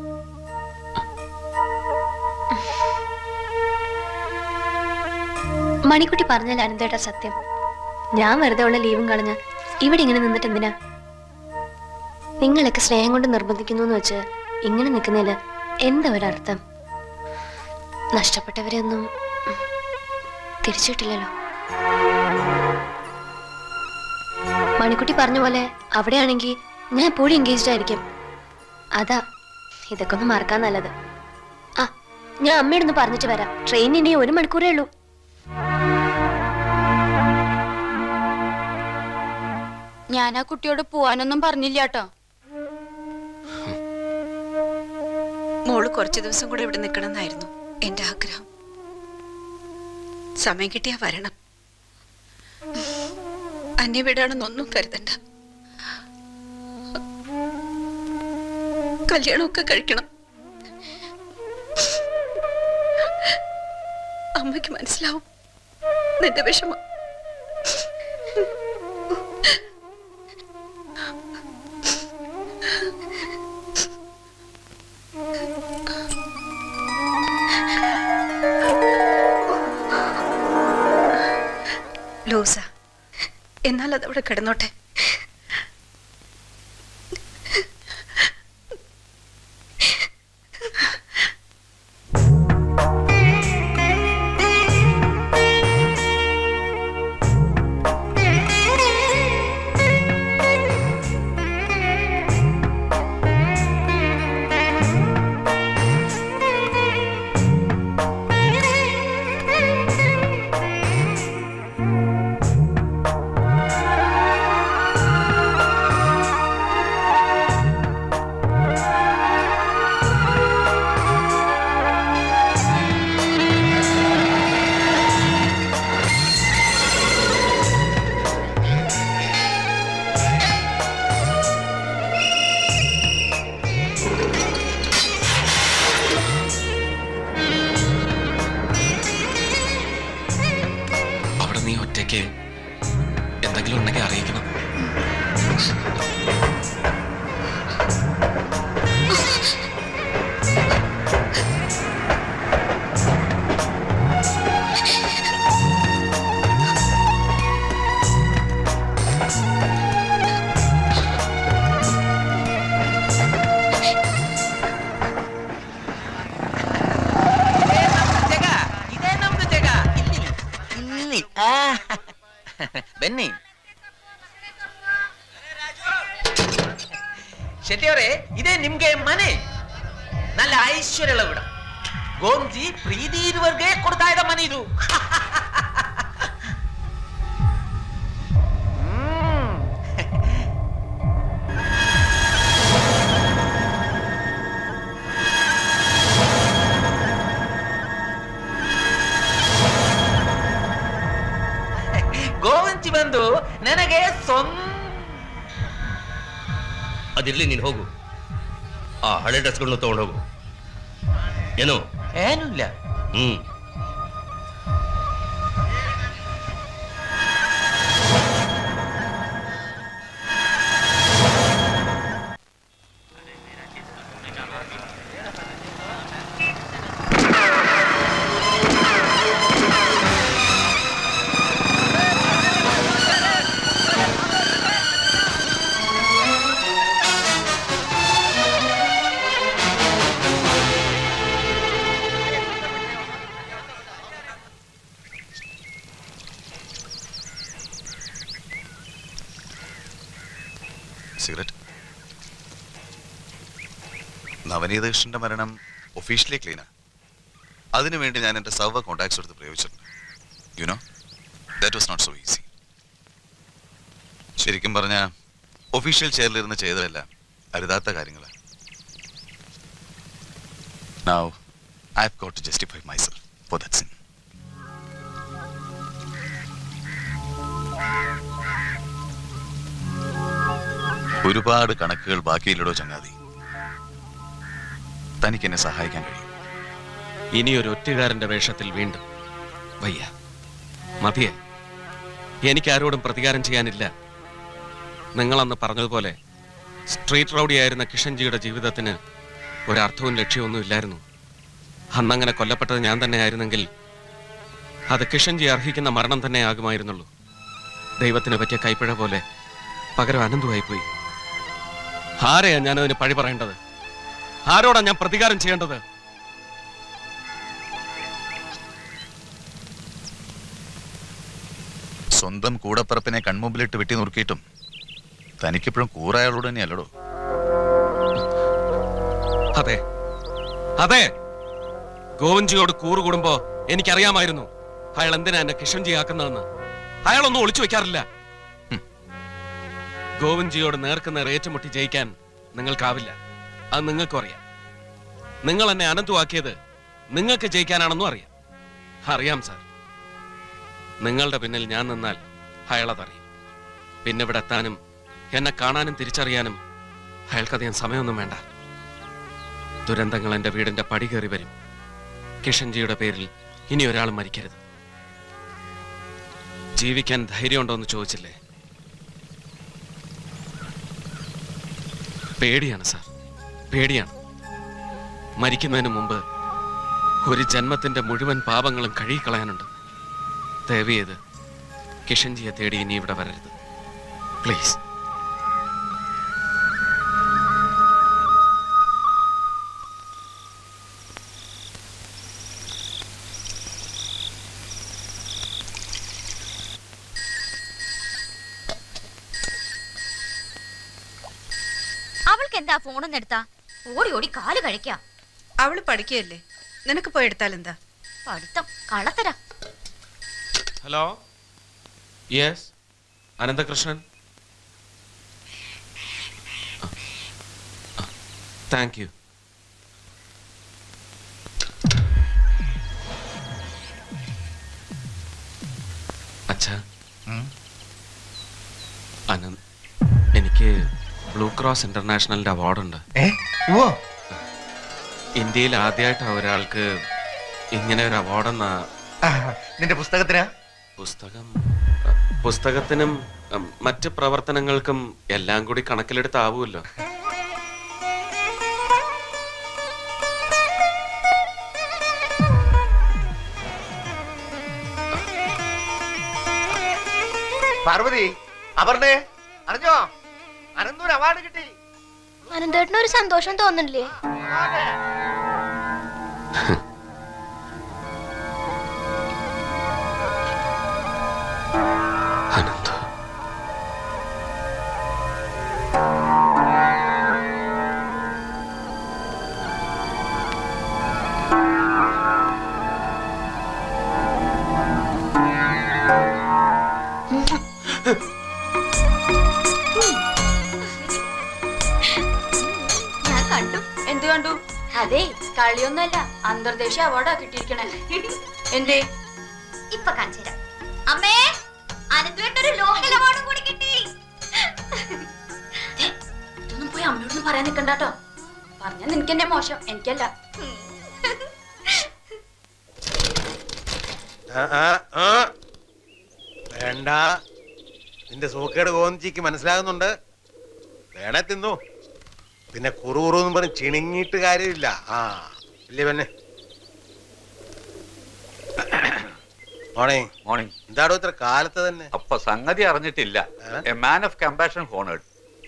മണിക്കുട്ടി പറഞ്ഞാൽ അനന്തേട്ട സത്യം ഞാൻ വെറുതെ ഉള്ള ലീവും കളഞ്ഞ് ഇവിടെ ഇങ്ങനെ നിന്നിട്ട് എന്തിനാ നിങ്ങളൊക്കെ സ്നേഹം കൊണ്ട് നിർബന്ധിക്കുന്നു എന്ന് വെച്ച് ഇങ്ങനെ നിൽക്കുന്നതില് എന്താ ഒരർത്ഥം നഷ്ടപ്പെട്ടവരെ ഒന്നും ഉം, തിരിച്ചു കിട്ടില്ലല്ലോ മണിക്കുട്ടി പറഞ്ഞ പോലെ അവിടെയാണെങ്കിൽ ഞാൻ എപ്പോഴും എൻഗേജ്ഡ് ആയിരിക്കും അതാ ഇതൊക്കെ ഒന്ന് മറക്കാൻ നല്ലത് ആ ഞാൻ അമ്മയോടൊന്ന് പറഞ്ഞിട്ട് വരാം ട്രെയിൻ ഇനി ഒരു മണിക്കൂറേ ഉള്ളൂ ഞാൻ ആ കുട്ടിയോട് പോവാനൊന്നും പറഞ്ഞില്ല കേട്ടോ മോള് കുറച്ച് ദിവസം കൂടെ ഇവിടെ നിൽക്കണമെന്നായിരുന്നു എന്റെ ആഗ്രഹം സമയം കിട്ടിയാ വരണം അന്യ വീടാണെന്നൊന്നും കരുതണ്ട കല്യാണമൊക്കെ കഴിക്കണം അമ്മയ്ക്ക് മനസ്സിലാവും നിന്റെ വിഷമം ലൂസ എന്നാൽ അതവിടെ കിടന്നോട്ടെ അവിടെ നീ ഒറ്റയ്ക്ക് എന്തെങ്കിലും ഉണ്ടെങ്കിൽ അറിയിക്കണം ಇದೇ ನಮ್ದು ಜಾಗ ಇಲ್ಲಿ ಇಲ್ಲಿ ಆ ಬನ್ನಿ ಶೆಟ್ಟಿಯವರೇ ಇದೇ ನಿಮ್ಗೆ ಮನೆ നല്ല ಐಶ್ವರ್ಯಗಳ ಕೂಡ ಗೋಂಜಿ ಪ್ರೀತಿ ಇರುವವರೆಗೆ ಕೊಡ್ತಾ ಇದ್ದ ಮನೆ ಇದು ಹ್ಮ್. ಗೋವಂಚಿ ಬಂದು ನನಗೆ ಸ್ವಂತ ಅದಿರ್ಲಿ ನೀನು ಹೋಗು ಆ ಹಳೆ ಡ್ರೆಸ್ಗಳನ್ನ ತಗೊಂಡು ಹೋಗು ಏನು ಏನೂ ಇಲ್ಲ ಹ್ಮ್ സിഗരറ്റ് നവനീത കൃഷ്ണന്റെ മരണം ഒഫീഷ്യലി ക്ലീനാ അതിനുവേണ്ടി ഞാൻ എൻ്റെ സർവ കോണ്ടാക്ട്സ് എടുത്ത് പ്രയോഗിച്ചിട്ടുണ്ട് you know that was not so easy ശരിക്കും പറഞ്ഞ ഒഫീഷ്യൽ ചെയറിലിരുന്ന് ചെയ്തതല്ല അരുതാത്ത കാര്യങ്ങൾ Now, I've got to justify myself for that sin. ഒരുപാട് കണക്കുകൾ ബാക്കിയില്ലടോ ചങ്ങാതി തനിക്ക് എന്നെ സഹായിക്കാൻ കഴിയും ഇനി ഒരു ഒറ്റുകാരന്റെ വേഷത്തിൽ വീണ്ടും വയ്യ മതിയെ എനിക്ക് ആരോടും പ്രതികാരം ചെയ്യാനില്ല നിങ്ങളന്ന് പറഞ്ഞതുപോലെ സ്ട്രീറ്റ് റൗഡിയായിരുന്ന കിഷൻജിയുടെ ജീവിതത്തിന് ഒരർത്ഥവും ലക്ഷ്യമൊന്നും ഇല്ലായിരുന്നു അന്നങ്ങനെ കൊല്ലപ്പെട്ടത് ഞാൻ തന്നെ ആയിരുന്നെങ്കിൽ അത് കിഷൻജി അർഹിക്കുന്ന മരണം തന്നെ ആകുമായിരുന്നുള്ളൂ ദൈവത്തിന് പറ്റിയ കൈപ്പിഴ പോലെ പകരം അനന്തമായിപ്പോയി ആരെയാ ഞാനതിന് പഴി പറയേണ്ടത് ആരോടാ ഞാൻ പ്രതികാരം ചെയ്യേണ്ടത് സ്വന്തം കൂടപ്പിറപ്പിനെ കൺമുമ്പിലിട്ട് വെട്ടി നുറുക്കിയിട്ടും തനിക്കിപ്പോഴും കൂറായാളോട് തന്നെയല്ലടോ അതെ അതെ ഗോവിൻജിയോട് കൂറ് കൂടുമ്പോ എനിക്കറിയാമായിരുന്നു അയാൾ എന്തിനാ എന്നെ കിഷൻജി ആക്കുന്നതെന്ന് അയാളൊന്നും ഒളിച്ചു വെക്കാറില്ല ഹും. ഗോവിൻജിയോട് നേർക്കുനേർ ഏറ്റുമുട്ടി ജയിക്കാൻ നിങ്ങൾക്കാവില്ല അത് നിങ്ങൾക്കും അറിയാം നിങ്ങൾ എന്നെ അനന്തുവാക്കിയത് നിങ്ങൾക്ക് ജയിക്കാനാണെന്നും അറിയാം അറിയാം സാർ നിങ്ങളുടെ പിന്നിൽ ഞാൻ നിന്നാൽ അയാളതറിയും പിന്നെ ഇവിടെ എത്താനും എന്നെ കാണാനും തിരിച്ചറിയാനും അയാൾക്കധികം സമയമൊന്നും വേണ്ട ദുരന്തങ്ങൾ എന്റെ വീടിന്റെ പടി കയറി വരും കിഷൻജിയുടെ പേരിൽ ഇനി ഒരാൾ മരിക്കരുത് ജീവിക്കാൻ ധൈര്യമുണ്ടോ എന്ന് ചോദിച്ചില്ലേ പേടിയാണ് സാർ പേടിയാണ് മരിക്കുന്നതിന് മുമ്പ് ഒരു ജന്മത്തിന്റെ മുഴുവൻ പാപങ്ങളും കഴുകിക്കളയാനുണ്ട് ദയവ് ചെയ്ത് കിഷൻജിയെ തേടി ഇനി ഇവിടെ വരരുത് പ്ലീസ് അവൾക്ക് എന്താ ഫോണൊന്നും എടുത്താ ഓടി ഓടി കാല് കഴിക്കാം അവള് പഠിക്കുകയല്ലേ നിനക്ക് പോയി എടുത്താൽ എന്താ പഠിത്തം കള്ളത്തരാ hello yes Ananthakrishnan thank you അച്ഛാ അനന്ത് എനിക്ക് ബ്ലൂ ക്രോസ് ഇന്റർനാഷണലിന്റെ അവാർഡുണ്ട് ഇന്ത്യയിൽ ആദ്യമായിട്ടാണ് ഒരാൾക്ക് ഇങ്ങനെ ഒരു അവാർഡെന്നാ നിന്റെ പുസ്തകത്തിനാ പുസ്തകം അ, പുസ്തകത്തിനും ഉം, മറ്റ് പ്രവർത്തനങ്ങൾക്കും എല്ലാം കൂടി കണക്കിലെടുത്താവുമല്ലോ പാർവതി അപർണേ അറിഞ്ഞോ അനന്തൂർ അവാർഡ് കിട്ടി അനന്തേട്ടന് ഒരു സന്തോഷം തോന്നുന്നില്ലേ അനന്ത് ഞാൻ കണ്ടു എന്ത് കണ്ടു അതെ കളിയൊന്നല്ല അന്തർദേശീയ അവാർഡാ കിട്ടിയിരിക്കണേ എന്തേ ഇപ്പൊ കാണിച്ചു തരാം അമ്മേ അനന്തുവേട്ടൊരു ലോക്കൽ അവാർഡും കൂടി കിട്ടി ഇതൊന്നും പോയി അമ്മയോടൊന്നും പറയാൻ നിൽക്കണ്ടാട്ടോ പറഞ്ഞാൽ നിനക്ക് എന്നെ മോശം എനിക്കല്ല ആ, ആ, ആ. വേണ്ട നിന്റെ സൂക്കേട് ഗോവഞ്ചിക്ക് മനസ്സിലാകുന്നുണ്ട് വേണേ തിന്നു പിന്നെ കുറു എന്നും പറഞ്ഞ് ചിണുങ്ങിയിട്ട് കാര്യമില്ല ആ ഇല്ലേ പിന്നെ മോർണിംഗ് മോർണിംഗ് എന്താടോ ഇത്ര കാലത്ത് തന്നെ അപ്പൊ സംഗതി അറിഞ്ഞിട്ടില്ല a man of compassion honoured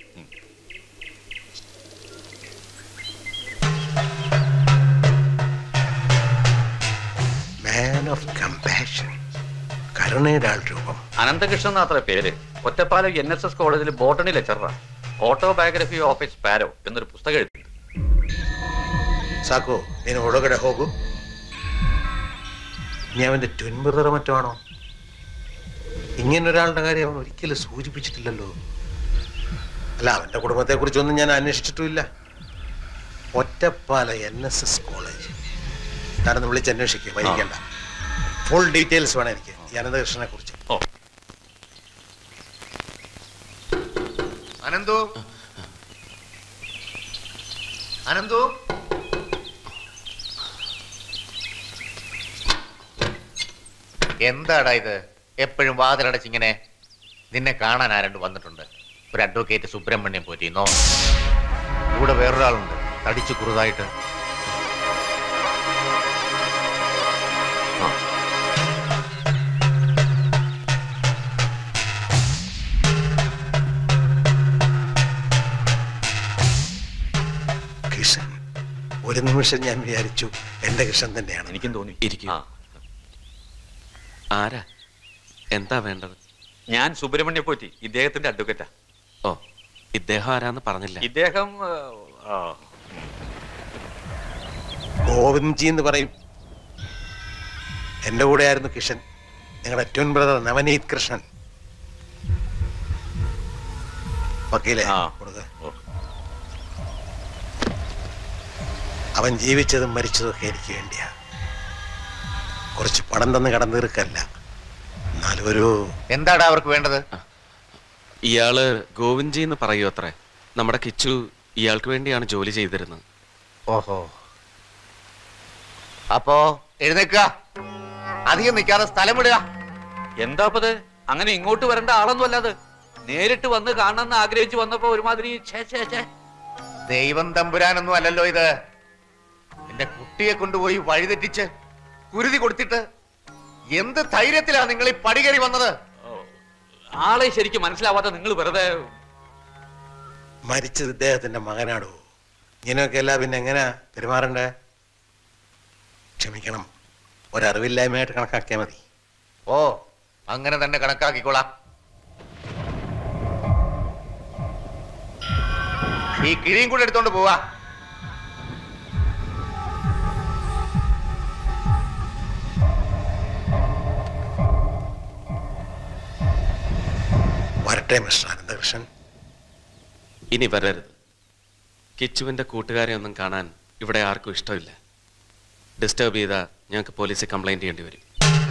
man of compassion കരുണയുടെ ആൾ രൂപം അനന്തകൃഷ്ണൻ എന്നാത്ര പേര് ഒറ്റപ്പാലം എൻ എസ് എസ് കോളേജിൽ ബോട്ടണി ലെക്ചറാണ് ഓട്ടോബയോഗ്രഫി ഓഫ് എ സ്പാരോ എന്നൊരു പുസ്തകം എഴുതി ಸಾಕು ನೀನು ಒಳಗಡೆ ಹೋಗು നീ അവന്റെ ട്വിൻ ബ്രദർ മറ്റോ ആണോ ഇങ്ങനൊരാളുടെ കാര്യം അവൻ ഒരിക്കലും സൂചിപ്പിച്ചിട്ടില്ലല്ലോ അല്ല അവന്റെ കുടുംബത്തെ കുറിച്ചൊന്നും ഞാൻ അന്വേഷിച്ചിട്ടുമില്ല Ottapalam N S S college ഞാനൊന്ന് വിളിച്ചന്വേഷിക്കുക വൈകിക്കണ്ട ഫുൾ ഡീറ്റെയിൽസ് വേണം എനിക്ക് ഈ അനന്തകൃഷ്ണനെ കുറിച്ച് അനന്തു അനന്തു എന്താടാ ഇത് എപ്പോഴും വാതിലടച്ചിങ്ങനെ നിന്നെ കാണാൻ ആരണ്ട് വന്നിട്ടുണ്ട് ഒരു അഡ്വക്കേറ്റ് സുബ്രഹ്മണ്യം പോറ്റിന്നോ കൂടെ വേറൊരാളുണ്ട് തടിച്ചു കുറുതായിട്ട് കിഷൻ ഒരു നിമിഷം ഞാൻ വിചാരിച്ചു എന്റെ കിഷൻ തന്നെയാണ് എനിക്കും തോന്നി ഇരിക്കും ആരാ എന്താ വേണ്ടത് ഞാൻ സുബ്രഹ്മണ്യ പോറ്റി ഇദ്ദേഹത്തിന്റെ അഡ്വക്കേറ്റാ ഓ ഇദ്ദേഹം ആരാന്ന് പറഞ്ഞില്ല ഇദ്ദേഹം ആ, ഗോവിന്ദ്ജി എന്ന് പറയും എന്റെ കൂടെ ആയിരുന്നു കിഷൻ നിങ്ങളുടെ ട്വിൻ ബ്രദർ നവനീത് കൃഷ്ണൻ വക്കീലെ കൊടുക്ക. അവൻ ജീവിച്ചതും മരിച്ചതും ഒക്കെ എനിക്ക് വേണ്ടിയാ കുറച്ച് പണം തന്ന് കടന്നു തീർക്കല്ല എന്നാലും ഒരു എന്താടാ അവർക്ക് വേണ്ടത് ഇയാള് ഗോവിന്ദ്ജി എന്ന് പറയൂ അത്രേ നമ്മുടെ കിച്ചു ഇയാൾക്ക് വേണ്ടിയാണ് ജോലി ചെയ്തിരുന്നത് ഓഹോ അപ്പോ എഴുന്നേക്കുക അധികം നിൽക്കാതെ സ്ഥലം വിടുക എന്താപ്പത് അങ്ങനെ ഇങ്ങോട്ട് വരേണ്ട ആളൊന്നും അല്ലാത് നേരിട്ട് വന്ന് കാണണമെന്ന് ആഗ്രഹിച്ചു വന്നപ്പോ ഒരുമാതിരി ഛേ ഛേ ഛേ ദൈവം തമ്പുരാനൊന്നും അല്ലല്ലോ ഇത് എന്റെ കുട്ടിയെ കൊണ്ടുപോയി വഴിതെറ്റിച്ച് കുരുതി കൊടുത്തിട്ട് എന്ത് ധൈര്യത്തിലാ നിങ്ങൾ ഈ പടികേറി വന്നത് ആളെ ശരിക്കും മനസ്സിലാവാത്ത നിങ്ങൾ വെറുതെ മരിച്ചത് ഇദ്ദേഹത്തിന്റെ മകനാടോ ഇങ്ങനെയൊക്കെ അല്ല പിന്നെ എങ്ങനെയാ പെരുമാറണ്ടേ ക്ഷമിക്കണം ഒരറിവില്ലായ്മയായിട്ട് കണക്കാക്കിയാൽ മതി ഓ അങ്ങനെ തന്നെ കണക്കാക്കിക്കോളാം ഈ കിഴിയും കൂടെ എടുത്തോണ്ട് പോവാ വരട്ടെ മിസ്റ്റർ അനന്തകൃഷ്ണൻ ഇനി വരരുത് കിച്ചുവിന്റെ കൂട്ടുകാരെ ഒന്നും കാണാൻ ഇവിടെ ആർക്കും ഇഷ്ടമില്ല ഡിസ്റ്റർബ് ചെയ്താൽ ഞങ്ങൾക്ക് പോലീസിൽ കംപ്ലൈന്റ് ചെയ്യേണ്ടി വരും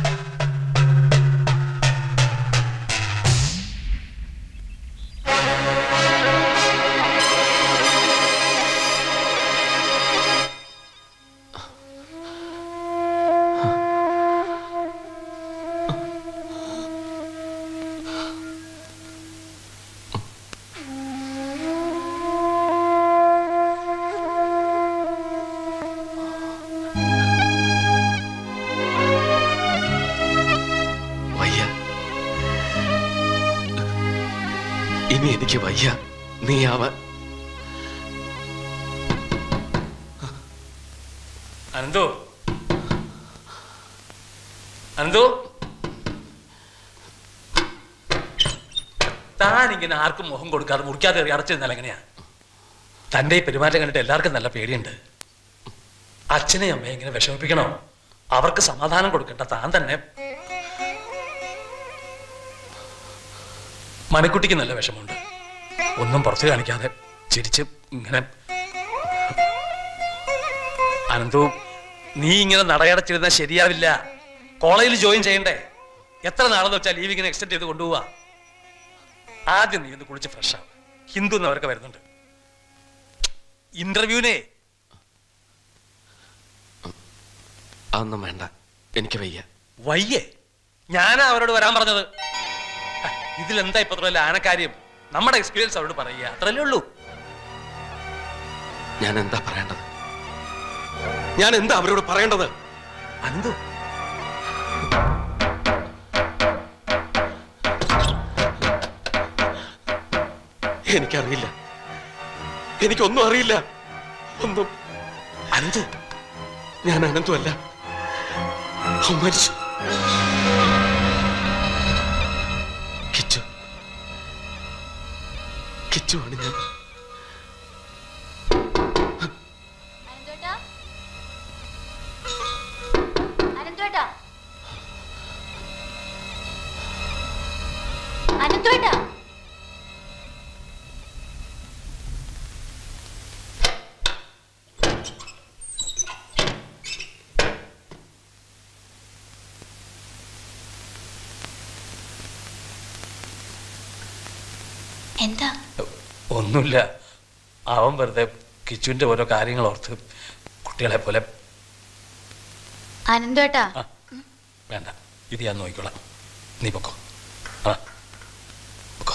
വയ്യ ഇനി എനിക്ക് വയ്യ നീ അവൻ അനന്തു അനന്തു താൻ ഇങ്ങനെ ആർക്കും മുഖം കൊടുക്കാതെ മുറിക്കാതെ അടച്ചിരുന്നാൽ എങ്ങനെയാ തന്റെ ഈ പെരുമാറ്റം കണ്ടിട്ട് എല്ലാവർക്കും നല്ല പേടിയുണ്ട് അച്ഛനെ അമ്മയെ ഇങ്ങനെ വിഷമിപ്പിക്കണോ അവർക്ക് സമാധാനം കൊടുക്കണ്ട താൻ തന്നെ മണിക്കുട്ടിക്ക് നല്ല വിഷമമുണ്ട് ഒന്നും പുറത്തു കാണിക്കാതെ ചിരിച്ച് ഇങ്ങനെ അനന്തു നീ ഇങ്ങനെ നടയടച്ചിരുന്ന ശരിയാവില്ല കോളേജിൽ ജോയിൻ ചെയ്യണ്ടേ എത്ര നാളെന്ന് വെച്ചാൽ ലീവ് ഇങ്ങനെ എക്സ്റ്റെൻഡ് ചെയ്ത് കൊണ്ടുപോവാ ആദ്യം നീ ഒന്ന് കുളിച്ച് ഫ്രഷ് ആവും ഹിന്ദു എന്നവരൊക്കെ വരുന്നുണ്ട് ഇന്റർവ്യൂവിനെ അതൊന്നും വേണ്ട എനിക്ക് വയ്യ വയ്യേ ഞാനാ അവരോട് വരാൻ പറഞ്ഞത് ആ, ഇതിലെന്താ ഇപ്പൊ അത്ര വലിയ ആനക്കാര്യം നമ്മുടെ എക്സ്പീരിയൻസ് അവരോട് പറയുക അത്രല്ലേ ഉള്ളൂ ഞാൻ എന്താ പറയേണ്ടത് ഞാൻ എന്താ അവരോട് പറയേണ്ടത് അനന്തു എനിക്കറിയില്ല എനിക്കൊന്നും അറിയില്ല ഒന്നും അനന്തു ഞാൻ അനന്തു അല്ല അവൻ മരിച്ചു കിച്ചു കിച്ചു ആണ് ഞാൻ അനന്തുവേട്ടാ അനന്തുവേട്ടാ എന്താ ഒന്നുമില്ല അവൻ വെറുതെ കിച്ചുവിന്റെ ഓരോ കാര്യങ്ങൾ ഓർത്ത് കുട്ടികളെ പോലെ അനന്തേട്ടാ വേണ്ട ഇത് ഞാൻ നോക്കിക്കോളാം നീ പൊക്കോ ആ പൊക്കോ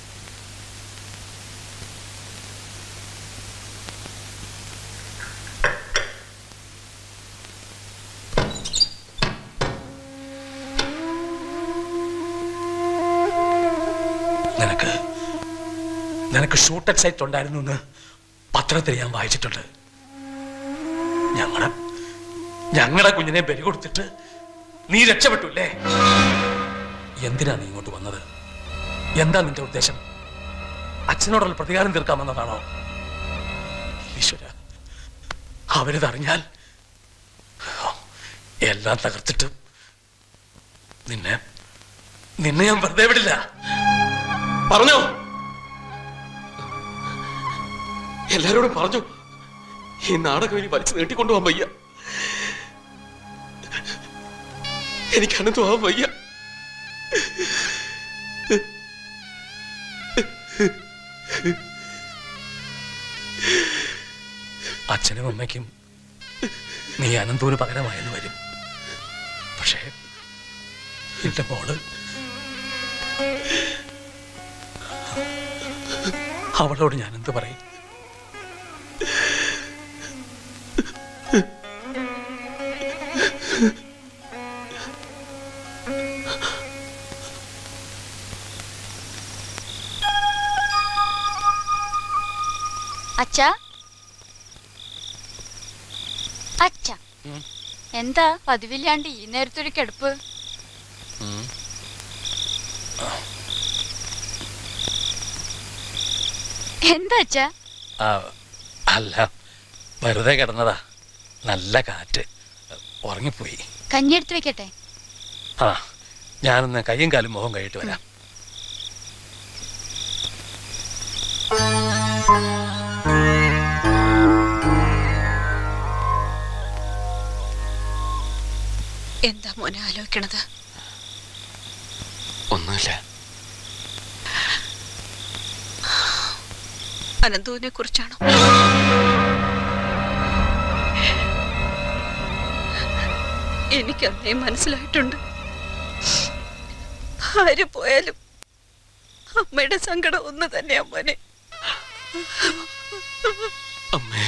നിനക്ക് നിനക്ക് ഷൂട്ട് എക്സൈറ്റ് ഉണ്ടായിരുന്നു എന്ന് പത്രത്തിൽ ഞാൻ വായിച്ചിട്ടുണ്ട് ഞങ്ങളെ ഞങ്ങളുടെ കുഞ്ഞിനെ ബലി കൊടുത്തിട്ട് നീ രക്ഷപ്പെട്ടു അല്ലേ എന്തിനാ നീ ഇങ്ങോട്ട് വന്നത് എന്താ നിന്റെ ഉദ്ദേശം അച്ഛനോടുള്ള പ്രതികാരം തീർക്കാമെന്നതാണോ ഈശ്വര അവരിതറിഞ്ഞാൽ എല്ലാം തകർത്തിട്ട് നിന്നെ നിന്നെ ഞാൻ വെറുതെ വിടില്ല പറഞ്ഞോ എല്ലാരോടും പറഞ്ഞു ഈ നാടകം ഇനി വലിച്ചു നീട്ടിക്കൊണ്ടുപോകാൻ വയ്യ എനിക്ക് അനന്തമാവാൻ വയ്യ അച്ഛനും അമ്മയ്ക്കും നീ അനന്തൂന് പകരമായെന്ന് വരും പക്ഷേ എന്റെ മോള് അവളോട് ഞാൻ എന്ത് പറയും അച്ഛാ അച്ഛ എന്താ പതിവില്ലാണ്ട് ഈ നേരത്തൊരു കിടപ്പ് എന്താ അച്ഛാ ആ, അല്ല വെറുതെ കിടന്നതാ നല്ല കാറ്റ് ഉറങ്ങിപ്പോയി കഞ്ഞി എടുത്ത് വെക്കട്ടെ ആ ഞാനൊന്ന് കയ്യും കാലും മുഖം കഴിയിട്ട് വരാം എന്താ മോനെ ആലോചിക്കണത് ഒന്നുമില്ല അനന്തുവിനെ കുറിച്ചാണോ എനിക്കന്നേ മനസ്സിലായിട്ടുണ്ട് ആര് പോയാലും അമ്മയുടെ സങ്കടം ഒന്ന് തന്നെയാ മോനെ അമ്മേ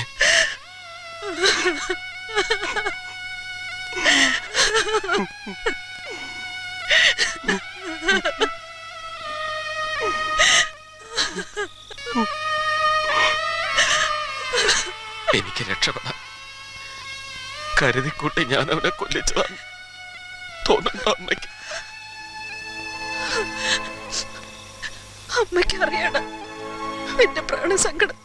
എനിക്ക് രക്ഷപ്പെടാം കരുതിക്കൂട്ടി ഞാൻ അവനെ കൊല്ലിച്ചതാണ് തോന്നുന്നുണ്ടോ അമ്മയ്ക്ക് അമ്മയ്ക്ക് അറിയണം എന്റെ പ്രാണസങ്കടം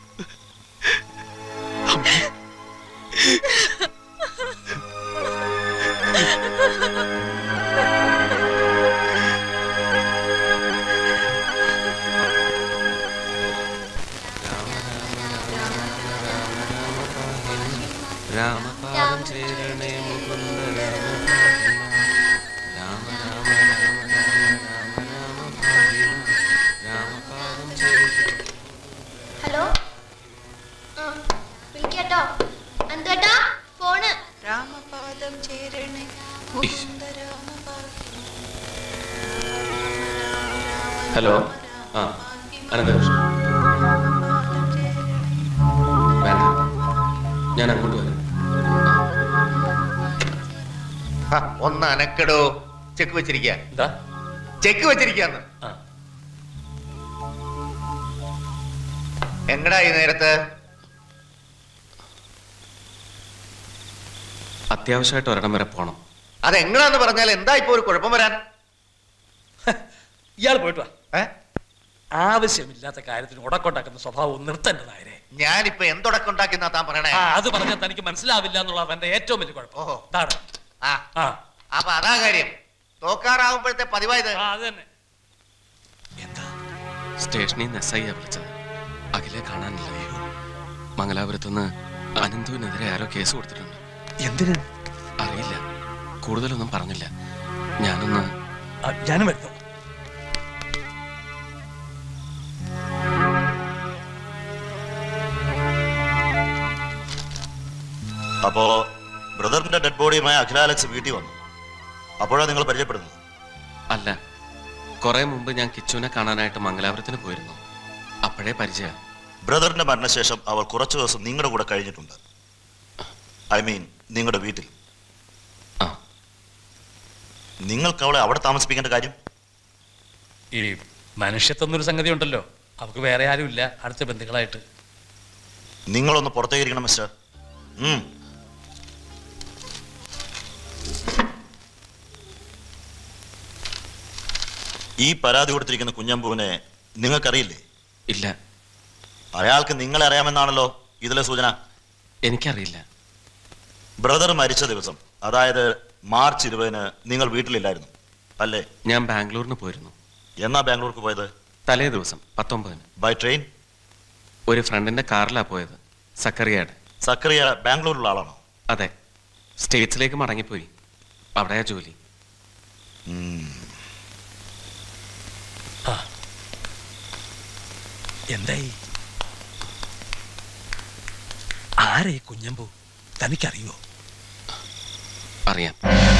രാമപാദം ചേരണേ മുകുന്ദ രാമ രാമ രാമപാദം ചേരണേ ഹലോ ആ വിളിക്കാട്ടോ എന്തേട്ടാ ഫോണ് രാമപാദം ചേരണേ ഹലോ ആ അനന്തകൃഷ്ണൻ വേണ്ട ഞാൻ അങ്ങോട്ട് വരാം ഹ, ഒന്ന് അനക്കടോ ചെക്ക് വെച്ചിരിക്കുക എന്താ ചെക്ക് വെച്ചിരിക്കാന്ന് എങ്ങടാ ഈ നേരത്ത് അത്യാവശ്യമായിട്ട് ഒരിടം വരെ പോണം അത് എങ്ങടാന്ന് പറഞ്ഞാൽ എന്താ ഇപ്പൊ ഒരു കുഴപ്പം വരാൻ ഇയാൾ പോയിട്ട് വാ ആവശ്യമില്ലാത്ത കാര്യത്തിന് ഉടക്കൊണ്ടാക്കുന്ന സ്വഭാവം നിർത്തേണ്ട നായരെ ഞാനിപ്പോ എന്തൊടക്കുണ്ടാക്കുന്ന താൻ പറയണേ ആ അത് പറഞ്ഞാൽ തനിക്ക് മനസ്സിലാവില്ല എന്നുള്ളത് എന്റെ ഏറ്റവും വലിയ കുഴപ്പം ഓഹോ ഇതാണ് ആ ആ അപ്പൊ അതാ കാര്യം തോക്കാറാവുമ്പോഴത്തെ പതിവായത് അത് തന്നെ സ്റ്റേഷനിൽ നിന്ന് എസ് ഐ വിളിച്ചത് അഖിലെ കാണാനില്ല മംഗലാപുരത്തുനിന്ന് അനന്തുവിനെതിരെ ആരോ കേസ് കൊടുത്തിട്ടുണ്ട് എന്തിന് അറിയില്ല കൂടുതലൊന്നും പറഞ്ഞില്ല ഞാനൊന്ന് ഞാനും വരുന്നു അപ്പോ ബ്രദറിന്റെ ഡെഡ് ബോഡിയുമായി അഖില അലക്സ് വീട്ടിൽ വന്നു അപ്പോഴാണ് നിങ്ങൾ പരിചയപ്പെടുന്നത് അല്ല കുറെ മുമ്പ് ഞാൻ കിച്ചുവിനെ കാണാനായിട്ട് മംഗലാപുരത്തിന് പോയിരുന്നു അപ്പോഴേ പരിചയം ബ്രദറിന്റെ മരണശേഷം അവർ കുറച്ചു ദിവസം നിങ്ങളുടെ കൂടെ കഴിഞ്ഞിട്ടുണ്ട് ഐ മീൻ നിങ്ങളുടെ വീട്ടിൽ നിങ്ങൾക്ക് അവളെ അവിടെ താമസിപ്പിക്കേണ്ട കാര്യം ഈ മനുഷ്യത്വം എന്നൊരു സംഗതി ഉണ്ടല്ലോ അവർക്ക് വേറെ ആരും ഇല്ല അടുത്ത ബന്ധുക്കളായിട്ട് നിങ്ങളൊന്ന് പുറത്തേക്ക് ഇരിക്കണം മിസ്റ്റർ ഉം. ഈ പരാതി കൊടുത്തിരിക്കുന്ന കുഞ്ഞമ്പൂവിനെ നിങ്ങൾക്കറിയില്ലേ ഇല്ല അയാൾക്ക് നിങ്ങളെ അറിയാമെന്നാണല്ലോ ഇതിലെ സൂചന എനിക്കറിയില്ല ബ്രദർ മരിച്ച ദിവസം അതായത് മാർച്ച് ഇരുപതിന് നിങ്ങൾ വീട്ടിലില്ലായിരുന്നു അല്ലേ ഞാൻ ബാംഗ്ലൂരിന് പോയിരുന്നു എന്നാ ബാംഗ്ലൂർക്ക് പോയത് തലേ ദിവസം പത്തൊമ്പതിന് ബൈ ട്രെയിൻ ഒരു ഫ്രണ്ടിന്റെ കാറിലാ പോയത് സക്കറിയാട് സക്കറിയ ബാംഗ്ലൂരിലുള്ള ആളാണോ അതെ സ്റ്റേറ്റ്സിലേക്ക് മടങ്ങിപ്പോയി അവിടെയാ ജോലി എന്തായി ആരെ കുഞ്ഞമ്പു തനിക്കറിയോ അറിയാം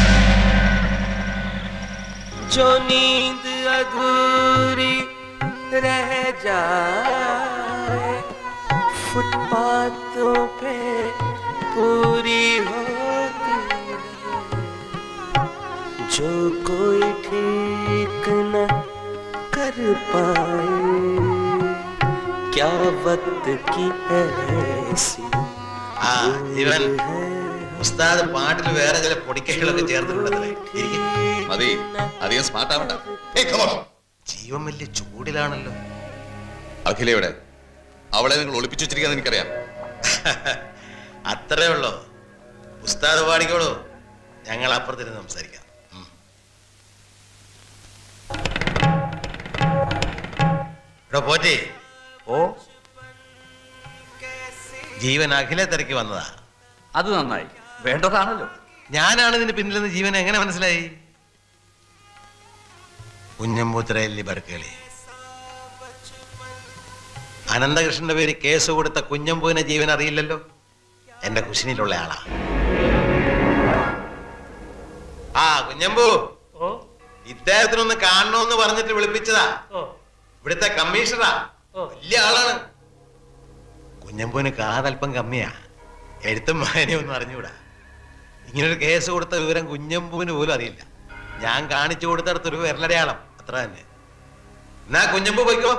जो नींद अधूरी रह जाए फुटपाथों पे पूरी होती है जो कोई ठीक न कर पाए क्या वक्त की ऐसी ആ ഇവൻ ഉസ്താദ് പാട്ടിൽ വേറെ ചില പൊടിക്കൈകളൊക്കെ ചേർത്തിട്ടുണ്ടല്ലേ മതി അധികം സ്മാർട്ട് ആവണ്ട ജീവൻ വലിയ ചൂടിലാണല്ലോ അഖിലയുടെ അവളെ നിങ്ങൾ ഒളിപ്പിച്ചു വെച്ചിരിക്കാന്ന് എനിക്കറിയാം അത്രേ ഉള്ളോ ഉസ്താദ് പാടിക്കോളൂ ഞങ്ങൾ അപ്പുറത്തിരുന്ന് സംസാരിക്കാം ഉം. എടോ പോറ്റി ഓ ജീവൻ അഖിലെ തിരക്കി വന്നതാ അത് നന്നായി വേണ്ടതാണല്ലോ ഞാനാണ് ഇതിന് പിന്നിലെന്ന് ജീവൻ എങ്ങനെ മനസ്സിലായി കുഞ്ഞമ്പൂത്രയല്ലി ബർക്കേളി അനന്തകൃഷ്ണന്റെ പേര് കേസ് കൊടുത്ത കുഞ്ഞമ്പൂവിനെ ജീവൻ അറിയില്ലല്ലോ എന്റെ കുശിനിലുള്ള ആളാ ആ കുഞ്ഞമ്പൂ ഇദ്ദേഹത്തിനൊന്ന് കാണണമെന്ന് പറഞ്ഞിട്ട് വിളിപ്പിച്ചതാ ഇവിടുത്തെ കമ്മീഷണറാ വലിയ ആളാണ് കുഞ്ഞമ്പൂവിന് കാതല്പം കമ്മിയാ എഴുത്തും വായനയും ഒന്നും അറിഞ്ഞൂടാ ഇങ്ങനൊരു കേസ് കൊടുത്ത വിവരം കുഞ്ഞമ്പൂവിന് പോലും അറിയില്ല ഞാൻ കാണിച്ചു കൊടുത്തടത്തൊരു വിരലടയാളം അത്ര തന്നെ എന്നാ കുഞ്ഞമ്പൂ പോയിക്കോ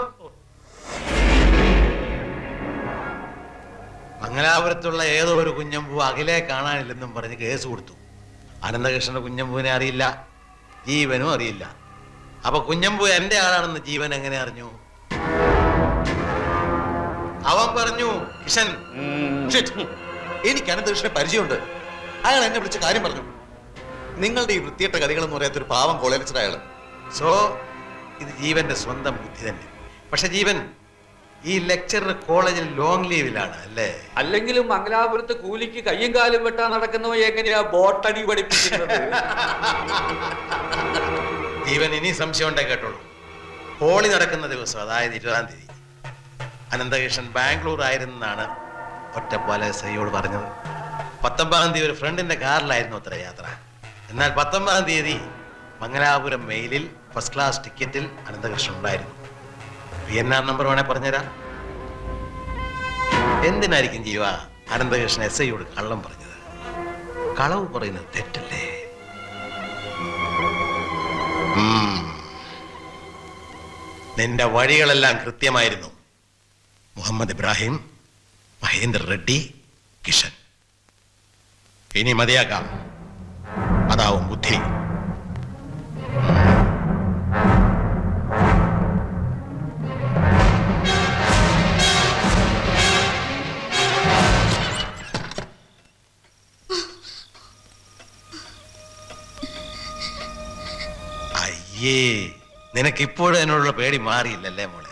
മംഗലാപുരത്തുള്ള ഏതോ ഒരു കുഞ്ഞമ്പൂ അഖിലെ കാണാനില്ലെന്നും പറഞ്ഞ് കേസ് കൊടുത്തു അനന്തകൃഷ്ണന്റെ കുഞ്ഞമ്പൂവിനെ അറിയില്ല ജീവനും അറിയില്ല അപ്പൊ കുഞ്ഞമ്പൂ എന്റെ ആളാണെന്ന് ജീവൻ എങ്ങനെ അറിഞ്ഞു അവൻ പറഞ്ഞു കിഷൻ Shit. എനിക്ക് അനന്തകൃഷ്ണനെ പരിചയമുണ്ട് അയാൾ എന്നെ വിളിച്ച കാര്യം പറഞ്ഞു നിങ്ങളുടെ ഈ വൃത്തിയിട്ട കളികളെന്ന് പറയാത്ത ഒരു പാവം കോളേജ് അയാള് സോ ഇത് ജീവന്റെ സ്വന്തം ബുദ്ധി തന്നെ പക്ഷെ ജീവൻ ഈ ലെക്ചർ കോളേജിൽ ലോങ് ലീവിലാണ് അല്ലേ അല്ലെങ്കിലും മംഗലാപുരത്ത് കൂലിക്ക് കയ്യും കാലും വെട്ടാൻ നടക്കുന്നവ എങ്ങനെയാ ബോട്ടണി പഠിപ്പിക്കുന്നത് ജീവൻ ഇനി സംശയം ഉണ്ടേ കേട്ടോളൂ ഹോളി നടക്കുന്ന ദിവസം അതായത് ഇരുപതാം തീയതി അനന്തകൃഷ്ണൻ ബാംഗ്ലൂർ ആയിരുന്നാണ് ഒറ്റപ്പാല എസ് ഐയോട് പറഞ്ഞത് പത്തൊമ്പതാം തീയതി ഒരു ഫ്രണ്ടിന്റെ കാറിലായിരുന്നു അത്ര യാത്ര എന്നാൽ പത്തൊമ്പതാം തീയതി മംഗലാപുരം മെയിലിൽ ഫസ്റ്റ് ക്ലാസ് ടിക്കറ്റിൽ അനന്തകൃഷ്ണൻ ഉണ്ടായിരുന്നു പി എൻ ആർ നമ്പർ വേണേ പറഞ്ഞുതരാം എന്തിനായിരിക്കും ജീവ അനന്തകൃഷ്ണൻ എസ് ഐയോട് കള്ളം പറഞ്ഞത് കളവ് പറയുന്നത് തെറ്റല്ലേ ഉം. നിന്റെ വഴികളെല്ലാം കൃത്യമായിരുന്നു മുഹമ്മദ് ഇബ്രാഹിം മഹേന്ദ്ര റെഡ്ഡി കിഷൻ ഇനി മതിയാക്കാം അതാവും ബുദ്ധി അയ്യേ നിനക്ക് ഇപ്പോഴും എന്നോടുള്ള പേടി മാറിയില്ലല്ലേ മോളെ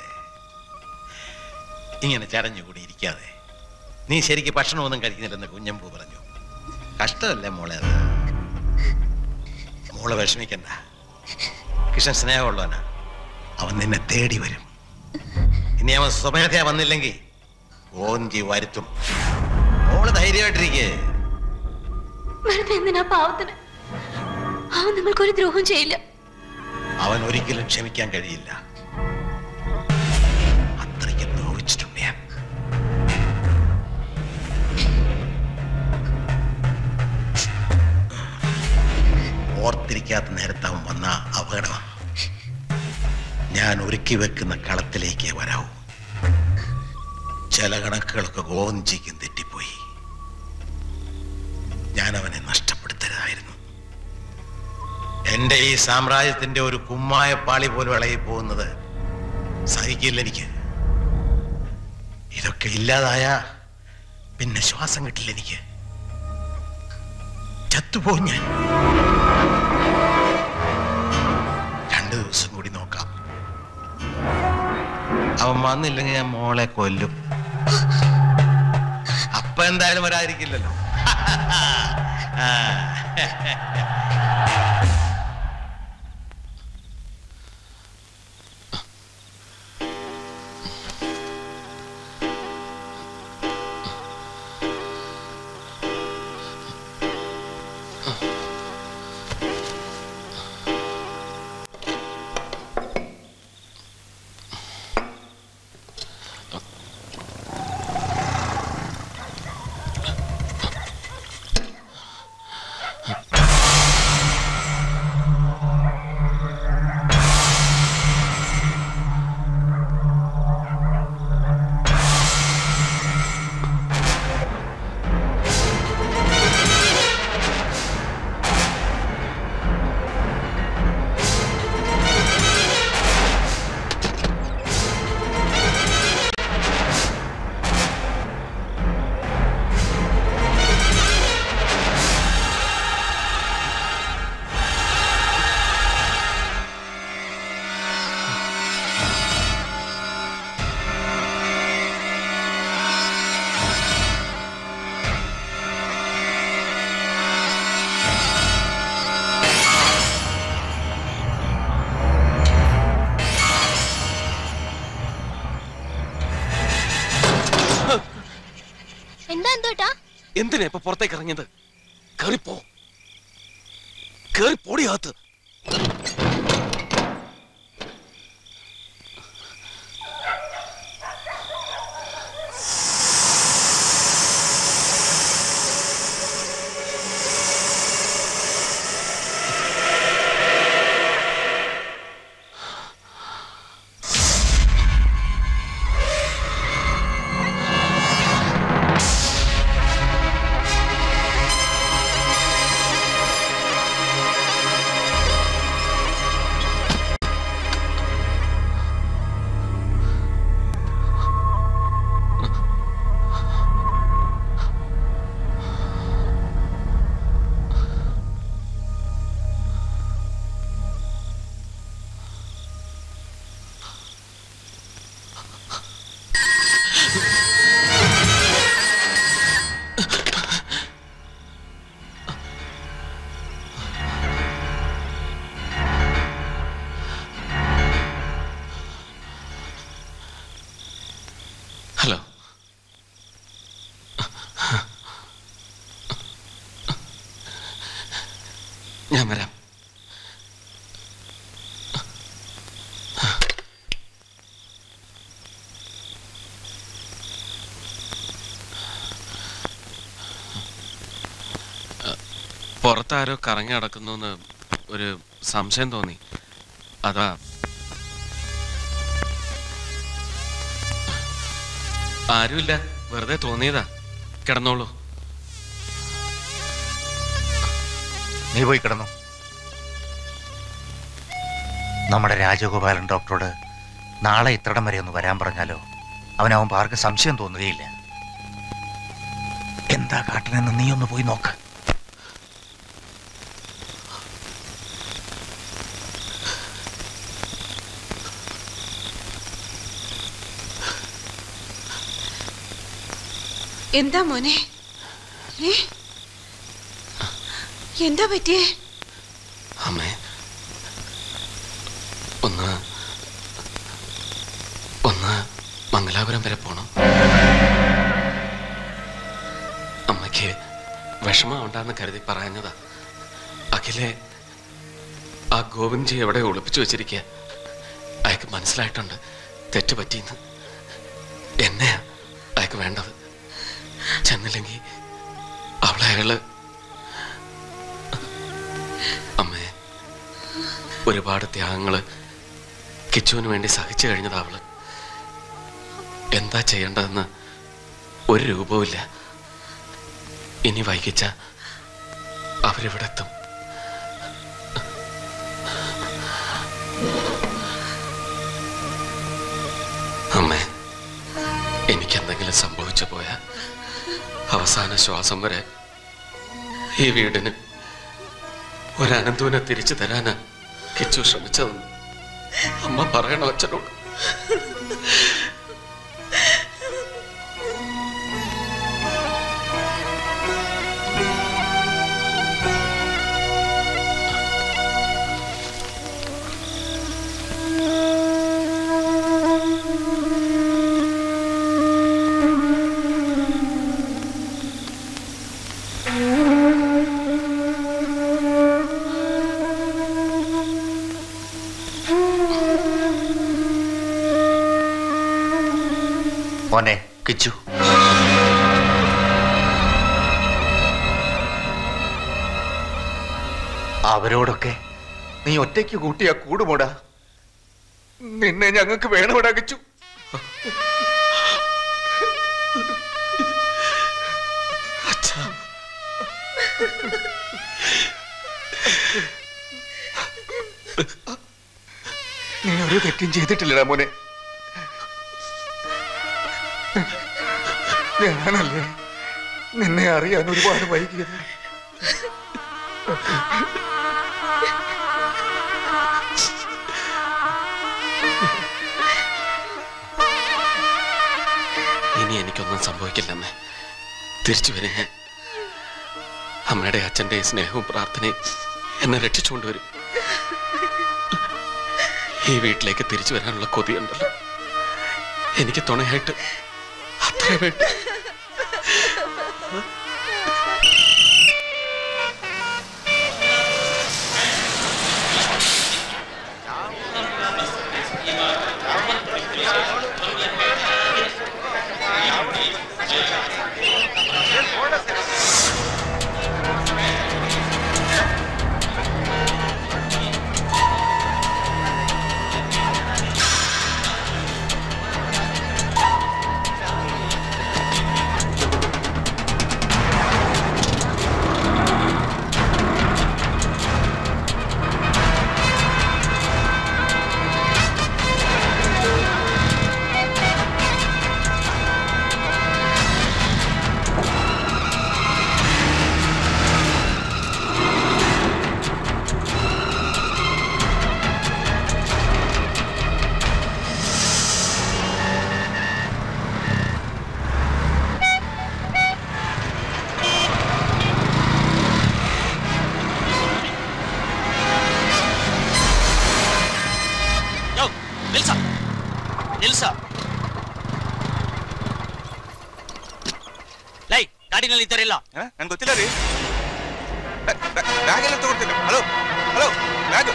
ഇങ്ങനെ ചടഞ്ഞുകൂടി ഇരിക്കാതെ നീ ശരിക്ക് ഭക്ഷണമൊന്നും കഴിക്കുന്നില്ലെന്ന് കുഞ്ഞമ്പൂ പറഞ്ഞു കഷ്ടമല്ലേ മോളെ അത് മോളെ വിഷമിക്കണ്ട കിഷൻ സ്നേഹമുള്ളവനാ അവൻ നിന്നെ തേടി വരും ഇനി അവൻ സ്വമേധയാ വന്നില്ലെങ്കിൽ ഓന്തി വരുത്തും മോള് ധൈര്യമായിട്ടിരിക്കേ വെറുതെ എന്തിനാ പാവത്തിന് അവൻ നിങ്ങൾക്കൊരു ദ്രോഹം ചെയ്യില്ല അവൻ ഒരിക്കലും ക്ഷമിക്കാൻ കഴിയില്ല അത്രയ്ക്ക് നോവിച്ചിട്ടുണ്ട് ഞാൻ ഓർത്തിരിക്കാത്ത നേരത്ത് അവൻ വന്ന അപകടമാണ് ഞാൻ ഒരുക്കി വെക്കുന്ന കളത്തിലേക്ക് വരാവൂ ചില കണക്കുകളൊക്കെ ഗോവഞ്ചിക്കും തെറ്റിപ്പോയി ഞാൻ അവനെ നഷ്ടപ്പെടുത്തരുതായിരുന്നു എന്റെ ഈ സാമ്രാജ്യത്തിന്റെ ഒരു കുമ്മായ പാളി പോലും ഇളകി പോകുന്നത് സഹിക്കില്ല എനിക്ക് ഇതൊക്കെ ഇല്ലാതായ പിന്നെ ശ്വാസം കിട്ടില്ല എനിക്ക് ചത്തുപോകും ഞാൻ രണ്ടു ദിവസം കൂടി നോക്കാം അവൻ വന്നില്ലെങ്കിൽ ഞാൻ മോളെ കൊല്ലും അപ്പൊ എന്തായാലും വരാതിരിക്കില്ലല്ലോ ആ. എന്താ എന്തോട്ടാ എന്തിനാ ഇപ്പൊ പുറത്തേക്ക് ഇറങ്ങിയത് കേറിപ്പോ കേറി പോടി അകത്ത് ഹലോ ഞാൻ വരാം പുറത്താരോ കറങ്ങി നടക്കുന്നു എന്ന് ഒരു സംശയം തോന്നി അതാ ആരുമില്ല വെറുതെ തോന്നിയതാ കിടന്നോളൂ നീ പോയി കിടന്നു നമ്മുടെ രാജഗോപാലൻ ഡോക്ടറോട് നാളെ ഇത്രടം വരെ ഒന്ന് വരാൻ പറഞ്ഞാലോ അവനാവുമ്പോൾ ആർക്കും സംശയം തോന്നുകയില്ല എന്താ കാട്ടണെന്ന് നീ ഒന്ന് പോയി നോക്ക് എന്താ മോനെ ഏ? എന്താ പറ്റിയേ അമ്മേ ഒന്ന് ഒന്ന് മംഗലാപുരം വരെ പോണം അമ്മയ്ക്ക് വിഷമം ഉണ്ടാന്ന് കരുതി പറഞ്ഞതാ അഖിലെ ആ ഗോവിന്ദ്ജി എവിടെ ഒളിപ്പിച്ചു വെച്ചിരിക്കുക അയാൾക്ക് മനസ്സിലായിട്ടുണ്ട് തെറ്റ് പറ്റിയെന്ന് എന്നെയാ അയാൾക്ക് വേണ്ടത് ചെന്നില്ലെങ്കിൽ അവളെ അയാള് അമ്മേ ഒരുപാട് ത്യാഗങ്ങള് കിച്ചുവിന് വേണ്ടി സഹിച്ചു കഴിഞ്ഞതാ അവള് എന്താ ചെയ്യേണ്ടതെന്ന് ഒരു രൂപവുമില്ല ഇനി വൈകിച്ച അവരിവിടെ എത്തും അമ്മേ എനിക്കെന്തെങ്കിലും സംഭവിച്ചു പോയാ അവസാന ശ്വാസം വരെ ഈ വീടിന് ഒരനന്തുവിനെ തിരിച്ചു തരാനാ കിച്ചു ശ്രമിച്ചതെന്ന് അമ്മ പറയണോ അച്ഛനോട് മോനെ കിച്ചു അവരോടൊക്കെ നീ ഒറ്റയ്ക്ക് കൂട്ടിയാ കൂടുമോടാ നിന്നെ ഞങ്ങൾക്ക് വേണോടാ കിച്ചു നീ ഒരു തെറ്റും ചെയ്തിട്ടില്ലടാ മോനെ ഞാനല്ലേ നിന്നെ അറിയാൻ ഒരുപാട് വൈകിയത് ഇനി എനിക്കൊന്നും സംഭവിക്കില്ലെന്ന് തിരിച്ചു വരും ഞാൻ അമ്മയുടെ അച്ഛൻ്റെ സ്നേഹവും പ്രാർത്ഥനയും എന്നെ രക്ഷിച്ചുകൊണ്ടുവരും ഈ വീട്ടിലേക്ക് തിരിച്ചു വരാനുള്ള കൊതിയുണ്ടല്ലോ എനിക്ക് തുണയായിട്ട് അത്രേ വേണ്ട ಯೋ ನಿಲ್ಸ ನಿಲ್ಸ ಲೈ ಗಾಡಿನಲ್ಲಿ ಇದ್ದಾರಿಲ್ಲ ನಂಗೆ ಗೊತ್ತಿಲ್ಲ ರೀ ಬ್ಯಾಗ್ ಎಲ್ಲ ತಗೊಳ್ತೀನಿ ಹಲೋ ಹಲೋ ಬ್ಯಾಗ್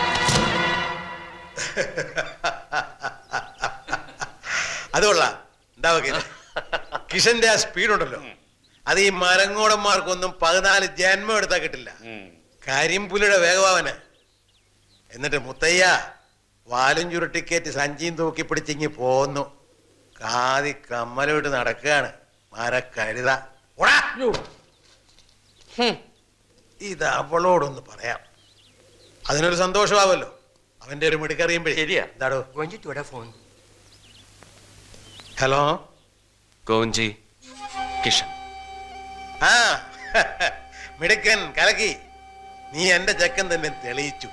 അത് കൊള്ളാം എന്താ വക്കീലെ കിഷന്റെ ആ സ്പീഡ് ഉണ്ടല്ലോ അത് ഈ മരങ്ങോടന്മാർക്കൊന്നും പതിനാല് ജന്മം എടുത്താൽ കിട്ടില്ല കരിമ്പുലിയുടെ വേഗഭാവന എന്നിട്ട് മുത്തയ്യ വാലും ചുരുട്ടിക്കേറ്റ് സഞ്ചിയും തൂക്കി പിടിച്ചിങ്ങി പോന്നു കാതി കമ്മലോട്ട് നടക്കുകയാണ് മരക്കരുത ഓടാ. ഹും. ഇത് അവളോടൊന്ന് പറയാം അതിനൊരു സന്തോഷമാവല്ലോ അവന്റെ ഒരു മിടുക്കറിയുമ്പോഴേ ശരിയാ എന്താടോ ഫോൺ ഹലോ ഗോവിൻജി കിഷൻ ആ മിടുക്കൻ കലക്കി നീ എന്റെ ചെക്കൻ തന്നെ തെളിയിച്ചു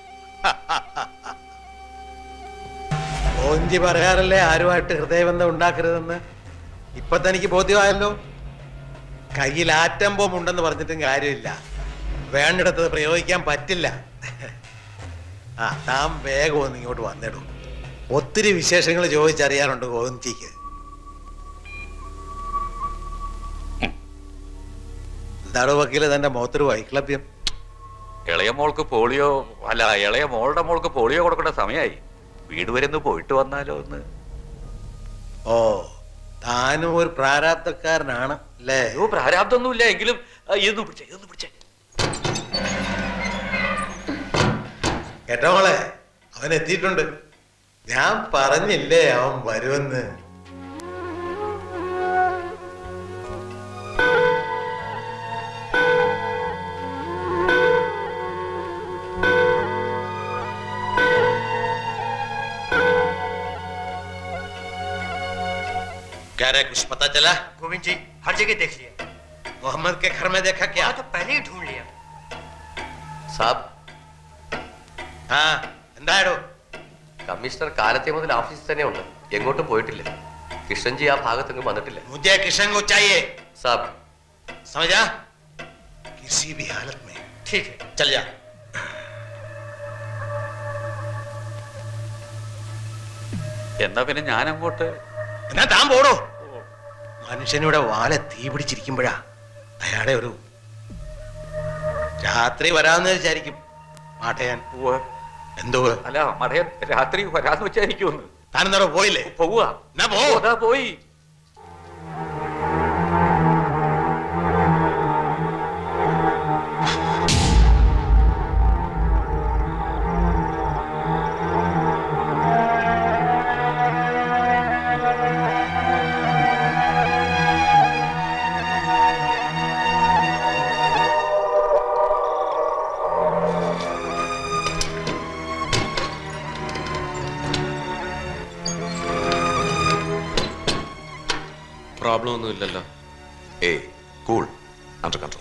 ഓഞ്ചി പറയാറല്ലേ ആരുമായിട്ട് ഹൃദയബന്ധം ഉണ്ടാക്കരുതെന്ന് ഇപ്പൊ തനിക്ക് ബോധ്യമായല്ലോ കയ്യിൽ ആറ്റം ബോംബ് ഉണ്ടെന്ന് പറഞ്ഞിട്ടും കാര്യമില്ല വേണ്ടിടത്തത് പ്രയോഗിക്കാൻ പറ്റില്ല ആ താൻ വേഗം ഒന്ന് ഇങ്ങോട്ട് വന്നിടും ഒത്തിരി വിശേഷങ്ങൾ ചോദിച്ചറിയാനുണ്ട് ഗോവിന്ദിക്ക് എന്താടോ വക്കീലെ തന്റെ മുഖത്തൊരു വൈക്ലഭ്യം ഇളയ മോൾക്ക് പോളിയോ അല്ല ഇളയ മോളുടെ മോൾക്ക് പോളിയോ കൊടുക്കേണ്ട സമയമായി വീട് വരെ ഒന്ന് പോയിട്ട് വന്നാലോ ഒന്ന് ഓ താനും ഒരു പ്രാരാബ്ധക്കാരനാണ് അല്ലേ അയ്യോ പ്രാരാബ്ദമൊന്നുമില്ല എങ്കിലും ആ, ഇതൊന്ന് പിടിച്ചേ ഇതൊന്ന് പിടിച്ചേ കേട്ടോ മോളെ അവൻ എത്തിയിട്ടുണ്ട് ഞാൻ പറഞ്ഞില്ലേ അവൻ വരുമെന്ന് क्या रे कुछ पता चला गोविंद जी हर जगह देख लिया मोहम्मद के घर में देखा क्या तो पहले ही ढूंढ लिया സാബ് ആ എന്തായാലോ കമ്മീഷണർ കാലത്തെ മുതൽ ഓഫീസിൽ തന്നെ ഉണ്ട് എങ്ങോട്ടും പോയിട്ടില്ല കിഷൻജി ആ ഭാഗത്തെങ്ങും വന്നിട്ടില്ല मुझे किशन को चाहिए സാബ് समझा किसी भी हालत में ठीक है चल जा എന്നാ പിന്നെ ഞാൻ അങ്ങോട്ട് എന്നാ താൻ പോടോ മനുഷ്യനിവിടെ വാല തീ പിടിച്ചിരിക്കുമ്പോഴാ അയാളെ ഒരു രാത്രി വരാമെന്ന് വിചാരിക്കും മാട്ടയാൻ എന്തോ അല്ല മടയൻ രാത്രി വരാന്ന് വെച്ചായിരിക്കുമെന്ന് താനെന്താടോ പോയില്ലേ പോവുക എന്നാ പോ അതാ പോയി പ്രോബ്ലം ഒന്നും ഇല്ലല്ലോ ഏയ് cool under control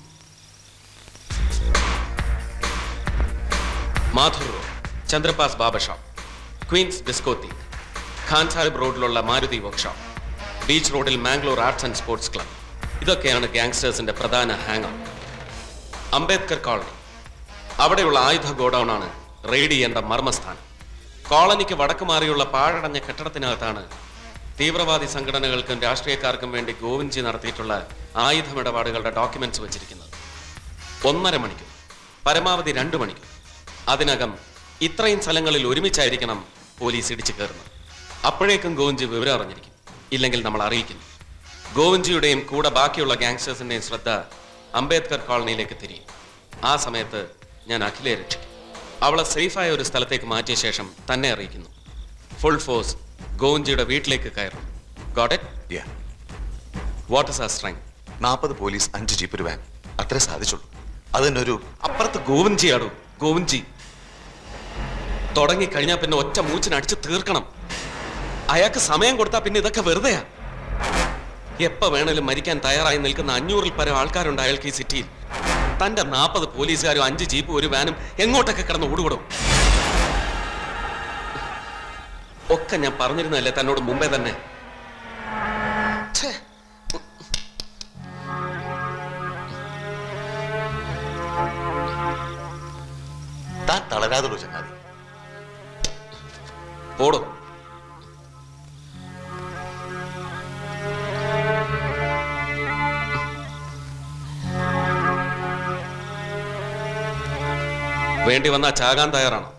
Madhur road ചന്ദ്രപാസ് Baba shop queens discotheque Khan Sahib റോഡിലുള്ള മാരുതി വർക്ക്ഷോപ്പ് ബീച്ച് റോഡിൽ Mangalore arts and sports club ഇതൊക്കെയാണ് ഗാങ്സ്റ്റേഴ്സിന്റെ പ്രധാന ഹാങ് ഔട്ട് അംബേദ്കർ കോളനി അവിടെയുള്ള ആയുധ ഗോഡൌൺ ആണ് റെയ്ഡ് ചെയ്യേണ്ട മർമ്മസ്ഥാനം കോളനിക്ക് വടക്ക് മാറിയുള്ള പാഴടഞ്ഞ കെട്ടിടത്തിനകത്താണ് തീവ്രവാദി സംഘടനകൾക്കും രാഷ്ട്രീയക്കാർക്കും വേണ്ടി ഗോവിന്ദ്ജി നടത്തിയിട്ടുള്ള ആയുധമിടപാടുകളുടെ ഡോക്യുമെന്റ്സ് വെച്ചിരിക്കുന്നത് ഒന്നര മണിക്കൂർ പരമാവധി രണ്ട് മണിക്കൂർ അതിനകം ഇത്രയും സ്ഥലങ്ങളിൽ ഒരുമിച്ചായിരിക്കണം പോലീസ് ഇടിച്ചു കയറുന്നത് അപ്പോഴേക്കും ഗോവിന്ദ്ജി വിവരം അറിഞ്ഞിരിക്കും ഇല്ലെങ്കിൽ നമ്മൾ അറിയിക്കുന്നു ഗോവിന്ദ്ജിയുടെയും കൂടെ ബാക്കിയുള്ള ഗാങ്സ്റ്റേഴ്സിന്റെയും ശ്രദ്ധ അംബേദ്കർ കോളനിയിലേക്ക് തിരിയും ആ സമയത്ത് ഞാൻ അഖിലയെ രക്ഷിക്കും അവളെ സേഫായ ഒരു സ്ഥലത്തേക്ക് മാറ്റിയ ശേഷം തന്നെ അറിയിക്കുന്നു ഫുൾ ഫോഴ്സ് ഗോവിന്ദ്ജിയുടെ വീട്ടിലേക്ക് കയറും got it what is a strength നാൽപ്പത് പോലീസ് അഞ്ച് ജീപ്പ് ഒരു വാൻ അത്രേ സാധിച്ചുള്ളൂ അതിനൊരു അപ്പുറത്ത് ഗോവിന്ദ്ജിയാടോ ഗോവിന്ദ്ജി തുടങ്ങി കഴിഞ്ഞാൽ പിന്നെ ഒറ്റ മൂച്ചിന് അടിച്ച് തീർക്കണം അയാൾക്ക് സമയം കൊടുത്താൽ പിന്നെ ഇതൊക്കെ വെറുതെയാ എപ്പ വേണേലും മരിക്കാൻ തയ്യാറായി നിൽക്കുന്ന അഞ്ഞൂറിൽ പരം ആൾക്കാരുണ്ട് അയാൾക്ക് ഈ സിറ്റിയിൽ തന്റെ നാൽപ്പത് പോലീസുകാരും അഞ്ച് ജീപ്പും ഒരു വാനും എങ്ങോട്ടൊക്കെ കിടന്ന് ഓടുകൂടും ഒക്കെ ഞാൻ പറഞ്ഞിരുന്നല്ലേ തന്നോട് മുമ്പേ തന്നെ ഛേ. താൻ തളരാതുള്ളൂ ചങ്ങാതി പോടും വേണ്ടി വന്നാൽ ചാകാൻ തയ്യാറാണോ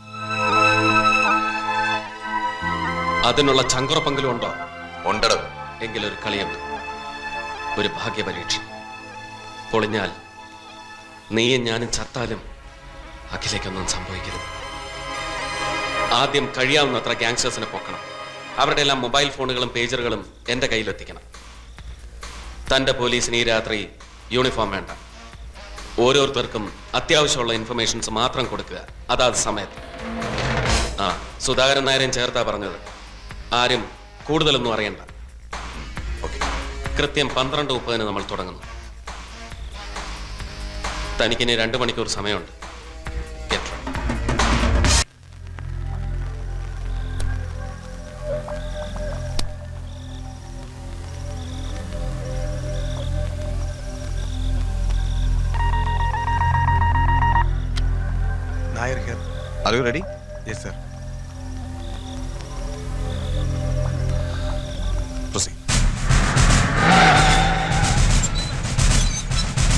അതിനുള്ള ചങ്കുറപ്പെങ്കിലും ഉണ്ടോ ഉണ്ടടോ എങ്കിലൊരു കളിയുണ്ട് ഒരു ഭാഗ്യപരീക്ഷ പൊളിഞ്ഞാൽ നീയും ഞാനും ചത്താലും അഖിലേക്കൊന്നും സംഭവിക്കരുത് ആദ്യം കഴിയാവുന്നത്ര ഗാങ്സ്റ്റേഴ്സിനെ പൊക്കണം അവരുടെ എല്ലാം മൊബൈൽ ഫോണുകളും പേജറുകളും എൻ്റെ കയ്യിലെത്തിക്കണം തൻ്റെ പോലീസിന് ഈ രാത്രി യൂണിഫോം വേണ്ട ഓരോരുത്തർക്കും അത്യാവശ്യമുള്ള ഇൻഫർമേഷൻസ് മാത്രം കൊടുക്കുക അതാത് സമയത്ത് ആ സുധാകരൻ നായരെയും ചേർത്താ പറഞ്ഞത് ആരും കൂടുതലൊന്നും അറിയണ്ട കൃത്യം പന്ത്രണ്ട് മുപ്പതിന് നമ്മൾ തുടങ്ങുന്നു തനിക്കിനി രണ്ട് മണിക്കൂർ സമയമുണ്ട് Get ready. Nair here Are you ready? Yes sir Proceed.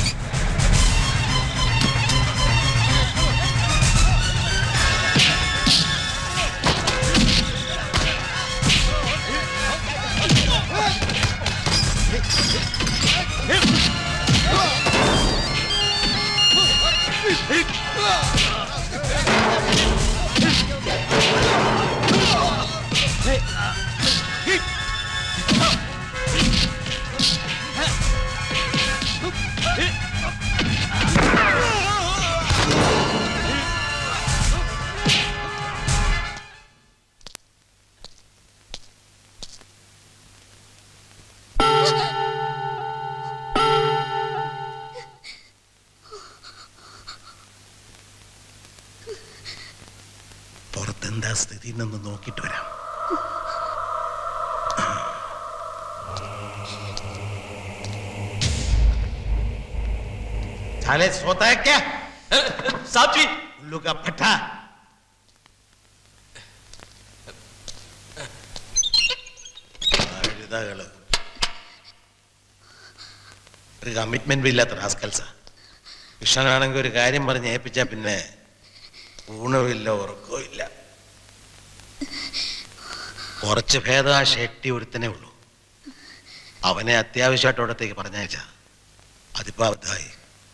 പുറത്തെന്താ സ്ഥിതി എന്നൊന്ന് നോക്കിയിട്ട് വരാം साले सोता है क्या साहब जी उल्लू का पट्टा കഴുതകള് ഒരു കമ്മിറ്റ്മെന്റ് ഇല്ലാത്ത റാസ്കൽസാ കൃഷ്ണനാണെങ്കിൽ ഒരു കാര്യം പറഞ്ഞ് ഏൽപ്പിച്ചാ പിന്നെ ഊണവുമില്ല ഉറക്കവും ഇല്ല കുറച്ച് ഭേദം ആ ഷെട്ടി ഒരുത്തനേ ഉള്ളൂ അവനെ അത്യാവശ്യമായിട്ട് അവിടത്തേക്ക് പറഞ്ഞയച്ച അതിപ്പോ അബദ്ധമായി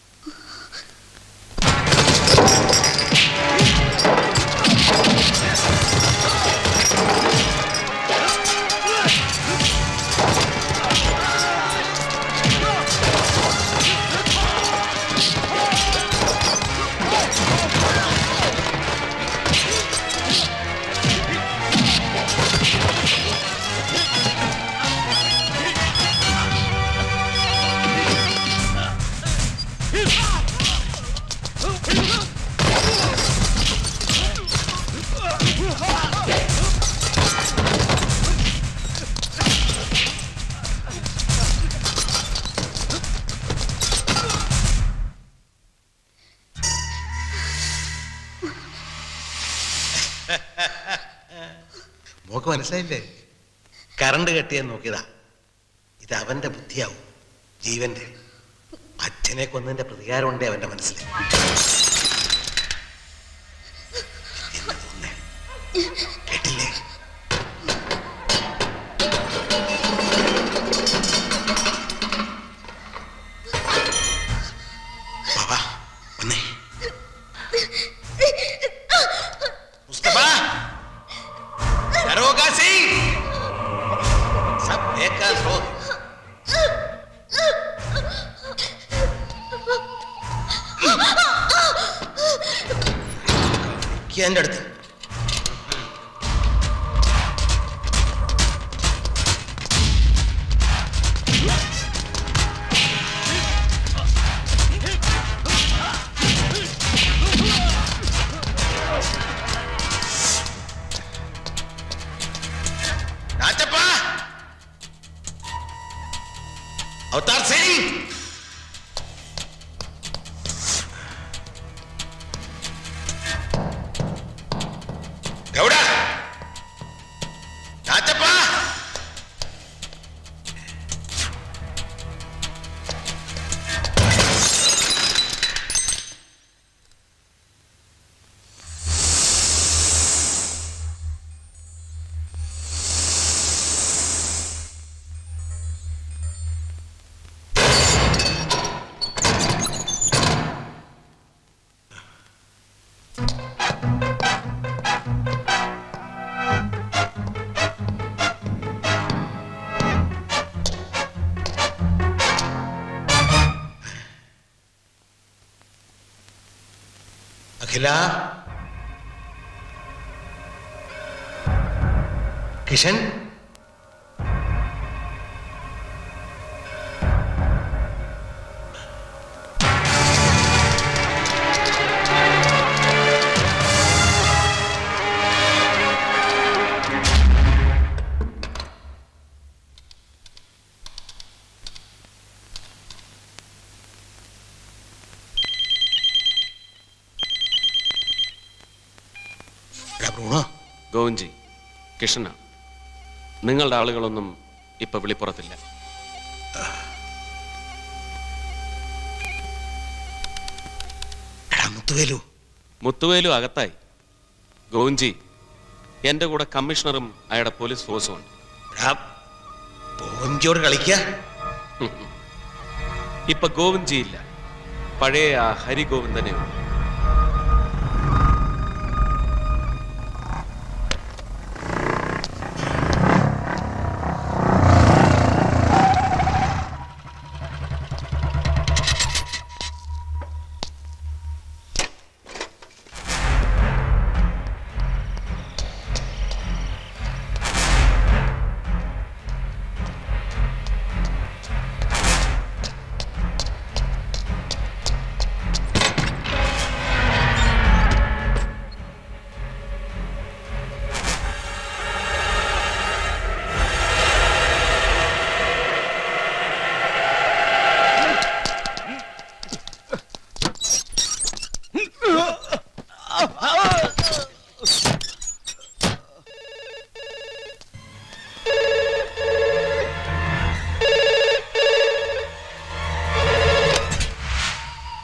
മോക്ക് മനസ്സിലായില്ലേ കറണ്ട് കെട്ടിയാൻ നോക്കിയതാ ഇത് അവന്റെ ബുദ്ധിയാവും ജീവന്റെ അച്ഛനെ കൊന്നതിന്റെ പ്രതികാരം ഉണ്ടേ അവന്റെ മനസ്സിൽ എന്ന് തോന്നേ. കേട്ടില്ലേ ബാബാ വന്നേ മുസ്തഫ दरोगा सिंह सब बेकार हो എൻ്റെ അടുത്ത് രാജപ്പ അവതാർ സിംഗ് ഗൗഡ രാജപ്പ അഖില കിഷൻ എടാ ബ്രൂണോ ഗോവിൻജി കിഷന നിങ്ങളുടെ ആളുകളൊന്നും ഇപ്പൊ വിളിപ്പുറത്തില്ല എടാ മുത്തുവേലു മുത്തുവേലു അകത്തായി ഗോവിൻജി എന്റെ കൂടെ കമ്മീഷണറും അയാളുടെ പോലീസ് ഫോഴ്സും ഉണ്ട് എടാ പോഞ്ചോട് കളിക്ക ഇപ്പൊ ഗോവിൻജി ഇല്ല പഴയ ആ ഹരി ഗോവിന്ദനെ ഉള്ളൂ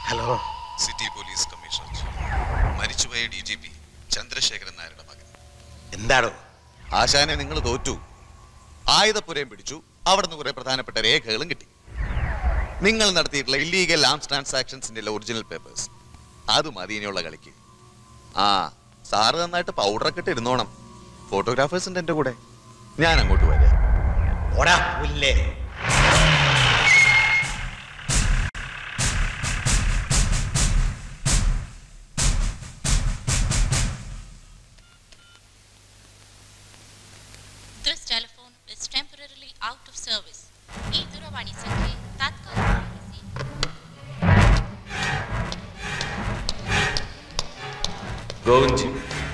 ഹലോ സിറ്റി പോലീസ് കമ്മീഷണർ മരിച്ചുപോയ ഡി ജി പി ചന്ദ്രശേഖരൻ നായരുടെ മകൻ എന്താണോ ആശാനെ നിങ്ങൾ തോറ്റു ആയുധപ്പുരയും പിടിച്ചു അവിടുന്ന് കുറെ പ്രധാനപ്പെട്ട രേഖകളും കിട്ടി നിങ്ങൾ നടത്തിയിട്ടുള്ള ഇല്ലീഗൽ ആംസ് ട്രാൻസാക്ഷൻസിന്റെ ഒറിജിനൽ പേപ്പേഴ്സ് അത് മതി ഇനിയുള്ള കളിക്ക് ആ സാറ് നന്നായിട്ട് പൗഡറൊക്കെ ഇട്ട് ഇരുന്നോണം ഫോട്ടോഗ്രാഫേഴ്സ് ഉണ്ട് എന്റെ കൂടെ ഞാൻ അങ്ങോട്ട് വരാം ഓടാ പുല്ലേ This telephone is temporarily out of service. ಈ ದೂರವಾಣಿ ಸಂಖ್ಯೆ ತಾತ್ಕಾಲಿಕವಾಗಿ ഗോവിന്ദ്ജി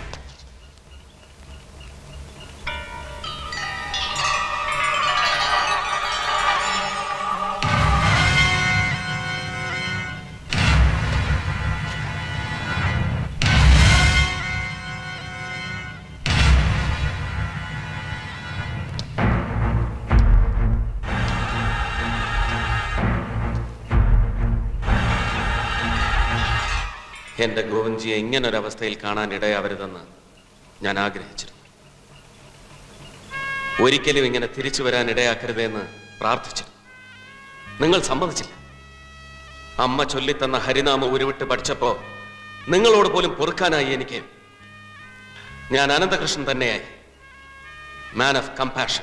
എന്റെ ഗോവിന്ദ്ജിയെ ഇങ്ങനൊരവസ്ഥയിൽ കാണാൻ ഇടയാവരുതെന്ന് ഞാൻ ആഗ്രഹിച്ചിരുന്നു ഒരിക്കലും ഇങ്ങനെ തിരിച്ചു വരാൻ ഇടയാക്കരുതെന്ന് പ്രാർത്ഥിച്ചിരുന്നു നിങ്ങൾ സമ്മതിച്ചില്ല അമ്മ ചൊല്ലിത്തന്ന ഹരിനാമം ഉരുവിട്ട് പഠിച്ചപ്പോ നിങ്ങളോട് പോലും പൊറുക്കാനായി എനിക്ക് ഞാൻ അനന്തകൃഷ്ണൻ തന്നെയായി മാൻ ഓഫ് കമ്പാഷൻ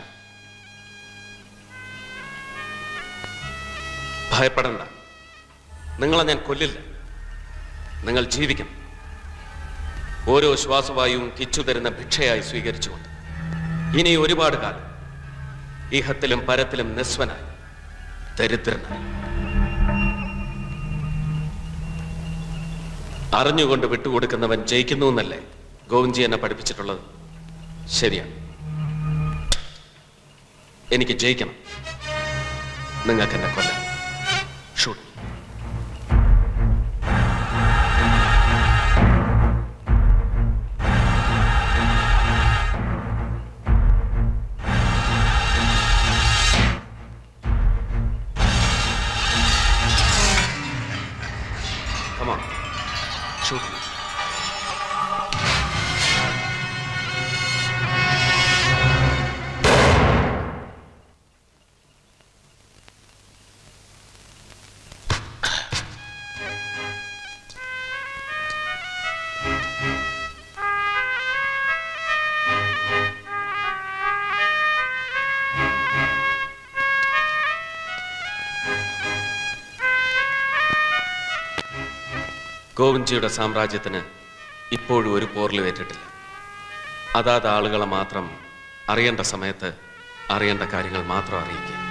ഭയപ്പെടണ്ട നിങ്ങളെ ഞാൻ കൊല്ലില്ല നിങ്ങൾ ജീവിക്കണം ഓരോ ശ്വാസവായുവും കിച്ചു തരുന്ന ഭിക്ഷയായി സ്വീകരിച്ചുകൊണ്ട് ഇനി ഒരുപാട് കാലം ഇഹത്തിലും പരത്തിലും നിസ്വനായി ദരിദ്രനായി അറിഞ്ഞുകൊണ്ട് വിട്ടുകൊടുക്കുന്നവൻ ജയിക്കുന്നു എന്നല്ലേ ഗോവിന്ദ്ജി എന്നെ പഠിപ്പിച്ചിട്ടുള്ളത് ശരിയാണ് എനിക്ക് ജയിക്കണം നിങ്ങൾക്ക് എന്നെ കൊല്ലാം shoot Come on. Shoot me. ഗോവിന്ദ്ജിയുടെ സാമ്രാജ്യത്തിന് ഇപ്പോഴും ഒരു പോറിലും ഏറ്റിട്ടില്ല അതാത് ആളുകളെ മാത്രം അറിയേണ്ട സമയത്ത് അറിയേണ്ട കാര്യങ്ങൾ മാത്രം അറിയിക്കുക